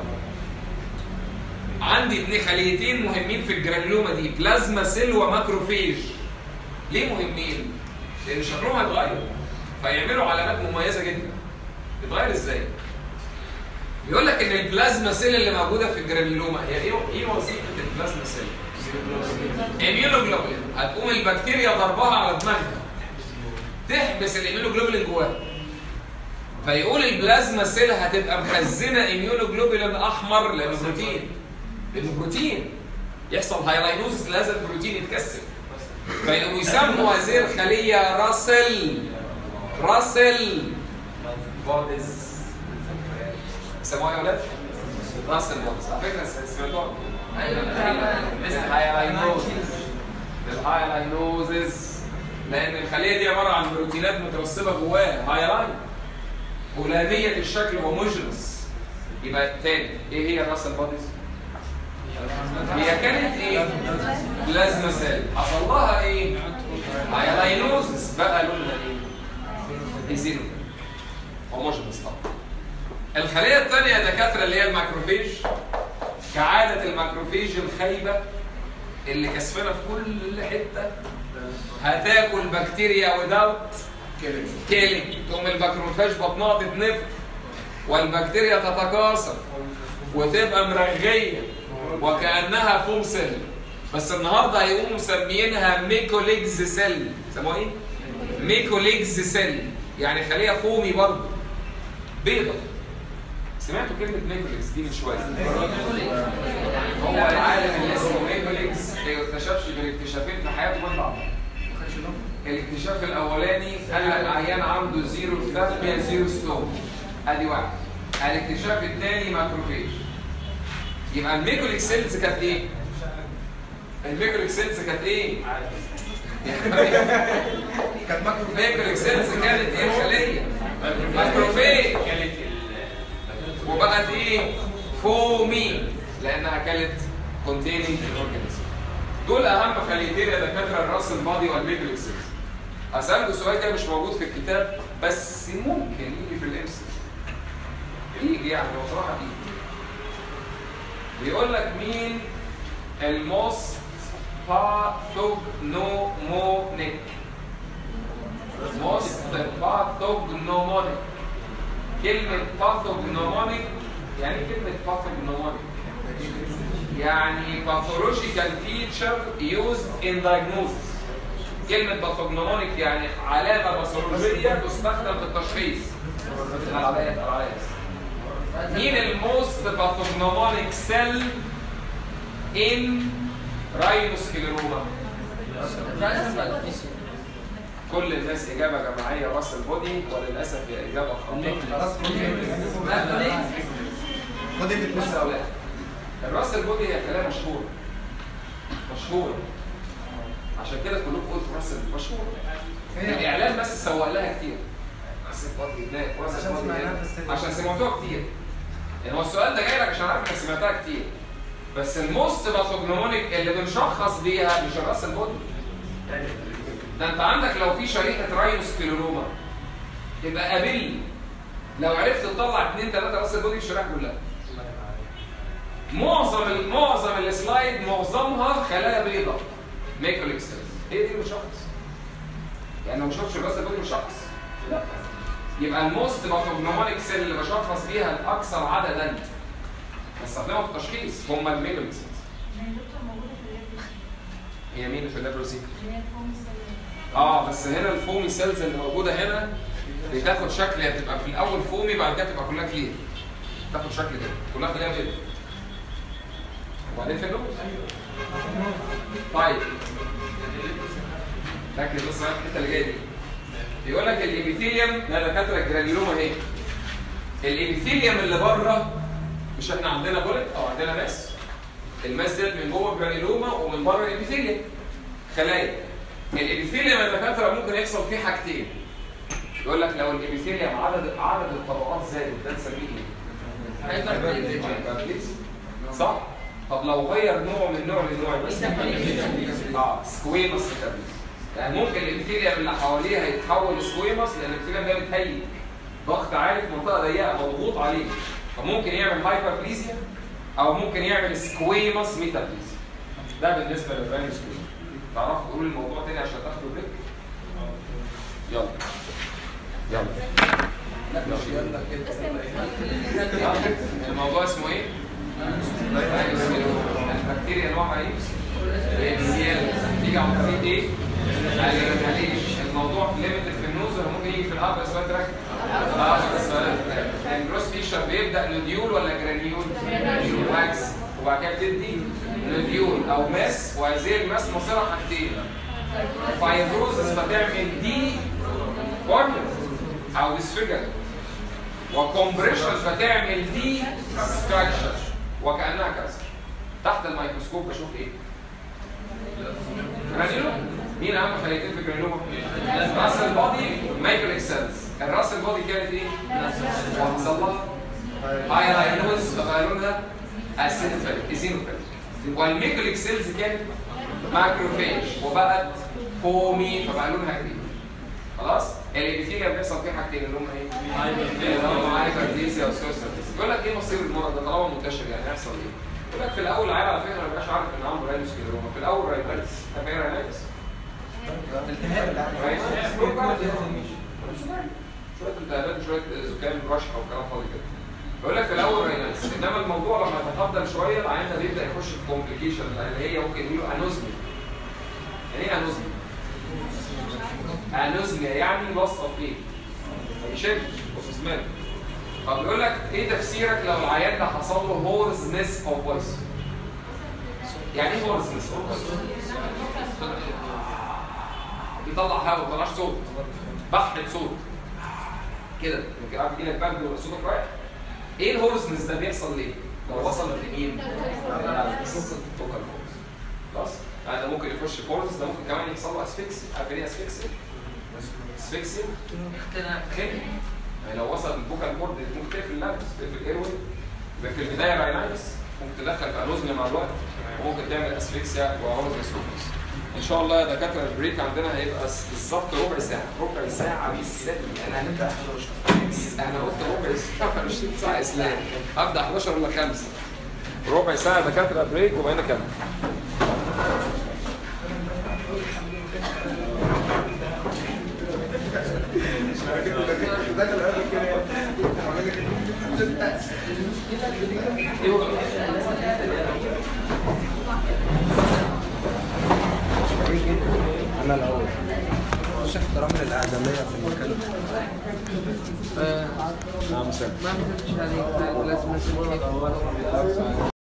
عندي اتنين خليتين مهمين في الجرانيلوما دي بلازما سيل وماكروفيج ليه مهمين؟ لان شكلهم هيتغير فيعملوا علامات مميزه جدا يتغير ازاي؟ بيقول لك ان البلازما سيل اللي موجوده في الجرانيلوما هي ايه ايه وظيفه البلازما سيل؟ اميونوجلوبولين هتقوم البكتيريا ضربها على دماغها تحبس الاميونوجلوبولين جواها فيقول البلازما سيل هتبقى مخزنه اميونوجلوبولين احمر لانه بروتين لانه بروتين يحصل هايلاينوزس لهذا البروتين يتكثف فيقوموا يسموا هذه الخليه راسل راسل بوديز سموها يا ولاد؟ راسل بوديز على فكره سمعتوها الهايلاينوزس الهايلاينوزس لان الخليه دي عباره عن بروتينات مترسبه جواها هايلاين هلاميه الشكل هوموجينس يبقى تاني ايه هي الراسل بوديز؟ هي كانت ايه؟ بلازما سيل حصل لها ايه؟ هايلاينوزس بقى لونها ايه؟ ايزينو هوموجينس طبعا الخليه الثانيه يا دكاتره اللي هي الماكروفيج كعاده الماكروفيج الخايبه اللي كسفانه في كل حته هتاكل بكتيريا وداوت كيلينج تقوم البكروفاج بطنها تتنفخ والبكتيريا تتكاثر وتبقى مرغيه وكانها فوم سيل بس النهارده هيقوموا مسميينها ميكوليجز سيل سموها ايه؟ ميكوليجز سيل يعني خليه فومي برضه بيضه سمعتوا كلمة ميكوليكس دي من شوية هو العالم اللي اسمه ميكوليكس ما اكتشفش غير اكتشافين في حياته من بعض الاكتشاف الاولاني قال لك عيان عنده زيرو ثابيا زيرو ستون ادي واحد الاكتشاف الثاني ماكروفيج يبقى الميكوليك سيلز كانت ايه؟ الميكوليك سيلز كانت ايه؟ كان ماكرو ميكوليك سيلز كانت ايه الخلية؟ ماكروفيج وبقت ايه؟ فومي لانها كانت containing الاورجانيزم دول اهم خليتين يا دكاتره الراس البادي والميكوليك سيلز اسالكم سؤال كده مش موجود في الكتاب بس ممكن يجي في الامس يجي يعني هو صراحه يجي بيقول لك مين الموست باثوجنومونيك موست باثوجنومونيك كلمة باثوجنومونيك يعني إيه كلمة باثوجنومونيك يعني pathological feature used in diagnosis كلمة باثوجنومونيك يعني علامة باثولوجية تستخدم في التشخيص العلامات العلامات مين الموست باثوجنومونيك سيل ان راينوسكليروما كل الناس اجابه جماعيه راس البودي وللاسف هي اجابه خاطئه خلاص خد اللي بص يا اولاد الراس البودي هي كلام مشهور مشهور عشان كده كلكم قلتوا راس البودي مشهور الاعلام بس سوق لها كتير راس البودي هناك راس عشان البودي سمعناها هناك في السينما. عشان سمعتوها كتير يعني هو السؤال ده جاي لك عشان عارف انك سمعتها كتير بس الموست باثوجنومونيك اللي بنشخص بيها مش الراس البودي ده انت عندك لو في شريحه راينوسكليروما يبقى قابلني لو عرفت تطلع اثنين ثلاثه راس البودي في الشريحه كلها معظم ال- معظم السلايد معظمها خلايا بيضاء ميكوليك سيلز هي دي المشخص يعني لو ما شفتش الراس البودي مشخص لا يبقى الموست باثوجنومونيك سيل اللي بشخص بيها الاكثر عددا بستخدمها في التشخيص هم الميكوليك سيلز هي مين في الليبروسي؟ اه بس هنا الفومي سيلز اللي موجوده هنا بتاخد شكل هي بتبقى في الاول فومي بعد كده تبقى كلها كلير تاخد شكل كده كلها كلها بيض وبعدين في النص طيب ركز بس معايا في الحته اللي جايه دي بيقول لك الابيثيليوم ده دكاتره الجرانيولوما اهي الابيثيليوم اللي بره مش احنا عندنا بولت او عندنا ماس الماس ديت من جوه جرانيولوما ومن بره الابيثيليوم خلايا الابيثيليوم يا دكاتره ممكن يحصل فيه حاجتين يقول لك لو الابيثيليوم عدد عدد الطبقات زاد ده نسميه ايه؟ هايبربليزيا صح؟ طب لو غير نوع من نوع لنوع بس اه سكويمس ميتابوليزم يعني ممكن الابيثيليوم اللي حواليه هيتحول لسكويمس لان الابيثيليوم ده بيتهيج ضغط عالي في منطقه ضيقه مضغوط عليه فممكن يعمل هايبربليزيا او ممكن يعمل سكويمس ميتابوليزم ده بالنسبه للبراني سكويم تعرفوا تقولوا الموضوع تاني عشان تاخدوا بريك يلا يلا لا مش يلا كده الموضوع اسمه ايه؟ البكتيريا نوعها ايه؟ الانسيال تيجي عن طريق ايه؟ الجرانيوليش الموضوع ليميتد في النوز ولا ممكن يجي في الابر اسمها تراك؟ اه اسمها الجروس فيشر بيبدا نوديول ولا جرانيول؟ واكس وبعد كده بتدي نوديول او ماس وهذه الماس مصيرها حاجتين فايبروزس فتعمل دي كورنر او ديسفيجر وكومبريشن فتعمل دي ستراكشر وكانها كسر تحت الميكروسكوب بشوف ايه؟ جرانيولوم مين اهم خليتين في الجرانيولوم؟ راس البادي مايكرو اكسلز الراس البادي كانت ايه؟ وحصل لها هاي لاينوز فبقى لونها اسينوفيل اسينوفيل والميكرو اكسلز كانت ماكروفيج وبقت فومي فبقى لونها جرين خلاص الابيثيليوم بيحصل فيه حاجتين اللي هم ايه؟ اللي هم هايبرديزيا وسيرسيس يقول لك ايه مصير المرض ده طالما منتشر يعني هيحصل ايه؟ يقول لك في الاول العيال على فكره ما بيبقاش عارف ان عنده راينوس كيلوما في الاول راينايتس طب ايه راينايتس؟ شويه التهابات وشويه زكام رشحه وكلام فاضي كده بيقول لك في الاول راينايتس انما الموضوع لما يتقدم شويه العيان ده بيبدا يخش في كومبليكيشن اللي هي ممكن يقولوا انوزمي يعني ايه انوزمي؟ انوزميا يعني لوس اوف ايه؟ ما بيشدش اوسوسمال طب بيقول لك ايه تفسيرك لو العيان ده حصل له هورزنس اوف فويس؟ يعني ايه هورزنس اوف فويس؟ بيطلع هواء ما بيطلعش صوت بحث صوت كده يمكن عارف يجيلك برد ولا صوتك رايح ايه الهورزنس ده بيحصل ليه؟ لو وصل لمين؟ فوكال فورس خلاص؟ يعني ده ممكن يخش فورس ده ممكن كمان يحصل له اسفكسي عارف ايه اسفكسي؟ اسفكسي اختناق خنق يعني لو وصل البوكال بورد ممكن تقفل اللبس تقفل الايروي يبقى في البدايه راينايتس ممكن تدخل في انوزميا مع الوقت وممكن تعمل اسفكسيا وهورزنس سوبرس ان شاء الله يا دكاتره البريك عندنا هيبقى بالظبط ربع ساعه ربع ساعه بالسلم انا هنبدا 11 انا قلت ربع ساعه مش ساعه اسلام هبدا 11 ولا 5 ربع ساعه دكاتره بريك وبقينا كام داخل قبل كده عامل لك انا الاول شيخ احترام الاعداميه في المكان آه، نعم سامي ما بنمشي عليك لازم نسوي